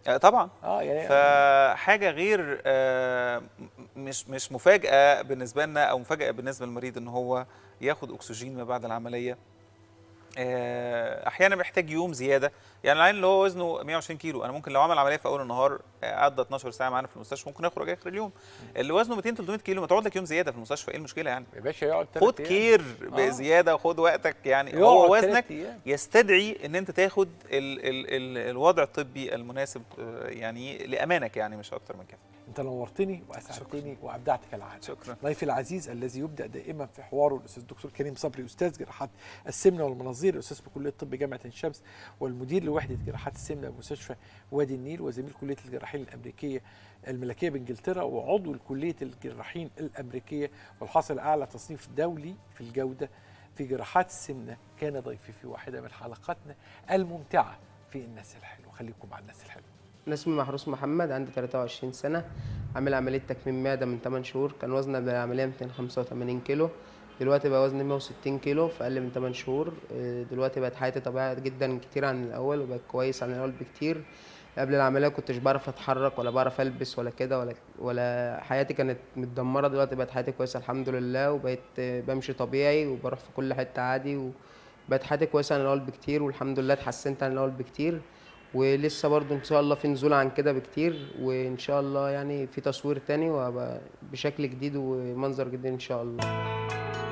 آه، طبعا اه يعني فحاجه غير آه، م- مش مش مفاجاه بالنسبه لنا او مفاجاه بالنسبه للمريض ان هو ياخد اكسجين ما بعد العمليه آه، احيانا بيحتاج يوم زياده يعني العين اللي هو وزنه 120 كيلو انا ممكن لو عمل عمليه في اول النهار آه، عدى 12 ساعه معانا في المستشفى ممكن يخرج اخر اليوم اللي وزنه 200 300 كيلو ما تقعد لك يوم زياده في المستشفى ايه المشكله يعني يا باشا يقعد خد تلات أيام. كير آه. بزياده وخد وقتك يعني يقعد هو تلات وزنك أيام. يستدعي ان انت تاخد ال ال ال الوضع الطبي المناسب آه، يعني لامانك يعني مش اكتر من كده انت نورتني واسعدتني وابدعت كالعاده شكرا ضيفي العزيز الذي يبدا دائما في حواره الاستاذ الدكتور كريم صبري استاذ جراحات السمنه والمناظير الاستاذ بكليه الطب جامعه عين شمس والمدير لوحده جراحات السمنه بمستشفى وادي النيل وزميل كليه الجراحين الامريكيه الملكيه بانجلترا وعضو كليه الجراحين الامريكيه والحاصل اعلى تصنيف دولي في الجوده في جراحات السمنه كان ضيفي في واحده من حلقاتنا الممتعه في الناس الحلوه خليكم مع الناس الحلوه أنا اسمي محروس محمد عندي 23 سنة عامل عملية تكميم معدة من 8 شهور كان وزني قبل العملية 285 كيلو دلوقتي بقى وزني 160 كيلو في أقل من 8 شهور آه، دلوقتي بقت حياتي طبيعية جدا كتير عن الأول وبقت كويس عن الأول بكتير قبل العملية كنتش بعرف أتحرك ولا بعرف ألبس ولا كده ولا ولا حياتي كانت متدمرة دلوقتي بقت حياتي كويسة الحمد لله وبقيت آه، بمشي طبيعي وبروح في كل حتة عادي وبقت حياتي كويسة عن الأول بكتير والحمد لله اتحسنت عن الأول بكتير ولسه برضو ان شاء الله في نزول عن كده بكتير وان شاء الله يعني في تصوير تاني وهبقى بشكل جديد ومنظر جديد ان شاء الله